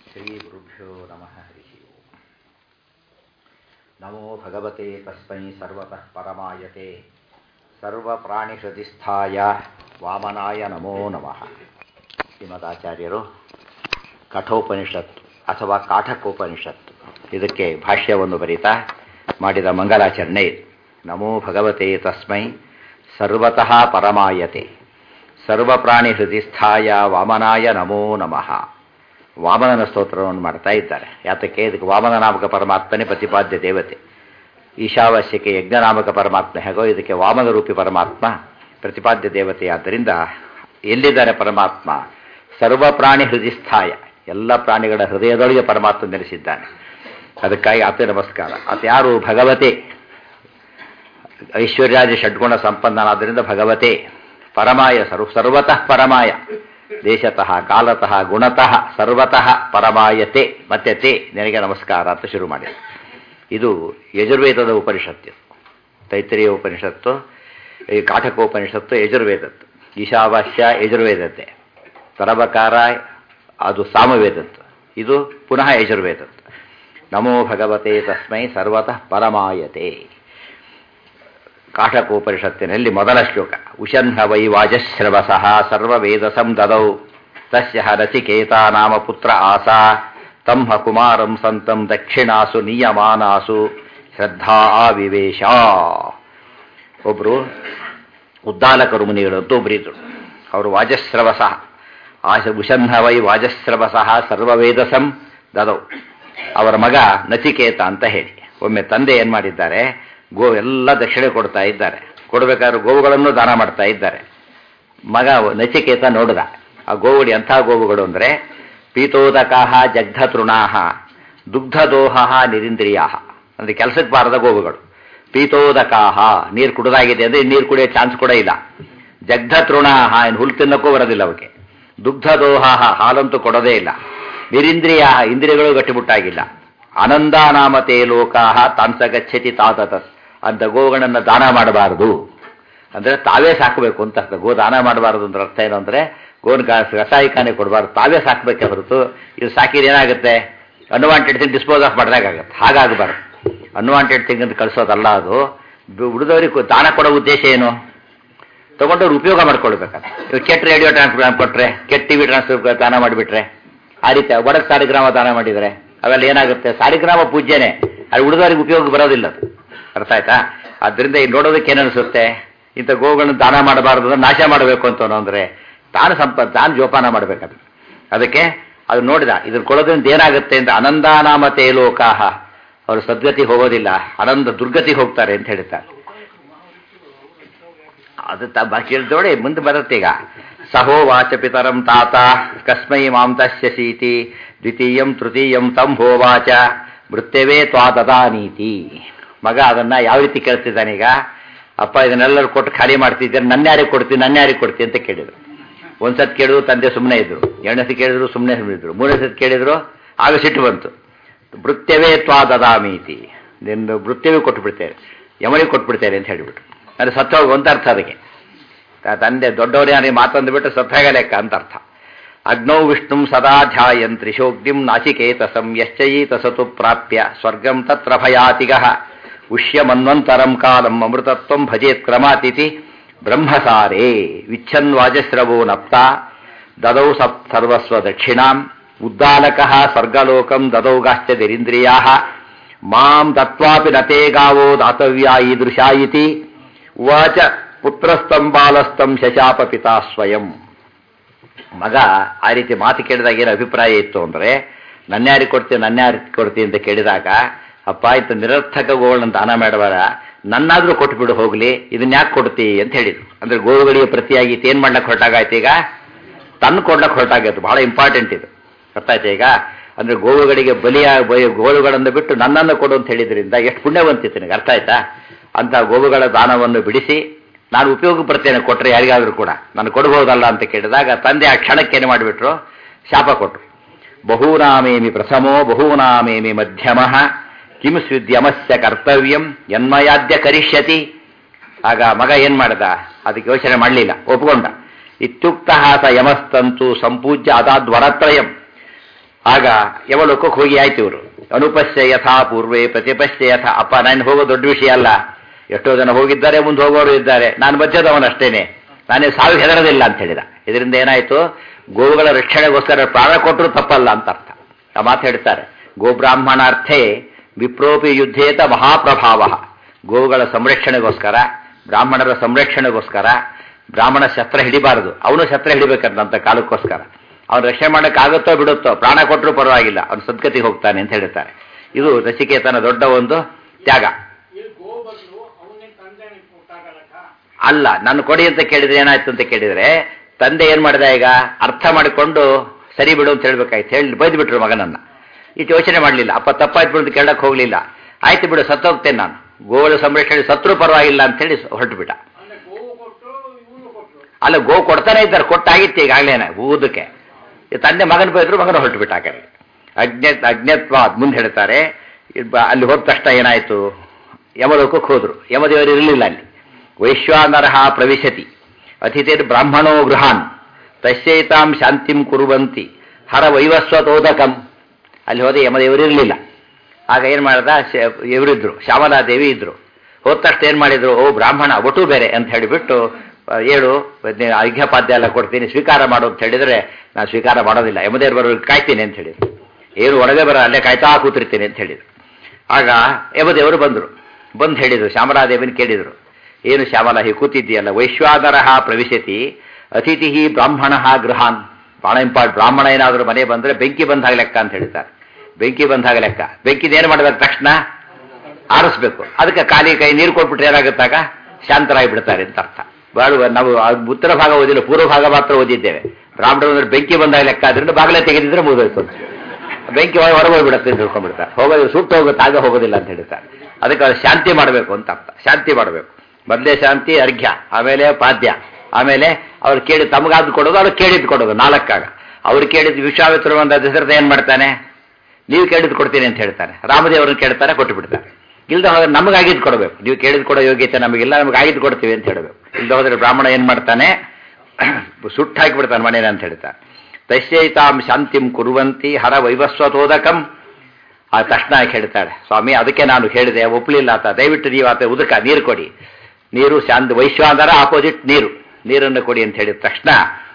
श्रीगुरुभ्यो नमः हरिः ओम् नमो भगवते तस्मै सर्वतः परमायते ಸರ್ವಪ್ರಾಣಿಹೃದಿಸ್ಥಾಯ ವಾಮನಾಯ ನಮೋ ನಮಃ ಶ್ರೀಮದಾಚಾರ್ಯರು ಕಠೋಪನಿಷತ್ತು ಅಥವಾ ಕಾಠಕೋಪನಿಷತ್ತು ಇದಕ್ಕೆ ಭಾಷ್ಯವನ್ನು ಬರೀತಾ ಮಾಡಿದ ಮಂಗಲಾಚರಣೆ ಇದು ನಮೋ ಭಗವತೆ ತಸ್ಮೈ ಸರ್ವತಃ ಪರಮಾಯತೆ ಸರ್ವಪ್ರಾಣಿ ಹೃದಯಸ್ಥಾಯ ವಾಮನಾಯ ನಮೋ ನಮಃ ವಾಮನನ ಸ್ತೋತ್ರವನ್ನು ಮಾಡ್ತಾ ಇದ್ದಾರೆ ಯಾತಕ್ಕೆ ಇದಕ್ಕೆ ವಾಮನ ನಾಮಕ ಪರಮಾತ್ಮನೇ ಪ್ರತಿಪಾದ್ಯ ದೇವತೆ ಈಶಾವಾಸ್ಯಕ್ಕೆ ಯಜ್ಞನಾಮಕ ಪರಮಾತ್ಮ ಹೇಗೋ ಇದಕ್ಕೆ ವಾಮನ ರೂಪಿ ಪರಮಾತ್ಮ ಪ್ರತಿಪಾದ್ಯ ದೇವತೆಯಾದ್ದರಿಂದ ಎಲ್ಲಿದ್ದಾರೆ ಪರಮಾತ್ಮ ಸರ್ವ ಪ್ರಾಣಿ ಹೃದಯಸ್ಥಾಯ ಎಲ್ಲ ಪ್ರಾಣಿಗಳ ಹೃದಯದೊಳಗೆ ಪರಮಾತ್ಮ ನೆಲೆಸಿದ್ದಾನೆ ಅದಕ್ಕಾಗಿ ಆತ ನಮಸ್ಕಾರ ಆತ ಯಾರು ಭಗವತೆ ಐಶ್ವರ್ಯಾದಿ ಷಡ್ಗುಣ ಸಂಪನ್ನನಾದ್ದರಿಂದ ಭಗವತೆ ಪರಮಾಯ ಸರ್ವ ಸರ್ವತಃ ಪರಮಾಯ ದೇಶತಃ ಕಾಲತಃ ಗುಣತಃ ಸರ್ವತಃ ಪರಮಾಯತೆ ಮತ್ತೆ ತೇ ನಿನಗೆ ನಮಸ್ಕಾರ ಅಂತ ಶುರು ಮಾಡಿ ಇದು ಯಜುರ್ವೇದದ ಉಪನಿಷತ್ತು ತೈತ್ರಿಯ ಉಪನಿಷತ್ತು ಈ ಕಾಠಕೋಪನಿಷತ್ತು ಯಜುರ್ವೇದದ್ದು ಈಶಾವಾಸ್ಯ ಯಜುರ್ವೇದದ್ದೇ ತರಬಕಾರ ಅದು ಸಾಮವೇದದ್ದು ಇದು ಪುನಃ ಯಜುರ್ವೇದದ್ದು ನಮೋ ಭಗವತೆ ತಸ್ಮೈ ಸರ್ವತಃ ಪರಮಾಯತೆ ಕಾಠಕೋಪನಿಷತ್ತಿನಲ್ಲಿ ಮೊದಲ ಶ್ಲೋಕ ಉಷನ್ಹ ವೈ ವಾಜಶ್ರವಸಃ ಸರ್ವವೇದಸಂ ದದೌ ತಸ್ಯ ರಚಿಕೇತಾ ನಾಮ ಪುತ್ರ ಆಸಾ ತಮ್ಮ ಕುಮಾರಂ ಸಂತಂ ದಕ್ಷಿಣಾಸು ನಿಯಮಾನಾಸು ಶ್ರದ್ಧಾ ಆವಿವೇಶ ಒಬ್ಬರು ಉದ್ದಾಲಕರು ಮುನಿಗಳು ಅಂತ ಒಬ್ಬರಿದ್ರು ಅವರು ವಾಜಸ್ರವಸ ಆಶ ಉಷನ್ಹ ವೈ ವಾಜಸ್ರವಸಃ ಸರ್ವವೇದಸಂ ದದೌ ಅವರ ಮಗ ನಚಿಕೇತ ಅಂತ ಹೇಳಿ ಒಮ್ಮೆ ತಂದೆ ಏನು ಮಾಡಿದ್ದಾರೆ ಗೋ ಎಲ್ಲ ದಕ್ಷಿಣೆ ಕೊಡ್ತಾ ಇದ್ದಾರೆ ಕೊಡಬೇಕಾದ್ರೆ ಗೋವುಗಳನ್ನು ದಾನ ಮಾಡ್ತಾ ಇದ್ದಾರೆ ಮಗ ನಚಿಕೇತ ನೋಡಿದ ಆ ಗೋವುಗಳು ಎಂಥ ಗೋವುಗಳು ಅಂದರೆ ಪೀತೋದಕಾಹ ಜಗ್ಧತೃಣಾಹ ದುಗ್ಧದೋಹ ನಿರಿಂದ್ರಿಯಾ ಅಂದರೆ ಕೆಲಸಕ್ಕೆ ಬಾರದ ಗೋವುಗಳು ಪೀತೋದಕಾಹ ನೀರು ಕುಡಿದಾಗಿದೆ ಅಂದರೆ ನೀರು ಕುಡಿಯೋ ಚಾನ್ಸ್ ಕೂಡ ಇಲ್ಲ ಜಗ್ಧತೃಣಾಹ ಇನ್ನು ಹುಲ್ಲು ತಿನ್ನಕ್ಕೂ ಬರೋದಿಲ್ಲ ಅವಕ್ಕೆ ದುಗ್ಧದೋಹ ಹಾಲಂತೂ ಕೊಡೋದೇ ಇಲ್ಲ ನಿರಿಂದ್ರಿಯ ಇಂದ್ರಿಯಗಳು ಗಟ್ಟಿಮುಟ್ಟಾಗಿಲ್ಲ ಅನಂದಾನಾಮತೆ ಲೋಕಾಹ ತಾಂಸ ಗಚ್ಚತಿ ತಾತತಸ್ ಅಂತ ಗೋವುಗಳನ್ನು ದಾನ ಮಾಡಬಾರದು ಅಂದರೆ ತಾವೇ ಸಾಕಬೇಕು ಅಂತ ಅರ್ಥ ಗೋ ದಾನ ಮಾಡಬಾರದು ಅಂದ್ರೆ ಅರ್ಥ ಏನು ಅಂದರೆ ಗೋನ್ ರಸಾಯಿಕಾನೆ ಕೊಡಬಾರ್ದು ತಾವೇ ಸಾಕಬೇಕೆ ಹೊರತು ಇದು ಸಾಕಿದ್ರೆ ಏನಾಗುತ್ತೆ ಅನ್ವಾಂಟೆಡ್ ಥಿಂಗ್ ಡಿಸ್ಪೋಸ್ ಆಫ್ ಮಾಡಿದಾಗುತ್ತೆ ಹಾಗಾಗಬಾರ್ದು ಅನ್ವಾಂಟೆಡ್ ಥಿಂಗ್ ಅಂತ ಕಳಿಸೋದಲ್ಲ ಅದು ಉಳಿದವರಿಗೆ ದಾನ ಕೊಡೋ ಉದ್ದೇಶ ಏನು ತಗೊಂಡವ್ರು ಉಪಯೋಗ ಮಾಡ್ಕೊಳ್ಬೇಕಂತ ಇವಾಗ ಕೆಟ್ಟ ರೇಡಿಯೋ ಟ್ರಾನ್ಸ್ಫರ್ ಕೊಟ್ಟರೆ ಕೆಟ್ಟ ಟಿವಿ ಟ್ರಾನ್ಸ್ಫರ್ ದಾನ ಮಾಡಿಬಿಟ್ರೆ ಆ ರೀತಿ ಒಡಕ್ ಸಾರಿಗ್ರಾಮ ದಾನ ಮಾಡಿದರೆ ಅವೆಲ್ಲ ಏನಾಗುತ್ತೆ ಸಾರಿಗ್ರಾಮ ಪೂಜ್ಯನೇ ಅದು ಉಳಿದವರಿಗೆ ಉಪಯೋಗ ಬರೋದಿಲ್ಲ ಅದು ಅರ್ಥ ಆಯ್ತಾ ಆದ್ದರಿಂದ ಇಲ್ಲಿ ನೋಡೋದಕ್ಕೆ ಏನನ್ನಿಸುತ್ತೆ ಇಂಥ ಗೋವುಗಳನ್ನು ದಾನ ಮಾಡಬಾರ್ದು ನಾಶ ಮಾಡಬೇಕು ಅಂತ ಅಂದರೆ ತಾನು ಸಂಪ ತಾನು ಜೋಪಾನ ಮಾಡಬೇಕದು ಅದಕ್ಕೆ ಅದು ನೋಡಿದ ಇದನ್ನು ಕೊಡೋದ್ರಿಂದ ಏನಾಗುತ್ತೆ ಅಂತ ಅನಂದಾನಾಮತೆ ಲೋಕಾಹ ಅವರು ಸದ್ಗತಿ ಹೋಗೋದಿಲ್ಲ ಆನಂದ ದುರ್ಗತಿಗೆ ಹೋಗ್ತಾರೆ ಅಂತ ಹೇಳ್ತಾರೆ ಅದು ತ ಕೇಳಿದೋಡೆ ಮುಂದೆ ಬರುತ್ತೆ ಈಗ ಸಹೋ ವಾಚ ಪಿತರಂ ತಾತ ಕಸ್ಮೈ ಮಾಂ ತಸ್ಯಸೀತಿ ದ್ವಿತೀಯಂ ತೃತೀಯಂ ತಂ ಹೋವಾಚ ಮೃತ್ಯವೇ ತ್ವಾ ದದಾನೀತಿ ಮಗ ಅದನ್ನ ಯಾವ ರೀತಿ ಕೇಳ್ತಿದ್ದಾನೆ ಈಗ ಅಪ್ಪ ಇದನ್ನೆಲ್ಲರೂ ಕೊಟ್ಟು ಖಾಲಿ ಮಾಡ್ತಿದ್ದಾರೆ ನನ್ನ ಯಾರಿಗೆ ಕೊಡ್ತೀನಿ ನನ್ನ ಯಾರಿಗೆ ಕೊಡ್ತೀನಿ ಅಂತ ಕೇಳಿದ್ರು ಒಂದ್ಸತ್ ಕೇಳಿದ್ರು ತಂದೆ ಸುಮ್ಮನೆ ಇದ್ರು ಎರಡನೇ ಸತಿ ಕೇಳಿದ್ರು ಸುಮ್ಮನೆ ಸುಮ್ಮನಿದ್ರು ಮೂರನೇ ಸತಿ ಕೇಳಿದ್ರು ಆಗ ಸಿಟ್ಟು ಬಂತು ಮೃತ್ಯವೇ ತ್ವಾ ದದಾಮೀತಿ ನಿನ್ನ ಮೃತ್ಯವೇ ಕೊಟ್ಟು ಬಿಡ್ತೇವೆ ಯಮನಿಗೆ ಕೊಟ್ಬಿಡ್ತೇನೆ ಅಂತ ಹೇಳಿಬಿಟ್ರು ಅಂದರೆ ಸತ್ತೋಗಿ ಅಂತ ಅರ್ಥ ಅದಕ್ಕೆ ತಂದೆ ದೊಡ್ಡವರು ಯಾರಿಗೆ ಮಾತಂದುಬಿಟ್ಟು ಸತ್ತಾಗ ಲೆಕ್ಕ ಅಂತ ಅರ್ಥ ಅಗ್ನೌ ವಿಷ್ಣು ಸದಾ ಧ್ಯಾಯನ್ ತ್ರಿಶೋಗ್ನಿಂ ನಾಚಿಕೇತಸಂ ಯಶ್ಚಯೀತ ಸತು ಪ್ರಾಪ್ಯ ಸ್ವರ್ಗಂ ತತ್ರ ಭಯಾತಿಗ ಉಷ್ಯಮನ್ವಂತರಂ ಕಾಲಂ ಅಮೃತತ್ವಂ ಭಜೇತ್ ಕ್ರಮಾತಿಥಿ ಬ್ರಹ್ಮಸಾರೇ ವಿಚ್ಛನ್ ವಾಜಸ್ರವೋ ನಪ್ತ ದದೌ ಸಪ್ ಸರ್ವಸ್ವ ದಕ್ಷಿಣಾಂ ಉದ್ದಾಲಕ ಸ್ವರ್ಗಲೋಕಂ ದದೌಗಾಶ್ಚದಿರಿಂದ್ರಿಯಾ ಮಾಂ ದತ್ವಾಪಿ ನತೇ ಗಾವೋ ದಾತವ್ಯ ಈದೃಶಾ ಇತಿ ಉವಾಚ ಪುತ್ರಸ್ತಂ ಬಾಲಸ್ತಂ ಶಶಾಪ ಪಿತಾ ಸ್ವಯಂ ಮಗ ಆ ರೀತಿ ಮಾತು ಕೇಳಿದಾಗ ಏನು ಅಭಿಪ್ರಾಯ ಇತ್ತು ಅಂದರೆ ನನ್ಯಾರಿಗೆ ಕೊಡ್ತೀನಿ ನನ್ಯಾರಿಗೆ ಕೊಡ್ತೀನಿ ಅಂತ ಕೇಳಿದಾಗ ಅಪ್ಪ ಇಂಥ ನಿರರ್ಥಕ ಗೋಗಳನ್ನ ದಾನ ಮಾಡಬೇಡ ನನ್ನಾದರೂ ಕೊಟ್ಬಿಡು ಹೋಗ್ಲಿ ಇದನ್ನ ಯಾಕೆ ಕೊಡ್ತಿ ಅಂತ ಹೇಳಿದ್ರು ಅಂದ್ರೆ ಗೋವುಗಳಿಗೆ ಪ್ರತಿಯಾಗಿ ಏನು ಮಾಡ್ಲಕ್ಕೆ ಹೊರಟಾಗಾಯ್ತು ಈಗ ತನ್ನ ಕೊಡ್ಲಕ್ಕೆ ಹೊರಟಾಗೈತು ಬಹಳ ಇಂಪಾರ್ಟೆಂಟ್ ಇದು ಅರ್ಥ ಆಯ್ತು ಈಗ ಅಂದ್ರೆ ಗೋವುಗಳಿಗೆ ಬಲಿಯ ಗೋವುಗಳನ್ನು ಬಿಟ್ಟು ನನ್ನನ್ನು ಕೊಡು ಅಂತ ಹೇಳಿದ್ರಿಂದ ಎಷ್ಟು ಪುಣ್ಯವಂತಿತ್ತು ನಿನಗೆ ಅರ್ಥ ಆಯ್ತಾ ಅಂತ ಗೋವುಗಳ ದಾನವನ್ನು ಬಿಡಿಸಿ ನಾನು ಉಪಯೋಗ ಬರ್ತೇನೆ ಕೊಟ್ಟರೆ ಯಾರಿಗಾದ್ರೂ ಕೂಡ ನಾನು ಕೊಡಬಹುದಲ್ಲ ಅಂತ ಕೇಳಿದಾಗ ತಂದೆ ಆ ಕ್ಷಣಕ್ಕೇನು ಮಾಡಿಬಿಟ್ರು ಶಾಪ ಕೊಟ್ಟರು ಬಹೂನಾಮೇಮಿ ಪ್ರಥಮೋ ಬಹೂನಾಮೇಮಿ ಮಧ್ಯಮ ಕಿಂ ಸ್ವಿದ್ಯಮಸ್ಯ ಕರ್ತವ್ಯಂ ಯನ್ಮಯಾದ್ಯ ಕರಿಷ್ಯತಿ ಆಗ ಮಗ ಏನ್ ಮಾಡ್ದ ಅದಕ್ಕೆ ಯೋಚನೆ ಮಾಡಲಿಲ್ಲ ಒಪ್ಕೊಂಡ ಇತ್ಯುಕ್ತ ಸ ಯಮಸ್ತಂತು ಸಂಪೂಜ್ಯ ಅದಾದ್ವರತ್ರಯಂ ಆಗ ಯವಲೋಕಕ್ಕೆ ಹೋಗಿ ಆಯ್ತು ಇವರು ಅನುಪಶ್ಯ ಯಥಾ ಪೂರ್ವೇ ಪ್ರತಿಪಶ್ಯ ಯಥಾ ಅಪ್ಪ ನಾನು ಹೋಗೋ ದೊಡ್ಡ ವಿಷಯ ಅಲ್ಲ ಎಷ್ಟೋ ಜನ ಹೋಗಿದ್ದಾರೆ ಮುಂದೆ ಹೋಗೋರು ಇದ್ದಾರೆ ನಾನು ಮಧ್ಯದವನಷ್ಟೇನೆ ನಾನೇ ಸಾವಿಗೆ ಹೆದರದಿಲ್ಲ ಅಂತ ಹೇಳಿದ ಇದರಿಂದ ಏನಾಯ್ತು ಗೋವುಗಳ ರಕ್ಷಣೆಗೋಸ್ಕರ ಪ್ರಾಣ ಕೊಟ್ಟರು ತಪ್ಪಲ್ಲ ಅಂತ ಅರ್ಥ ಆ ಮಾತು ಹೇಳ್ತಾರೆ ಗೋಬ್ರಾಹ್ಮಣಾರ್ಥೇ ವಿಪ್ರೋಪಿ ಯುದ್ಧೇತ ಮಹಾಪ್ರಭಾವ ಗೋವುಗಳ ಸಂರಕ್ಷಣೆಗೋಸ್ಕರ ಬ್ರಾಹ್ಮಣರ ಸಂರಕ್ಷಣೆಗೋಸ್ಕರ ಬ್ರಾಹ್ಮಣ ಶಸ್ತ್ರ ಹಿಡಿಬಾರದು ಅವನು ಶಸ್ತ್ರ ಹಿಡಿಬೇಕಂತ ಕಾಲಕ್ಕೋಸ್ಕರ ಅವ್ನು ರಕ್ಷಣೆ ಮಾಡೋಕ್ಕಾಗುತ್ತೋ ಬಿಡುತ್ತೋ ಪ್ರಾಣ ಕೊಟ್ಟರು ಪರವಾಗಿಲ್ಲ ಅವನು ಸದ್ಗತಿಗೆ ಹೋಗ್ತಾನೆ ಅಂತ ಹೇಳ್ತಾರೆ ಇದು ನಚಿಕೇತನ ದೊಡ್ಡ ಒಂದು ತ್ಯಾಗ ಇಲ್ಲಿ ಗೋ ಬದಲು ಅವನೇ ತಂದೆ ಕೊಟ್ಟಾಗಲಕ್ಕ ಅಲ್ಲ ನಾನು ಕೊಡಿ ಅಂತ ಕೇಳಿದ್ರೆ ಏನಾಯ್ತು ಅಂತ ಕೇಳಿದ್ರೆ ತಂದೆ ಏನ್ ಮಾಡಿದ ಈಗ ಅರ್ಥ ಮಾಡಿಕೊಂಡು ಸರಿ ಬಿಡು ಅಂತ ಹೇಳ್ಬೇಕಾಯ್ತು ಹೇಳಿ ಬೈದು ಬಿಟ್ರು ಮಗನನ್ನ ಇಟ್ಟು ಯೋಚನೆ ಮಾಡಲಿಲ್ಲ ಅಪ್ಪ ತಪ್ಪಾಯ್ತು ಬಿಡು ಅಂತ ಕೇಳಕ್ ಹೋಗ್ಲಿಲ್ಲ ಆಯ್ತು ಬಿಡು ಸತ್ತೋಗ್ತೇನೆ ನಾನು ಗೋಳ ಸಂರಕ್ಷಣೆ ಸತ್ರು ಪರವಾಗಿಲ್ಲ ಅಂತ ಹೇಳಿ ಹೊರಟು ಬಿಟ್ಟ ಅಂದ್ರೆ ಗೋವು ಕೊಟ್ಟರು ಇವನು ಕೊಟ್ಟರು ಅಲ್ಲ ಗೋ ಕೊಡ್ತಾನೆ ಇದ್ದಾರೆ ಕೊಟ್ಟಾಗಿತ್ತು ಈಗಾಗಲೇನೆ ಊದಕ್ಕೆ ಈ ತಂದೆ ಮಗನ ಬೈದ್ರು ಮಗನ ಹೊರಟು ಬಿಟ್ಟ ಆ ಕಡೆ ಅಜ್ಞ ಅಜ್ಞತ್ವ ಮುಂದೆ ಹೇಳ್ತಾರೆ ಇಬ್ಬ- ಅಲ್ಲಿ ಹೋದ ತಕ್ಷಣ ಏನಾಯ್ತು ಯಮಲೋಕಕ್ಕೆ ಹೋದ್ರು ಯಮದೇವರು ಇರಲಿಲ್ಲ ಅಲ್ಲಿ ವೈಶ್ವಾನರಹ ಪ್ರವಿಶತಿ ಅತಿಥಿರ್ ಬ್ರಾಹ್ಮಣೋ ಗೃಹಾನ್ ತಸ್ಯೈತಾಂ ಶಾಂತಿಂ ಕುರುವಂತಿ ಹರ ವೈವಸ್ವತೋದಕಂ ಅಲ್ಲಿ ಹೋದ ಯಮದೇವರು ಇರಲಿಲ್ಲ ಆಗ ಏನು ಮಾಡ್ದ ಶ- ಇವರಿದ್ರು ಶ್ಯಾಮಲಾದೇವಿ ಇದ್ರು ಹೋದ ತಕ್ಷಣ ಏನು ಮಾಡಿದ್ರು ಓ ಬ್ರಾಹ್ಮಣ ಒಟು ಬೇರೆ ಅಂತ ಹೇಳಿಬಿಟ್ಟು ಆ, ಏಳು ನೀನು ಅರ್ಘ್ಯಪಾದ್ಯ ಎಲ್ಲ ಕೊಡ್ತೀನಿ ಸ್ವೀಕಾರ ಮಾಡು ಅಂತ ಹೇಳಿದ್ರೆ ನಾನು ಸ್ವೀಕಾರ ಮಾಡೋದಿಲ್ಲ ಯಮದೇವರು ಬರೋ ಕಾಯ್ತೀನಿ ಅಂತ ಹೇಳಿದ್ರು ಏನು ಒಳಗೆ ಬರೋ ಅಲ್ಲೇ ಕಾಯ್ತಾ ಕೂತಿರ್ತೀನಿ ಅಂತ ಹೇಳಿದ್ರು ಆಗ ಯಮದೇವರು ಬಂದರು ಬಂದು ಹೇಳಿದರು ಶ್ಯಾಮಲಾದೇವಿನ ಕೇಳಿದರು ಏನು ಶ್ಯಾಮಲ ಹೀಗೆ ಕೂತಿದ್ದೀಯಲ್ಲ ವೈಶ್ವಾನರಹ ಪ್ರವಿಶತಿ ಅತಿಥಿ ಬ್ರಾಹ್ಮಣ ಗೃಹಾನ್ ಬಹಳ ಇಂಪಾರ್ಟ್ ಬ್ರಾಹ್ಮಣ ಏನಾದರೂ ಮನೆ ಬಂದರೆ ಬೆಂಕಿ ಬಂದಾಗ ಲೆಕ್ಕ ಅಂತ ಹೇಳ್ತಾರೆ ಬೆಂಕಿ ಬಂದಾಗ ಲೆಕ್ಕ ಬೆಂಕಿದೇನು ಮಾಡಬೇಕು ತಕ್ಷಣ ಆರಿಸ್ಬೇಕು ಅದಕ್ಕೆ ಖಾಲಿ ಕೈ ನೀರು ಕೊಟ್ಬಿಟ್ರೆ ಏನಾಗುತ್ತಾಗ ಶಾಂತರಾಗಿ ಬಿಡ್ತಾರೆ ಅಂತ ಅರ್ಥ ಬಾಳುವ ನಾವು ಆ ಉತ್ತರ ಭಾಗ ಓದಿಲ್ಲ ಪೂರ್ವ ಭಾಗ ಮಾತ್ರ ಓದಿದ್ದೇವೆ ಬ್ರಾಹ್ಮಣರು ಅಂದ್ರೆ ಬೆಂಕಿ ಬಂದಾಗ ಲೆಕ್ಕ ಆದ್ರಿಂದ ಬಾಗಿಲ ತೆಗೆದಿದ್ರೆ ಮುಗಿದೋಯ್ತು ಅಂತ. ಬೆಂಕಿ ಒಳಗೆ ಹೊರಗೆ ಹೋಗ್ಬಿಡುತ್ತೆ ಅಂತ ತಿಳ್ಕೊಂಡ್ಬಿಡ್ತಾರೆ ಹೋಗೋದು ಸುಟ್ಟು ಹೋಗುತ್ತೆ ಆಗ ಹೋಗೋದಿಲ್ಲ ಅಂತ ಹೇಳ್ತಾರೆ ಅದಕ್ಕೆ ಅವ್ರು ಶಾಂತಿ ಮಾಡಬೇಕು ಅಂತ ಅರ್ಥ ಶಾಂತಿ ಮಾಡಬೇಕು ಮೊದಲೇ ಶಾಂತಿ ಅರ್ಘ್ಯ ಆಮೇಲೆ ಪಾದ್ಯ ಆಮೇಲೆ ಅವ್ರು ಕೇಳಿ ತಮಗಾದ್ ಕೊಡೋದು ಅವ್ರು ಕೇಳಿದ್ ಕೊಡೋದು ನಾಲ್ಕಾಗ ಅವ್ರು ಕೇಳಿದ್ ವಿಶ್ವಾಮಿತ್ರ ಒಂದು ದಶರಥ ಏನ್ ಮಾಡ್ತಾನೆ ನೀವು ಕೇಳಿದ್ ಕೊಡ್ತೀನಿ ಅಂತ ಹೇಳ್ತಾನೆ ರಾಮದೇವ್ರನ್ನ ಕೇಳ್ತಾರೆ ಕೊಟ್ಟು ಬಿಡ್ತಾರೆ ಇಲ್ದ ಹೋದ್ರೆ ನಮಗಾಗಿದ್ದು ಕೊಡಬೇಕು ನೀವು ಕೇಳಿದ್ ಕೊಡೋ ಯೋಗ್ಯತೆ ನಮಗಿಲ್ಲ ನಮಗೆ ಆಗಿದ್ದು ಕೊಡ್ತೀವಿ ಅಂತ ಹೇಳಬೇಕು ಇಲ್ದ ಹೋದ್ರೆ ಬ್ರಾಹ್ಮಣ ಏನ್ ಮಾಡ್ತಾನೆ ಸುಟ್ಟು ಹಾಕಿಬಿಡ್ತಾನೆ ಮನೇನ ಅಂತ ಹೇಳ್ತಾನೆ ತಸ್ಯೈತಾಂ ಶಾಂತಿಂ ಕುರುವಂತಿ ಹರ ವೈವಸ್ವತೋದಕಂ ಆ ತಕ್ಷಣ ಆಕೆ ಹೇಳ್ತಾಳೆ ಸ್ವಾಮಿ ಅದಕ್ಕೆ ನಾನು ಹೇಳಿದೆ ಒಪ್ಪಲಿಲ್ಲ ಆತ ದಯವಿಟ್ಟು ನೀವು ಆತ ಉದಕ ನೀರು ಕೊಡಿ ನೀರು ಶಾಂತ ವೈಶ್ವಾನರ ಆಪೋಸಿಟ್ ನೀರು ನೀರನ್ನು ಕೊಡಿ ಅಂತ ಹೇಳಿದ ತಕ್ಷಣ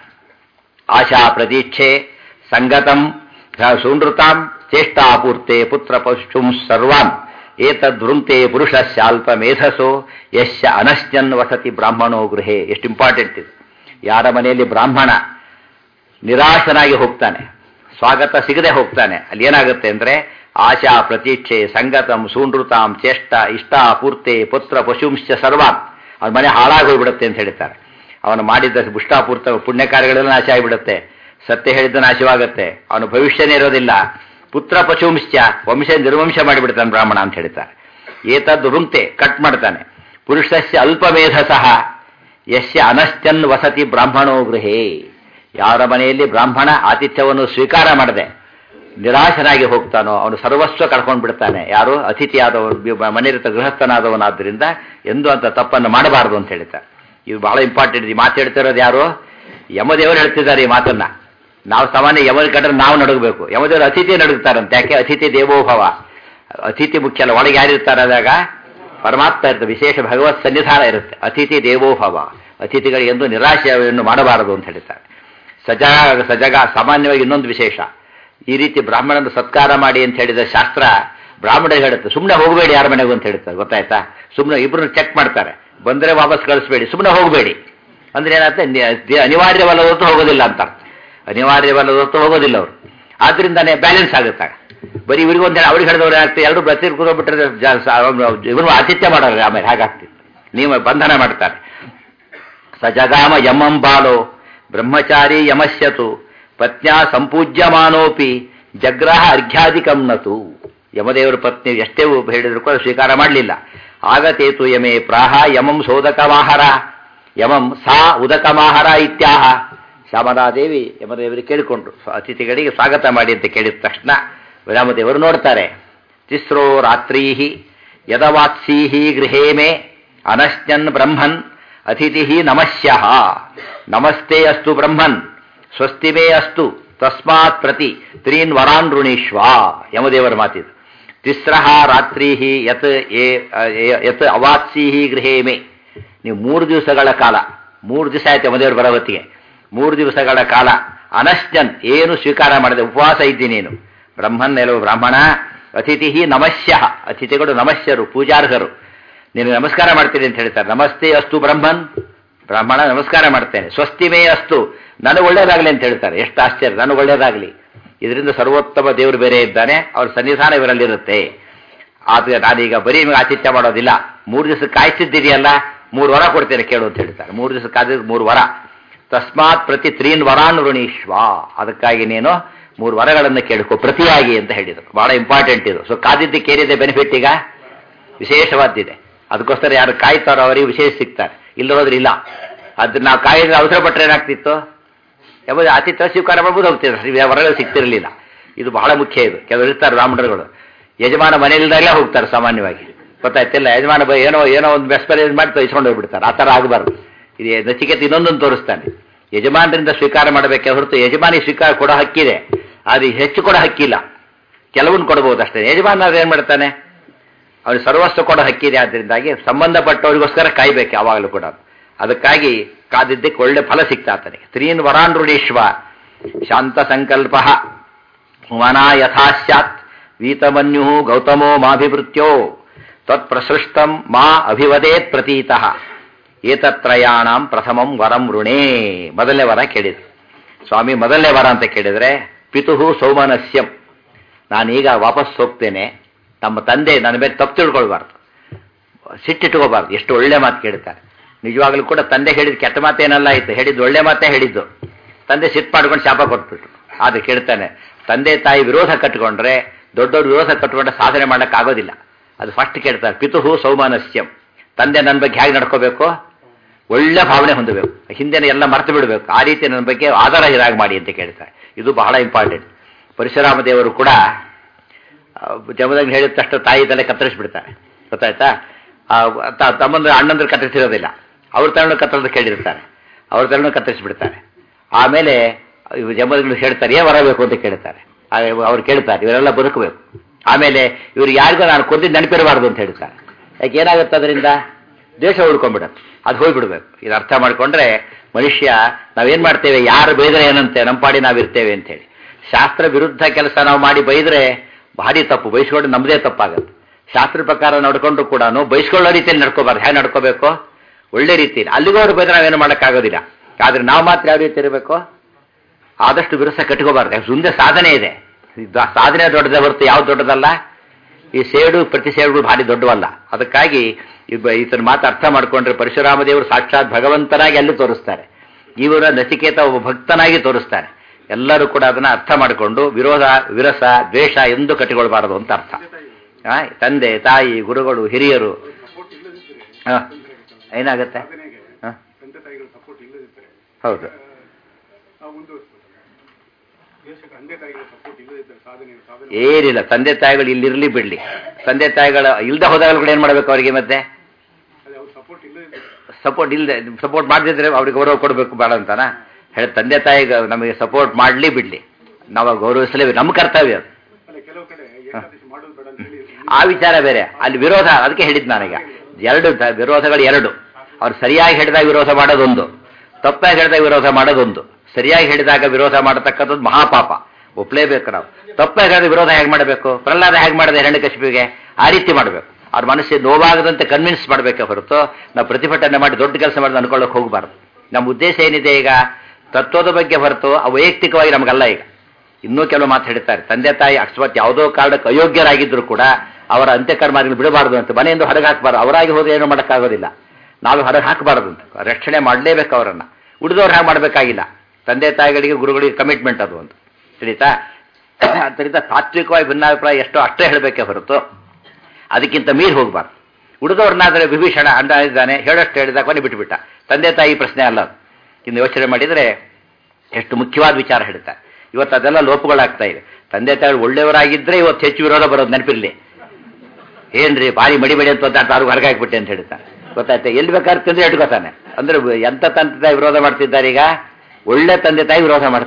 ಆಶಾ ಪ್ರತೀಕ್ಷೆ ಸಂಗತಂ ಸುನೃತಾಂ ಚೇಷ್ಟಾಪೂರ್ತೆ ಪುತ್ರ ಪಶುಂ ಸರ್ವಾನ್ ಏತದ್ವೃಂತೆ ಪುರುಷಸ್ಯಾಲ್ಪ ಮೇಧಸೋ ಯಶ್ಯ ಅನಶ್ಯನ್ ವಸತಿ ಬ್ರಾಹ್ಮಣೋ ಗೃಹೆ ಎಷ್ಟು ಇಂಪಾರ್ಟೆಂಟ್ ಇದು ಯಾರ ಮನೆಯಲ್ಲಿ ಬ್ರಾಹ್ಮಣ ನಿರಾಶನಾಗಿ ಹೋಗ್ತಾನೆ ಸ್ವಾಗತ ಸಿಗದೆ ಹೋಗ್ತಾನೆ ಅಲ್ಲಿ ಏನಾಗುತ್ತೆ ಅಂದ್ರೆ ಆಶಾ ಪ್ರತೀಕ್ಷೆ ಸಂಗತಂ ಸೂನೃತಾಂ ಚೇಷ್ಟ ಇಷ್ಟ ಪೂರ್ತೆ ಪುತ್ರ ಪಶುಂಶ್ಚ ಸರ್ವಾತ್ ಅವನ ಮನೆ ಹಾಳಾಗಿ ಹೋಗ್ಬಿಡುತ್ತೆ ಅಂತ ಹೇಳ್ತಾರೆ ಅವನು ಮಾಡಿದ್ದ ಪುಷ್ಟಾಪೂರ್ತ ಪುಣ್ಯ ಕಾರ್ಯಗಳೆಲ್ಲ ನಾಶ ಆಗಿಬಿಡುತ್ತೆ ಸತ್ಯ ಹೇಳಿದ್ದ ನಾಶವಾಗುತ್ತೆ ಅವನು ಭವಿಷ್ಯನೇ ಇರೋದಿಲ್ಲ ಪುತ್ರ ಪಶುಂಶ್ಚ ವಂಶ ನಿರ್ವಂಶ ಮಾಡಿಬಿಡ್ತಾನೆ ಬ್ರಾಹ್ಮಣ ಅಂತ ಹೇಳ್ತಾರೆ ಏತದ್ದು ರುಂಕ್ತೆ ಕಟ್ ಮಾಡ್ತಾನೆ ಪುರುಷಸ್ಯ ಅಲ್ಪಮೇಧಸಃ ಯಶ್ಯ ಅನಶ್ಚನ್ ವಸತಿ ಬ್ರಾಹ್ಮಣೋ ಗೃಹೇ ಯಾರ ಮನೆಯಲ್ಲಿ ಬ್ರಾಹ್ಮಣ ಆತಿಥ್ಯವನ್ನು ಸ್ವೀಕಾರ ಮಾಡದೆ ನಿರಾಶನಾಗಿ ಹೋಗ್ತಾನೋ ಅವನು ಸರ್ವಸ್ವ ಕಳ್ಕೊಂಡು ಬಿಡ್ತಾನೆ ಯಾರು ಅತಿಥಿಯಾದವನು ಮನೆಯಿರುತ್ತ ಗೃಹಸ್ಥನಾದವನಾದ್ರಿಂದ ಎಂದು ಅಂತ ತಪ್ಪನ್ನು ಮಾಡಬಾರದು ಅಂತ ಹೇಳ್ತಾರೆ ಇದು ಬಹಳ ಇಂಪಾರ್ಟೆಂಟ್ ಈ ಮಾತು ಹೇಳ್ತಿರೋದು ಯಾರು ಯಮದೇವರು ಹೇಳ್ತಿದ್ದಾರೆ ಈ ಮಾತನ್ನ ನಾವು ಸಾಮಾನ್ಯ ಯಮನ ಕಂಡ್ರೆ ನಾವು ನಡಗಬೇಕು ಯಮದೇವರು ಅತಿಥಿ ನಡುಗ್ತಾರಂತೆ ಯಾಕೆ ಅತಿಥಿ ದೇವೋಭವ ಅತಿಥಿ ಮುಖ್ಯ ಅಲ್ಲ ಒಳಗೆ ಯಾರಿರ್ತಾರೆ ಆದಾಗ ಪರಮಾತ್ಮ ಇರುತ್ತೆ ವಿಶೇಷ ಭಗವತ್ ಸನ್ನಿಧಾನ ಇರುತ್ತೆ ಅತಿಥಿ ದೇವೋಭವ ಅತಿಥಿಗಳಿಗೆ ಎಂದು ನಿರಾಶೆಯನ್ನು ಮಾಡಬಾರದು ಅಂತ ಹೇಳ್ತಾರೆ ಸಜಗ ಸಜಗ ಸಾಮಾನ್ಯವಾಗಿ ಇನ್ನೊಂದು ವಿಶೇಷ ಈ ರೀತಿ ಬ್ರಾಹ್ಮಣನ ಸತ್ಕಾರ ಮಾಡಿ ಅಂತ ಹೇಳಿದ ಶಾಸ್ತ್ರ ಬ್ರಾಹ್ಮಣರಿಗೆ ಹೇಳುತ್ತೆ ಸುಮ್ಮನೆ ಹೋಗಬೇಡಿ ಯಾರ ಮನೆಗೂ ಅಂತ ಹೇಳ್ತಾರೆ ಗೊತ್ತಾಯ್ತಾ ಸುಮ್ಮನೆ ಇಬ್ಬರನ್ನ ಚೆಕ್ ಮಾಡ್ತಾರೆ ಬಂದರೆ ವಾಪಸ್ ಕಳಿಸ್ಬೇಡಿ ಸುಮ್ಮನೆ ಹೋಗಬೇಡಿ ಅಂದ್ರೆ ಏನಾಗುತ್ತೆ ಅನಿವಾರ್ಯವಲ್ಲ ಹೊತ್ತು ಹೋಗೋದಿಲ್ಲ ಅಂತ ಅರ್ಥ ಅನಿವಾರ್ಯವಲ್ಲ ಹೊತ್ತು ಹೋಗೋದಿಲ್ಲ ಅವರು ಆದ್ರಿಂದಾನೇ ಬ್ಯಾಲೆನ್ಸ್ ಆಗುತ್ತೆ ಬರೀ ಇವ್ರಿಗೆ ಒಂದು ಅವ್ರಿಗೆ ಹೇಳಿದವ್ರು ಆಗ್ತದೆ ಎರಡು ಪ್ರತಿ ಕೂತ್ಬಿಟ್ರೆ ಇವನು ಆತಿಥ್ಯ ಮಾಡೋರು ಆಮೇಲೆ ಹಾಗಾಗ್ತಿತ್ತು ನೀವು ಬಂಧನ ಮಾಡ್ತಾರೆ ಸಜಗಾಮ ಯಮಂ ಬಾಲೋ ಬ್ರಹ್ಮಚಾರಿ ಯಮಸ್ಯತು ಪತ್ನ್ಯಾ ಸಂಪೂಜ್ಯಮಾನೋಪಿ ಜಗ್ರಹ ಅರ್ಘ್ಯಾಧಿಕಂ ನತು ಯಮದೇವರ ಪತ್ನಿ ಎಷ್ಟೇ ಹೇಳಿದ್ರು ಕೂಡ ಸ್ವೀಕಾರ ಮಾಡಲಿಲ್ಲ ಆಗತೇತು ಯಮೇ ಪ್ರಾಹ ಯಮಂ ಸೋದಕಮಾಹರ ಯಮಂ ಸಾ ಉದಕಮಾಹರ ಇತ್ಯಾಹ ಶ್ಯಾಮಲಾದೇವಿ ಯಮದೇವರಿಗೆ ಕೇಳಿಕೊಂಡ್ರು ಅತಿಥಿಗಳಿಗೆ ಸ್ವಾಗತ ಮಾಡಿ ಅಂತ ಕೇಳಿದ ತಕ್ಷಣ ರಾಮದೇವರು ನೋಡ್ತಾರೆ ತಿಸ್ರೋ ರಾತ್ರೀಹಿ ಯದವಾತ್ಸೀಹಿ ಗೃಹೇ ಮೇ ಅನಶ್ಯನ್ ಬ್ರಹ್ಮನ್ ಅತಿಥಿ ನಮಸ್ಯಃ ನಮಸ್ತೆ ಅಸ್ತು ಬ್ರಹ್ಮನ್ ಸ್ವಸ್ತಿ ಮೇ ಅಸ್ತು ತಸ್ಮಾತ್ ಪ್ರತಿ ತ್ರೀನ್ ವರಾನ್ ಋಣೀಶ್ವ ಯಮದೇವರ ಮಾತಿದು ತಿಸ್ರಹ ರಾತ್ರಿ ಯತ್ ಏ- ಏ- ಯತ್ ಅವಾತ್ಸೀ ಗೃಹೇ ಮೇ ನೀವು ಮೂರು ದಿವಸಗಳ ಕಾಲ ಮೂರು ದಿವಸ ಆಯ್ತು ಯಮದೇವರು ಬರೋ ಹೊತ್ತಿಗೆ ಮೂರು ದಿವಸಗಳ ಕಾಲ ಅನಶ್ಯನ್ ಏನು ಸ್ವೀಕಾರ ಮಾಡದೆ ಉಪವಾಸ ಇದ್ದೀನಿ ನೀನು ಬ್ರಹ್ಮನ್ ಎಲ್ಲೋ ಬ್ರಾಹ್ಮಣ ಅತಿಥಿ ನಮಸ್ಯ ಅತಿಥಿಗಳು ನಮಸ್ಯರು ಪೂಜಾರ್ಹರು ನಿನಗೆ ನಮಸ್ಕಾರ ಮಾಡ್ತೀನಿ ಅಂತ ಹೇಳ್ತಾರೆ ನಮಸ್ತೆ ಅಸ್ತು ಬ್ರಹ್ಮನ್ ಬ್ರಾಹ್ಮಣ ನಮಸ್ಕಾರ ಮಾಡ್ತೇನೆ ಸ್ವಸ್ತಿಮೇ ಅಸ್ತು ನನಗೆ ಒಳ್ಳೇದಾಗಲಿ ಅಂತ ಹೇಳ್ತಾರೆ ಎಷ್ಟು ಆಶ್ಚರ್ಯ ನನಗೆ ಒಳ್ಳೇದಾಗಲಿ ಇದರಿಂದ ಸರ್ವೋತ್ತಮ ದೇವರು ಬೇರೆ ಇದ್ದಾನೆ ಅವ್ರ ಸನ್ನಿಧಾನ ಇವರಲ್ಲಿರುತ್ತೆ ಆದ್ರೆ ನಾನೀಗ ಬರೀ ನಿಮಗೆ ಆತಿಥ್ಯ ಮಾಡೋದಿಲ್ಲ ಮೂರು ದಿವಸ ಕಾಯ್ತಿದ್ದೀರಿಯಲ್ಲ ಮೂರು ವರ ಕೊಡ್ತೇನೆ ಕೇಳು ಅಂತ ಹೇಳ್ತಾರೆ ಮೂರು ದಿವಸ ಕಾದ ಮೂರು ವರ ತಸ್ಮಾತ್ ಪ್ರತಿ ತ್ರೀನ್ ವರಾನ್ ಋಣೀಶ್ವ ಅದಕ್ಕಾಗಿ ನೀನು ಮೂರು ವರಗಳನ್ನು ಕೇಳ್ಕೊ ಪ್ರತಿಯಾಗಿ ಅಂತ ಹೇಳಿದರು ಬಹಳ ಇಂಪಾರ್ಟೆಂಟ್ ಇದು ಸೊ ಕಾದಿದ್ದಕ್ಕೆ ಏನಿದೆ ಬೆನಿಫಿಟ್ ಈಗ ವಿಶೇಷವಾದ್ದಿದೆ ಅದಕ್ಕೋಸ್ಕರ ಯಾರು ಕಾಯ್ತಾರೋ ಅವರಿಗೆ ವಿಶೇಷ ಸಿಗ್ತಾರೆ ಇಲ್ಲ ಹೋದ್ರೆ ಇಲ್ಲ ಅದ್ರ ನಾವು ಕಾಯಿದ್ರೆ ಅವಸರ ಪಟ್ಟರೆ ಏನಾಗ್ತಿತ್ತು ಯಾವಾಗ ಆತಿಥ್ಯ ಸ್ವೀಕಾರ ಮಾಡ್ಬೋದು ಹೋಗ್ತಿದ್ರು ಹೊರಗಡೆ ಸಿಗ್ತಿರಲಿಲ್ಲ ಇದು ಬಹಳ ಮುಖ್ಯ ಇದು ಕೆಲವರು ಇರ್ತಾರೆ ಬ್ರಾಹ್ಮಣರುಗಳು ಯಜಮಾನ ಮನೆಯಲ್ಲಿದ್ದಾಗಲೇ ಹೋಗ್ತಾರೆ ಸಾಮಾನ್ಯವಾಗಿ ಗೊತ್ತಾಯ್ತಿಲ್ಲ ಯಜಮಾನ ಬ- ಏನೋ ಏನೋ ಒಂದು ಮೆಸ್ಪರೇಜ್ ಮಾಡಿ ಇಸ್ಕೊಂಡು ಹೋಗ್ಬಿಡ್ತಾರೆ ಆ ಥರ ಆಗಬಾರ್ದು ಇದು ನಚಿಕೇತ ಇನ್ನೊಂದನ್ನು ತೋರಿಸ್ತಾನೆ ಯಜಮಾನರಿಂದ ಸ್ವೀಕಾರ ಮಾಡಬೇಕೆ ಹೊರತು ಯಜಮಾನಿ ಸ್ವೀಕಾರ ಕೊಡೋ ಹಕ್ಕಿದೆ ಅದು ಹೆಚ್ಚು ಕೊಡೋ ಹಕ್ಕಿಲ್ಲ ಕೆಲವನ್ನ ಕೊಡಬಹುದು ಅಷ್ಟೇ ಯಜಮಾನ ಏನು ಮಾಡ್ತಾನೆ ಅವ್ರಿಗೆ ಸರ್ವಸ್ವ ಕೊಡೋ ಹಕ್ಕಿದೆ ಆದ್ದರಿಂದಾಗಿ ಸಂಬಂಧಪಟ್ಟವರಿಗೋಸ್ಕರ ಕಾಯ್ಬೇಕು ಯಾವಾಗಲೂ ಕೂಡ ಅದಕ್ಕಾಗಿ ಕಾದಿದ್ದಕ್ಕೆ ಒಳ್ಳೆ ಫಲ ಸಿಗ್ತಾ ಆತನಿಗೆ ಸ್ತ್ರೀನ್ ವರಾನ್ ಋಣೀಶ್ವ ಶಾಂತ ಸಂಕಲ್ಪ ಮನ ಯಥಾ ಸ್ಯಾತ್ ವೀತಮನ್ಯು ಗೌತಮೋ ಮಾಭಿವೃತ್ಯೋ ತತ್ಪ್ರಸೃಷ್ಟಂ ಮಾ ಅಭಿವದೇತ್ ಪ್ರತೀತಃ ಏತತ್ರಯಾಣಂ ಪ್ರಥಮಂ ವರಂ ಋಣೇ ಮೊದಲನೇ ವರ ಕೇಳಿದ್ರು ಸ್ವಾಮಿ ಮೊದಲನೇ ವರ ಅಂತ ಕೇಳಿದ್ರೆ ಪಿತುಹು ಸೌಮನಸ್ಯಂ ನಾನೀಗ ವಾಪಸ್ ಹೋಗ್ತೇನೆ ನಮ್ಮ ತಂದೆ ನನ್ನ ಮೇಲೆ ತಪ್ಪು ತಿಳ್ಕೊಳ್ಬಾರ್ದು ಸಿಟ್ಟಿಟ್ಕೋಬಾರ್ದು ಎಷ್ಟು ಒಳ್ಳೆ ಮಾತು ಕೇಳ್ತಾರೆ ನಿಜವಾಗ್ಲೂ ಕೂಡ ತಂದೆ ಹೇಳಿದ ಕೆಟ್ಟ ಮಾತೇನಲ್ಲ ಆಯ್ತು ಹೇಳಿದ್ದು ಒಳ್ಳೆ ಮಾತೇ ಹೇಳಿದ್ದು ತಂದೆ ಸಿಟ್ಟು ಮಾಡ್ಕೊಂಡು ಶಾಪ ಕೊಟ್ಬಿಟ್ರು ಆದ್ರೆ ಕೇಳ್ತಾನೆ ತಂದೆ ತಾಯಿ ವಿರೋಧ ಕಟ್ಕೊಂಡ್ರೆ ದೊಡ್ಡವ್ರ ವಿರೋಧ ಕಟ್ಕೊಂಡ್ರೆ ಸಾಧನೆ ಮಾಡೋಕ್ಕಾಗೋದಿಲ್ಲ ಅದು ಫಸ್ಟ್ ಕೇಳ್ತಾರೆ ಪಿತುಹು ಸೌಮಾನಸ್ಯಂ ತಂದೆ ನನ್ನ ಬಗ್ಗೆ ಹೇಗೆ ನಡ್ಕೋಬೇಕು ಒಳ್ಳೆ ಭಾವನೆ ಹೊಂದಬೇಕು ಹಿಂದೆನ ಎಲ್ಲ ಮರೆತು ಬಿಡಬೇಕು ಆ ರೀತಿ ನನ್ನ ಬಗ್ಗೆ ಆಧಾರ ಇರಾಗಿ ಮಾಡಿ ಅಂತ ಕೇಳ್ತಾರೆ ಇದು ಬಹಳ ಇಂಪಾರ್ಟೆಂಟ್ ಪರಶುರಾಮ ದೇವರು ಕೂಡ ಜಮದಾಗ ಹೇಳಿದ ತಕ್ಷಣ ತಾಯಿ ತಲೆ ಕತ್ತರಿಸ್ಬಿಡ್ತಾರೆ ಗೊತ್ತಾಯ್ತಾ ಆ, ತ- ತಮ್ಮಂದ್ರೆ ಅಣ್ಣಂದ್ರೆ ಕತ್ತರಿಸಿರೋದಿಲ್ಲ ಅವ್ರ ತಲೆನೂ ಕತ್ತರಿಸ್ ಕೇಳಿರ್ತಾರೆ ಅವ್ರ ತಲೆನೂ ಕತ್ತರಿಸ್ಬಿಡ್ತಾರೆ ಆಮೇಲೆ ಜಮದಗಳು ಹೇಳ್ತಾರೆ ಏನ್ ಬರಬೇಕು ಅಂತ ಕೇಳ್ತಾರೆ ಆಗ ಅವ್ರು ಕೇಳ್ತಾರೆ ಇವರೆಲ್ಲ ಬದುಕಬೇಕು ಆಮೇಲೆ ಇವ್ರು ಯಾರಿಗೂ ನಾನು ಕೊಂದಿದ್ದು ನೆನಪಿರಬಾರ್ದು ಅಂತ ಹೇಳ್ತಾರೆ ಯಾಕೆ ಏನಾಗುತ್ತೆ ಅದರಿಂದ ದೇಶ ಉಳ್ಕೊಂಡ್ಬಿಡತ್ತೆ ಅದು ಹೋಗ್ಬಿಡ್ಬೇಕು ಇದು ಅರ್ಥ ಮಾಡ್ಕೊಂಡ್ರೆ ಮನುಷ್ಯ ನಾವೇನ್ ಮಾಡ್ತೇವೆ ಯಾರು ಬೈದ್ರೆ ಏನಂತೆ ನಮ್ಮ ಪಾಡಿ ನಾವಿರ್ತೇವೆ ಅಂತೇಳಿ ಶಾಸ್ತ್ರ ವಿರುದ್ಧ ಕೆಲಸ ನಾವು ಮಾಡಿ ಬೈದ್ರೆ ಭಾರಿ ತಪ್ಪು ಬೈಸ್ಕೊಂಡು ನಮ್ಮದೇ ತಪ್ಪಾಗುತ್ತೆ ಶಾಸ್ತ್ರ ಪ್ರಕಾರ ನಡ್ಕೊಂಡ್ರು ಕೂಡ ಬೈಸ್ಕೊಳ್ಳೋ ರೀತಿಯಲ್ಲಿ ನಡ್ಕೋಬಾರ್ದು ಹೇಗೆ ನಡ್ಕೋಬೇಕು ಒಳ್ಳೆ ರೀತಿಯಲ್ಲಿ ಅಲ್ಲಿಗೂ ಅವ್ರು ಬೈದ್ರೆ ನಾವೇನು ಮಾಡೋಕ್ಕಾಗೋದಿಲ್ಲ ಆದ್ರೆ ನಾವು ಮಾತ್ರ ಯಾವ ರೀತಿ ಇರಬೇಕು ಆದಷ್ಟು ವಿರಸ ಕಟ್ಕೋಬಾರ್ದು ಮುಂದೆ ಸಾಧನೆ ಇದೆ ಇದು ಸಾಧನೆ ದೊಡ್ಡದೇ ಹೊರತು ಯಾವ್ದು ದೊಡ್ಡದಲ್ಲ ಈ ಸೇಡು ಪ್ರತಿ ಸೇಡುಗಳು ಭಾರಿ ದೊಡ್ಡವಲ್ಲ ಅದಕ್ಕಾಗಿ ಇಬ್ಬ ಈತನ ಮಾತು ಅರ್ಥ ಮಾಡ್ಕೊಂಡ್ರೆ ಪರಶುರಾಮ ದೇವರು ಸಾಕ್ಷಾತ್ ಭಗವಂತನಾಗಿ ಅಲ್ಲಿ ತೋರಿಸ್ತಾರೆ ಇವರ ನಚಿಕೇತ ಒಬ್ಬ ಭಕ್ತನಾಗಿ ತೋರಿಸ್ತಾರೆ ಎಲ್ಲರೂ ಕೂಡ ಅದನ್ನ ಅರ್ಥ ಮಾಡಿಕೊಂಡು ವಿರೋಧ ವಿರಸ ದ್ವೇಷ ಎಂದು ಕಟ್ಟಿಕೊಳ್ಬಾರದು ಅಂತ ಅರ್ಥ ಆ, ತಂದೆ ತಾಯಿ ಗುರುಗಳು ಹಿರಿಯರು ಸಪೋರ್ಟ್ ಇಲ್ಲದಿದ್ದರೆ ಹ, ಏನಾಗುತ್ತೆ ಸಾಧನೆಗೆ ಹ, ತಂದೆ ತಾಯಿಗಳ ಸಪೋರ್ಟ್ ಇಲ್ಲದಿದ್ದರೆ ಹೌದು ನಾವು ಮುಂದುವರಿಸ್ಬೋದು ತಂದೆ ತಾಯಿಗಳ ಸಪೋರ್ಟ್ ಇಲ್ಲದಿದ್ದರೆ ಸಾಧನೆ ಸಾಧನೆ ಏನಿಲ್ಲ ತಂದೆ ತಾಯಿಗಳು ಇಲ್ಲಿರ್ಲಿ ಬಿಡ್ಲಿ ತಂದೆ ತಾಯಿಗಳ ಇಲ್ದ ಹೋದಾಗಲೂ ಕೂಡ ಏನ್ ಮಾಡ್ಬೇಕು ಅವರಿಗೆ ಮತ್ತೆ ಅದೇ ಅವ್ರ ಸಪೋರ್ಟ್ ಇಲ್ಲದಿದ್ದರೆ ಸಪೋರ್ಟ್ ಇಲ್ಲದೆ ಸಪೋರ್ಟ್ ಮಾಡದಿದ್ರೆ ಅವ್ರಿಗೆ ಗೌರವ ಕೊಡಬೇಕು ಬೇಡ ಅಂತಾನ ಹೇಳಿ ತಂದೆ ತಾಯಿಗೆ ನಮಗೆ ಸಪೋರ್ಟ್ ಮಾಡಲಿ ಬಿಡ್ಲಿ ನಾವು ಗೌರವಿಸಲೇಬೇಕು ನಮ್ಮ ಕರ್ತವ್ಯ ಅದು ಅಲ್ಲ ಕೆಲವು ಕಡೆ ಏಕಾದಶಿ ಮಾಡೋದು ಬೇಡ ಅಂತ ಹೇಳಿ ಆ ವಿಚಾರ ಬೇರೆ ಅಲ್ಲಿ ವಿರೋಧ ಅದಕ್ಕೆ ಹೇಳಿದ್ ನಾನೀಗ ಎರಡು ದ- ವಿರೋಧಗಳು ಎರಡು ಅವ್ರು ಸರಿಯಾಗಿ ಹೇಳಿದಾಗ ವಿರೋಧ ಮಾಡೋದೊಂದು ತಪ್ಪಾಗಿ ಹೇಳಿದಾಗ ವಿರೋಧ ಮಾಡೋದೊಂದು ಸರಿಯಾಗಿ ಹೇಳಿದಾಗ ವಿರೋಧ ಮಾಡತಕ್ಕಂಥದ್ದು ಮಹಾಪಾಪ ಒಪ್ಲೇಬೇಕು ನಾವು ತಪ್ಪಾಗಿ ಹೇಳಿದ ವಿರೋಧ ಹೇಗೆ ಮಾಡಬೇಕು ಪ್ರಹ್ಲಾದ ಹೇಗೆ ಮಾಡಿದೆ ಹಿರಣ್ಯಕಶಿಪಿಗೆ ಆ ರೀತಿ ಮಾಡಬೇಕು ಅವ್ರ ಮನಸ್ಸಿಗೆ ನೋವಾಗದಂತೆ ಕನ್ವಿನ್ಸ್ ಮಾಡಬೇಕೆ ಹೊರತು ನಾವು ಪ್ರತಿಭಟನೆ ಮಾಡಿ ದೊಡ್ಡ ಕೆಲಸ ಮಾಡಿದ ಅನ್ಕೊಳ್ಳೋಕೆ ಹೋಗಬಾರ್ದು ನಮ್ಮ ಉದ್ದೇಶ ಏನಿದೆ ಈಗ ತತ್ವದ ಬಗ್ಗೆ ಹೊರತು ಆ ವೈಯಕ್ತಿಕವಾಗಿ ನಮಗಲ್ಲ ಈಗ ಇನ್ನೂ ಕೆಲವು ಮಾತು ಹೇಳ್ತಾರೆ ತಂದೆ ತಾಯಿ ಅಕಸ್ಮಾತ್ ಯಾವುದೋ ಕಾರಣಕ್ಕೆ ಅಯೋಗ್ಯರಾಗಿದ್ರು ಕೂಡ ಅವರ ಅಂತ್ಯಕರ್ಮಾದಿಗಳು ಬಿಡಬಾರ್ದು ಅಂತ ಮನೆಯಿಂದ ಹೊರಗೆ ಹಾಕಬಾರ್ದು ಅವರಾಗಿ ಹೋದ್ರೆ ಏನೂ ಮಾಡೋಕ್ಕಾಗೋದಿಲ್ಲ ನಾವು ಹೊರಗೆ ಹಾಕಬಾರ್ದು ಅಂತ ರಕ್ಷಣೆ ಮಾಡಲೇಬೇಕು ಅವರನ್ನ ಉಳಿದವ್ರು ಹಾಗೆ ಮಾಡಬೇಕಾಗಿಲ್ಲ ತಂದೆ ತಾಯಿಗಳಿಗೆ ಗುರುಗಳಿಗೆ ಕಮಿಟ್ಮೆಂಟ್ ಅದು ಅಂತ ತಿಳಿತಾ ಅದರಿಂದ ತಾತ್ವಿಕವಾಗಿ ಭಿನ್ನಾಭಿಪ್ರಾಯ ಎಷ್ಟೋ ಅಷ್ಟೇ ಹೇಳಬೇಕೆ ಹೊರತು ಅದಕ್ಕಿಂತ ಮೀರಿ ಹೋಗಬಾರ್ದು ಉಳಿದವ್ರನ್ನಾದರೆ ವಿಭೀಷಣ ಅಂಡ ಇದ್ದಾನೆ ಹೇಳಷ್ಟು ಹೇಳಿದಾಗ ಕೊನೆ ಬಿಟ್ಟುಬಿಟ್ಟ ತಂದೆ ತಾಯಿ ಪ್ರಶ್ನೆ ಅಲ್ಲ ಅದು. ಇನ್ನು ಯೋಚನೆ ಮಾಡಿದರೆ ಎಷ್ಟು ಮುಖ್ಯವಾದ ವಿಚಾರ ಹೇಳ್ತಾರೆ ಇವತ್ತು ಅದೆಲ್ಲ ಲೋಪಗಳಾಗ್ತಾ ಇದೆ ತಂದೆ ತಾಯಿ ಒಳ್ಳೆಯವರಾಗಿದ್ದರೆ ಇವತ್ತು ಹೆಚ್ಚು ವಿರೋಧ ಬರೋದು ನೆನಪಿರಲಿ ಏನ್ರಿ ಭಾರಿ ಮಡಿಬೇಡಿ ಅಂತ ಅಂತ ಅವ್ರಿಗೆ ಹೊರಗೆ ಹಾಕ್ಬಿಟ್ಟೆ ಅಂತ ಹೇಳ್ತಾರೆ ಗೊತ್ತಾಯ್ತಾ ಎಲ್ಲಿ ಬೇಕಾದ್ರೆ ತಿಂದ್ರೆ ಇಟ್ಕೋತಾನೆ ಅಂದ್ರೆ ಎಂತ ತಂದೆ ತಾಯಿ ವಿರೋಧ ಮಾಡ್ತಿದ್ದಾರೆ ಈಗ ಒಳ್ಳೆ ತಂದೆ ತಾಯಿ ವಿರೋಧ ಮಾಡ್ತಿದ್ದ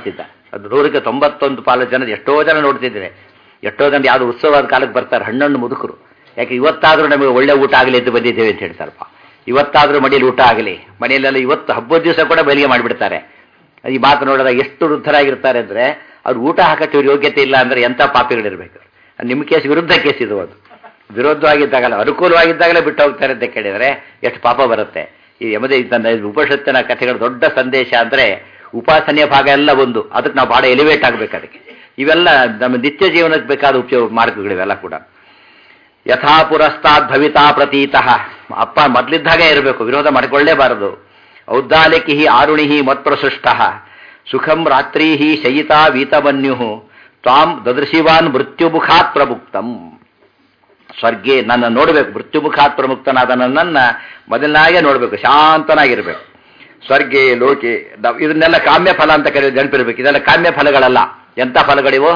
ಅದು ನೂರಕ್ಕೆ ತೊಂಬತ್ತೊಂದು ಪಾಲು ಜನ ಎಷ್ಟೋ ಜನ ನೋಡ್ತಿದ್ದೇವೆ ಎಷ್ಟೋ ಜನ ಯಾವುದು ಉತ್ಸವದ ಕಾಲಕ್ಕೆ ಬರ್ತಾರೆ ಹಣ್ಣಣ್ಣು ಮುದುಕರು ಯಾಕೆ ಇವತ್ತಾದರೂ ನಮಗೆ ಒಳ್ಳೆ ಊಟ ಆಗಲಿ ಅಂತ ಬಂದಿದ್ದೇವೆ ಅಂತ ಹೇಳ್ತಾರಪ್ಪ ಇವತ್ತಾದರೂ ಮನೇಲಿ ಊಟ ಆಗಲಿ ಮನೆಯಲ್ಲೆಲ್ಲ ಇವತ್ತು ಹಬ್ಬದ ದಿವಸ ಕೂಡ ಬಲಿಗೆ ಮಾಡಿಬಿಡ್ತಾರೆ ಈ ಮಾತು ನೋಡಿದಾಗ ಎಷ್ಟು ವೃದ್ಧರಾಗಿರ್ತಾರೆ ಅಂದರೆ ಅವ್ರು ಊಟ ಹಾಕಕ್ಕೆ ಇವ್ರ ಯೋಗ್ಯತೆ ಇಲ್ಲ ಅಂದರೆ ಎಂಥ ಪಾಪಿಗಳಿರ್ಬೇಕು ನಿಮ್ಮ ಕೇಸ್ ವಿರುದ್ಧ ಕೇಸ್ ಇದು ಅದು ವಿರೋಧವಾಗಿದ್ದಾಗಲ್ಲ ಅನುಕೂಲವಾಗಿದ್ದಾಗಲೇ ಬಿಟ್ಟು ಹೋಗ್ತಾರೆ ಅಂತ ಕೇಳಿದರೆ ಎಷ್ಟು ಪಾಪ ಬರುತ್ತೆ ಈ ಯಮದೇ ತನ್ನ ಉಪನಿಷತ್ತಿನ ಕಥೆಗಳ ದೊಡ್ಡ ಸಂದೇಶ ಅಂದರೆ ಉಪಾಸನೆಯ ಭಾಗ ಎಲ್ಲ ಒಂದು ಅದಕ್ಕೆ ನಾವು ಭಾಳ ಎಲಿವೇಟ್ ಆಗಬೇಕು ಅದಕ್ಕೆ ಇವೆಲ್ಲ ನಮ್ಮ ನಿತ್ಯ ಜೀವನಕ್ಕೆ ಬೇಕಾದ ಉಪಯೋಗ ಮಾರ್ಗಗಳಿವೆಲ್ಲ ಕೂಡ ಯಥಾ ಪುರಸ್ತಾದ್ ಭವಿತಾ ಪ್ರತೀತಃ ಅಪ್ಪ ಮೊದಲಿದ್ದಾಗೆ ಇರಬೇಕು ವಿರೋಧ ಮಾಡಿಕೊಳ್ಳೇಬಾರದು ಔದ್ದಾಲಿಕಿ ಆರುಣಿ ಮತ್ಪ್ರಸೃಷ್ಟ ಸುಖಂ ರಾತ್ರಿ ಶಯಿತಾ ವೀತಮನ್ಯು ತ್ವಾಂ ದದೃಶಿವಾನ್ ಮೃತ್ಯುಮುಖಾತ್ ಪ್ರಮುಕ್ತಂ ಸ್ವರ್ಗೆ ನನ್ನ ನೋಡಬೇಕು ಮೃತ್ಯುಮುಖಾತ್ ಪ್ರಮುಕ್ತನಾದ ನನ್ನನ್ನು ಮೊದಲನಾಗೆ ನೋಡಬೇಕು ಶಾಂತನಾಗಿರಬೇಕು ಸ್ವರ್ಗೆ ಲೋಕೆ ದ- ಇದನ್ನೆಲ್ಲ ಕಾಮ್ಯ ಫಲ ಅಂತ ಕರೆಯೋದು ನೆನಪಿರ್ಬೇಕು ಇದೆಲ್ಲ ಕಾಮ್ಯ ಫಲಗಳಲ್ಲ ಎಂಥ ಫಲಗಳಿವು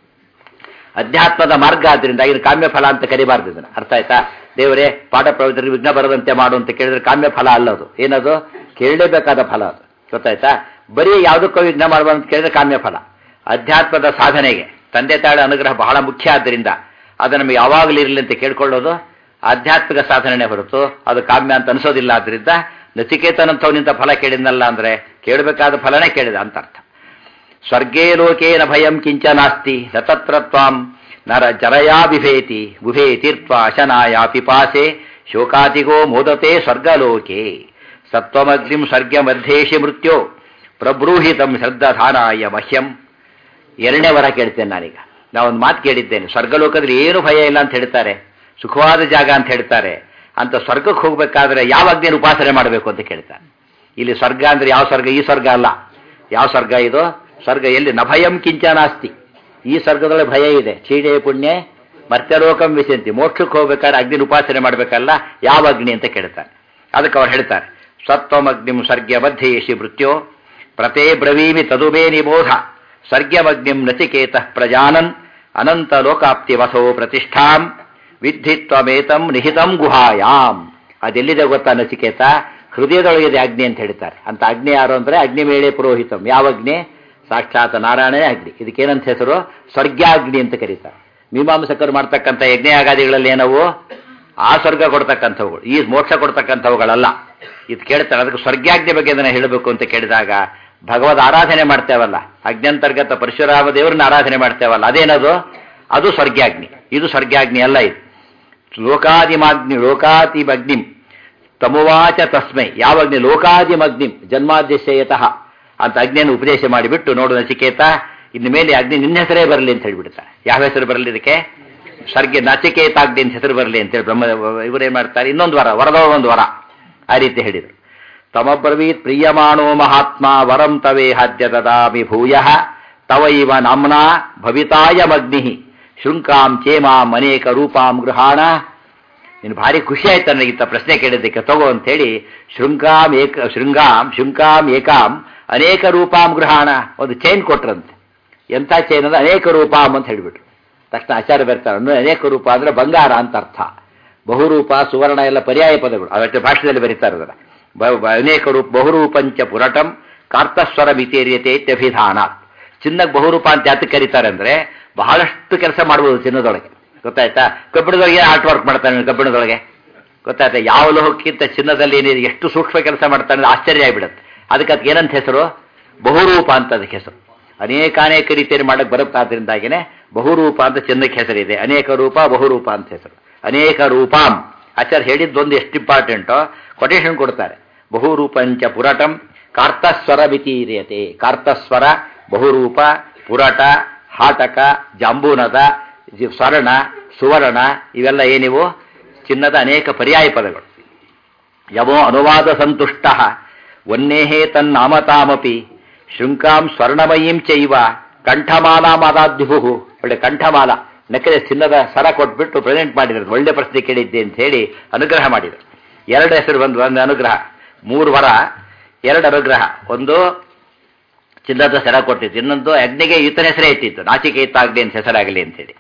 ಅಧ್ಯಾತ್ಮದ ಮಾರ್ಗ ಆದ್ರಿಂದ ಇದು ಕಾಮ್ಯ ಫಲ ಅಂತ ಕರಿಬಾರ್ದು ಇದನ್ನ ಅರ್ಥ ಆಯ್ತಾ ದೇವರೇ ಪಾಠ ಪ್ರವಚನರಿಗೆ ವಿಘ್ನ ಬರದಂತೆ ಮಾಡು ಅಂತ ಕೇಳಿದ್ರೆ ಕಾಮ್ಯ ಫಲ ಅಲ್ಲದು ಏನದು ಕೇಳಲೇಬೇಕಾದ ಫಲ ಅದು ಗೊತ್ತಾಯ್ತಾ ಬರೀ ಯಾವುದಕ್ಕೂ ವಿಘ್ನ ಮಾಡಬಾರ್ದು ಅಂತ ಕೇಳಿದ್ರೆ ಕಾಮ್ಯ ಫಲ ಅಧ್ಯಾತ್ಮದ ಸಾಧನೆಗೆ ತಂದೆ ತಾಳ ಅನುಗ್ರಹ ಬಹಳ ಮುಖ್ಯ ಆದ್ದರಿಂದ ಅದು ನಮಗೆ ಯಾವಾಗಲೂ ಇರಲಿ ಅಂತ ಕೇಳ್ಕೊಳ್ಳೋದು ಆಧ್ಯಾತ್ಮಿಕ ಸಾಧನೆ ಹೊರತು ಅದು ಕಾಮ್ಯ ಅಂತ ಅನಿಸೋದಿಲ್ಲ ಆದ್ರಿಂದ ನಚಿಕೇತನಂಥವನಿಂದ ಫಲ ಕೇಳಿದ್ನಲ್ಲ ಅಂದ್ರೆ ಕೇಳಬೇಕಾದ ಫಲನೇ ಕೇಳಿದ ಅಂತ ಅರ್ಥ ಸ್ವರ್ಗೇ ಲೋಕೇನ ಭಯಂ ಕಿಂಚ ನಾಸ್ತಿ ನ ತತ್ರ ತ್ವಾಂ ನರ ಜರಯಾ ಬಿಭೇತಿ ಬುಭೇತಿರ್ತ್ವ ಅಶನಾಯ ಪಿಪಾಸೆ ಶೋಕಾತಿಗೋ ಮೋದತೆ ಸ್ವರ್ಗಲೋಕೆ ಸತ್ವಮಗ್ನಿಂ ಸ್ವರ್ಗ ಮಧ್ಯೇಶಿ ಮೃತ್ಯೋ ಪ್ರಬ್ರೂಹಿತಂ ಶ್ರದ್ಧಾನಾಯ ಮಹ್ಯಂ ಎರಡನೇ ವರ ಕೇಳ್ತೇನೆ ನಾನೀಗ ನಾವೊಂದು ಮಾತು ಕೇಳಿದ್ದೇನೆ ಸ್ವರ್ಗಲೋಕದಲ್ಲಿ ಏನು ಭಯ ಇಲ್ಲ ಅಂತ ಹೇಳ್ತಾರೆ ಸುಖವಾದ ಜಾಗ ಅಂತ ಹೇಳ್ತಾರೆ ಅಂತ ಸ್ವರ್ಗಕ್ಕೆ ಹೋಗ್ಬೇಕಾದ್ರೆ ಯಾವ ಅಗ್ನಿಯನ್ನು ಉಪಾಸನೆ ಮಾಡಬೇಕು ಅಂತ ಕೇಳ್ತಾರೆ ಇಲ್ಲಿ ಸ್ವರ್ಗ ಅಂದ್ರೆ ಯಾವ ಸ್ವರ್ಗ ಈ ಸ್ವರ್ಗ ಅಲ್ಲ ಯಾವ ಸ್ವರ್ಗ ಇದು ಸ್ವರ್ಗ ಎಲ್ಲಿ ನಭಯಂ ಕಿಂಚನಾಸ್ತಿ ಈ ಸ್ವರ್ಗದೊಳಗೆ ಭಯ ಇದೆ ಚೀಡೆ ಪುಣ್ಯ ಮರ್ತ್ಯಲೋಕಂ ವಿಶಂತಿ ಮೋಕ್ಷಕ್ಕೆ ಹೋಗ್ಬೇಕಾದ್ರೆ ಅಗ್ನಿನ ಉಪಾಸನೆ ಮಾಡಬೇಕಲ್ಲ ಯಾವ ಅಗ್ನಿ ಅಂತ ಕೇಳ್ತಾರೆ ಅದಕ್ಕೆ ಅವ್ರು ಹೇಳ್ತಾರೆ ಸತ್ವಮಗ್ನಿಂ ಸ್ವರ್ಗ ಮಧ್ಯೇಶಿ ಮೃತ್ಯೋ ಪ್ರತೇ ಬ್ರವೀಮಿ ತದುಮೇ ನಿಬೋಧ ಸ್ವರ್ಗಮಗ್ನಿಂ ನಚಿಕೇತ ಪ್ರಜಾನನ್ ಅನಂತ ಲೋಕಾಪ್ತಿ ವಸೋ ಪ್ರತಿಷ್ಠಾಂ ವಿದ್ಧಿ ತ್ವಮೇತಂ ನಿಹಿತಂ ಗುಹಾಯಾಮ್ ಅದೆಲ್ಲಿದೆ ಗೊತ್ತಾ ನಚಿಕೇತ ಹೃದಯದೊಳಗಿದೆ ಅಗ್ನಿ ಅಂತ ಹೇಳ್ತಾರೆ ಅಂತ ಅಗ್ನಿ ಯಾರು ಅಂದ್ರೆ ಅಗ್ನಿಮೇಳೆ ಪುರೋಹಿತಂ ಯಾವ ಅಗ್ನಿ ಸಾಕ್ಷಾತ್ ನಾರಾಯಣನೇ ಅಗ್ನಿ ಇದಕ್ಕೇನಂತ ಹೆಸರು ಸ್ವರ್ಗಾಗ್ನಿ ಅಂತ ಕರೀತಾರೆ ಮೀಮಾಂಸಕರು ಮಾಡ್ತಕ್ಕಂಥ ಯಜ್ಞಯಾಗಾದಿಗಳಲ್ಲಿ ಏನವು ಆ ಸ್ವರ್ಗ ಕೊಡ್ತಕ್ಕಂಥವುಗಳು ಈ ಮೋಕ್ಷ ಕೊಡ್ತಕ್ಕಂಥವುಗಳಲ್ಲ ಇದು ಕೇಳ್ತಾರೆ ಅದಕ್ಕೆ ಸ್ವರ್ಗಾಗ್ನಿ ಬಗ್ಗೆ ಅದನ್ನ ಹೇಳಬೇಕು ಅಂತ ಕೇಳಿದಾಗ ಭಗವದ್ ಆರಾಧನೆ ಮಾಡ್ತೇವಲ್ಲ ಅಗ್ನಂತರ್ಗತ ಪರಶುರಾಮ ದೇವರನ್ನ ಆರಾಧನೆ ಮಾಡ್ತೇವಲ್ಲ ಅದೇನದು ಅದು ಸ್ವರ್ಗಾಗ್ನಿ ಇದು ಸ್ವರ್ಗಾಗ್ನಿ ಅಲ್ಲ ಇದು ಲೋಕಾದಿಮಾಗ್ನಿ ಲೋಕಾತಿಮಗ್ನಿಂ ತಮುವಾಚ ತಸ್ಮೈ ಯಾವ ಅಗ್ನಿ ಲೋಕಾದಿಮಗ್ನಿಂ ಜನ್ಮಾದ್ಯಶಯತಃ ಅಂತ ಅಗ್ನಿಯನ್ನು ಉಪದೇಶ ಮಾಡಿಬಿಟ್ಟು ನೋಡು ನಚಿಕೇತ ಇನ್ನು ಮೇಲೆ ಅಗ್ನಿ ನಿನ್ನ ಹೆಸರೇ ಬರಲಿ ಅಂತ ಹೇಳ್ಬಿಡ್ತಾರೆ ಯಾವ ಹೆಸರು ಬರಲಿ ಇದಕ್ಕೆ ಸ್ವರ್ಗ ನಚಿಕೇತಾಗ್ನಿ ಅಂತ ಹೆಸರು ಬರಲಿ ಅಂತೇಳಿ ಬ್ರಹ್ಮ ಇವರೇನ್ ಮಾಡ್ತಾರೆ ಇನ್ನೊಂದು ವರ ವರದ ಒಂದು ವರ ಆ ರೀತಿ ಹೇಳಿದರು ತಮಬ್ರವೀತ್ ಪ್ರಿಯಮಾಣೋ ಮಹಾತ್ಮ ವರಂ ತವೇ ಹಾದ್ಯ ದದಾಮಿ ಭೂಯ ತವ ಇವ ನಾಮ್ನಾ ಭವಿತಾಯಮಗ್ನಿ ಶೃಂಕಾಂ ಚೇಮಾಂ ಅನೇಕ ರೂಪಾಂ ಗೃಹಾಣ ನೀನು ಭಾರಿ ಖುಷಿ ಆಯ್ತು ನನಗಿಂತ ಪ್ರಶ್ನೆ ಕೇಳಿದ್ದಕ್ಕೆ ತಗೋ ಅಂತೇಳಿ ಶೃಂಗಾಂ ಏಕ ಶೃಂಗಾಂ ಶೃಂಗಾಂ ಏಕಾಂ ಅನೇಕ ರೂಪಾಂ ಗೃಹಾಣ ಒಂದು ಚೈನ್ ಕೊಟ್ರಂತೆ ಎಂಥ ಚೈನ್ ಅಂದ್ರೆ ಅನೇಕ ರೂಪಾಂ ಅಂತ ಹೇಳಿಬಿಟ್ರು ತಕ್ಷಣ ಆಚಾರ್ಯ ಬರ್ತಾರೆ ಅಂದ್ರೆ ಅನೇಕ ರೂಪ ಅಂದ್ರೆ ಬಂಗಾರ ಅಂತ ಅರ್ಥ ಬಹುರೂಪ ಸುವರ್ಣ ಎಲ್ಲ ಪರ್ಯಾಯ ಪದಗಳು ಅವತ್ತು ಭಾಷೆಯಲ್ಲಿ ಬರೀತಾರೆ ಅದರ ಬ- ಬ- ಅನೇಕ ರೂಪ ಬಹುರೂಪಂಚ ಪುರಟಂ ಕಾರ್ತಸ್ವರ ಮಿತೇರಿಯತೆ ಇತ್ಯಭಿಧಾನ ಚಿನ್ನಕ್ಕೆ ಬಹುರೂಪ ಅಂತ ಯಾತಕ್ಕೆ ಕರೀತಾರೆ ಅಂದ್ರೆ ಬಹಳಷ್ಟು ಕೆಲಸ ಮಾಡ್ಬೋದು ಚಿನ್ನದೊಳಗೆ ಗೊತ್ತಾಯ್ತಾ ಕಬ್ಬಿಣದೊಳಗೆ ಆರ್ಟ್ ವರ್ಕ್ ಮಾಡ್ತಾನೆ ಕಬ್ಬಿಣದೊಳಗೆ ಗೊತ್ತಾಯ್ತಾ ಯಾವ ಲೋಹಕ್ಕಿಂತ ಚಿನ್ನದಲ್ಲಿ ಏನಿದೆ ಎಷ್ಟು ಸೂಕ್ಷ್ಮ ಕೆಲಸ ಮಾಡ್ತಾನೆ ಅಂದ್ರೆ ಆಶ್ಚರ್ಯ ಆಗಿಬಿಡುತ್ತೆ ಅದಕ್ಕೆ ಅದಕ್ಕೆ ಏನಂತ ಹೆಸರು ಬಹುರೂಪ ಅಂತ ಅದಕ್ಕೆ ಹೆಸರು ಅನೇಕ ಅನೇಕ ರೀತಿಯಲ್ಲಿ ಮಾಡಕ್ಕೆ ಬರುತ್ತಾದ್ರಿಂದಾಗಿನೇ ಬಹುರೂಪ ಅಂತ ಚಿನ್ನಕ್ಕೆ ಹೆಸರಿದೆ ಅನೇಕ ರೂಪ ಬಹುರೂಪ ಅಂತ ಹೆಸರು ಅನೇಕ ರೂಪಾಂ ಆಚಾರ್ಯ ಹೇಳಿದ್ದೊಂದು ಎಷ್ಟು ಇಂಪಾರ್ಟೆಂಟೋ ಕೊಟೇಶನ್ ಕೊಡ್ತಾರೆ ಬಹುರೂಪಂಚ ಪುರಟಂ ಕಾರ್ತಸ್ವರ ಮಿತೀರಿಯತೆ ಕಾರ್ತಸ್ವರ ಬಹುರೂಪ ಪುರಟ ಹಾಟಕ ಜಾಂಬೂನದ ಜಿ- ಸ್ವರ್ಣ ಸುವರ್ಣ ಇವೆಲ್ಲ ಏನಿವು ಚಿನ್ನದ ಅನೇಕ ಪರ್ಯಾಯ ಪದಗಳು ಯಮೋ ಅನುವಾದ ಸಂತುಷ್ಟ ವನ್ನೇಹೇ ತನ್ನಾಮತಾಮಪಿ ಶೃಂಕಾಂ ಸ್ವರ್ಣಮಯೀಂ ಚೈವ ಕಂಠಮಾಲಾ ಮಾದಾದ್ಯುಭು ಒಳ್ಳೆ ಕಂಠಮಾಲ ನೆಕ್ಕರೆ ಚಿನ್ನದ ಸರ ಕೊಟ್ಬಿಟ್ಟು ಪ್ರೆಸೆಂಟ್ ಮಾಡಿದ್ರು ಒಳ್ಳೆ ಪ್ರಶ್ನೆ ಕೇಳಿದ್ದೆ ಅಂತ ಹೇಳಿ ಅನುಗ್ರಹ ಮಾಡಿದರು ಎರಡು ಹೆಸರು ಬಂದು ಒಂದು ಅನುಗ್ರಹ ಮೂರು ವರ ಎರಡು ಅನುಗ್ರಹ ಒಂದು ಚಿನ್ನದ ಸರ ಕೊಟ್ಟಿತ್ತು ಇನ್ನೊಂದು ಅಗ್ನಿಗೆ ಈತನ ಹೆಸರೇ ಇಟ್ಟಿತ್ತು ನಾಚಿಕೇತಾಗ್ಲಿ ಅಂತ ಹೆಸರಾಗಲಿ ಅಂತೇಳಿ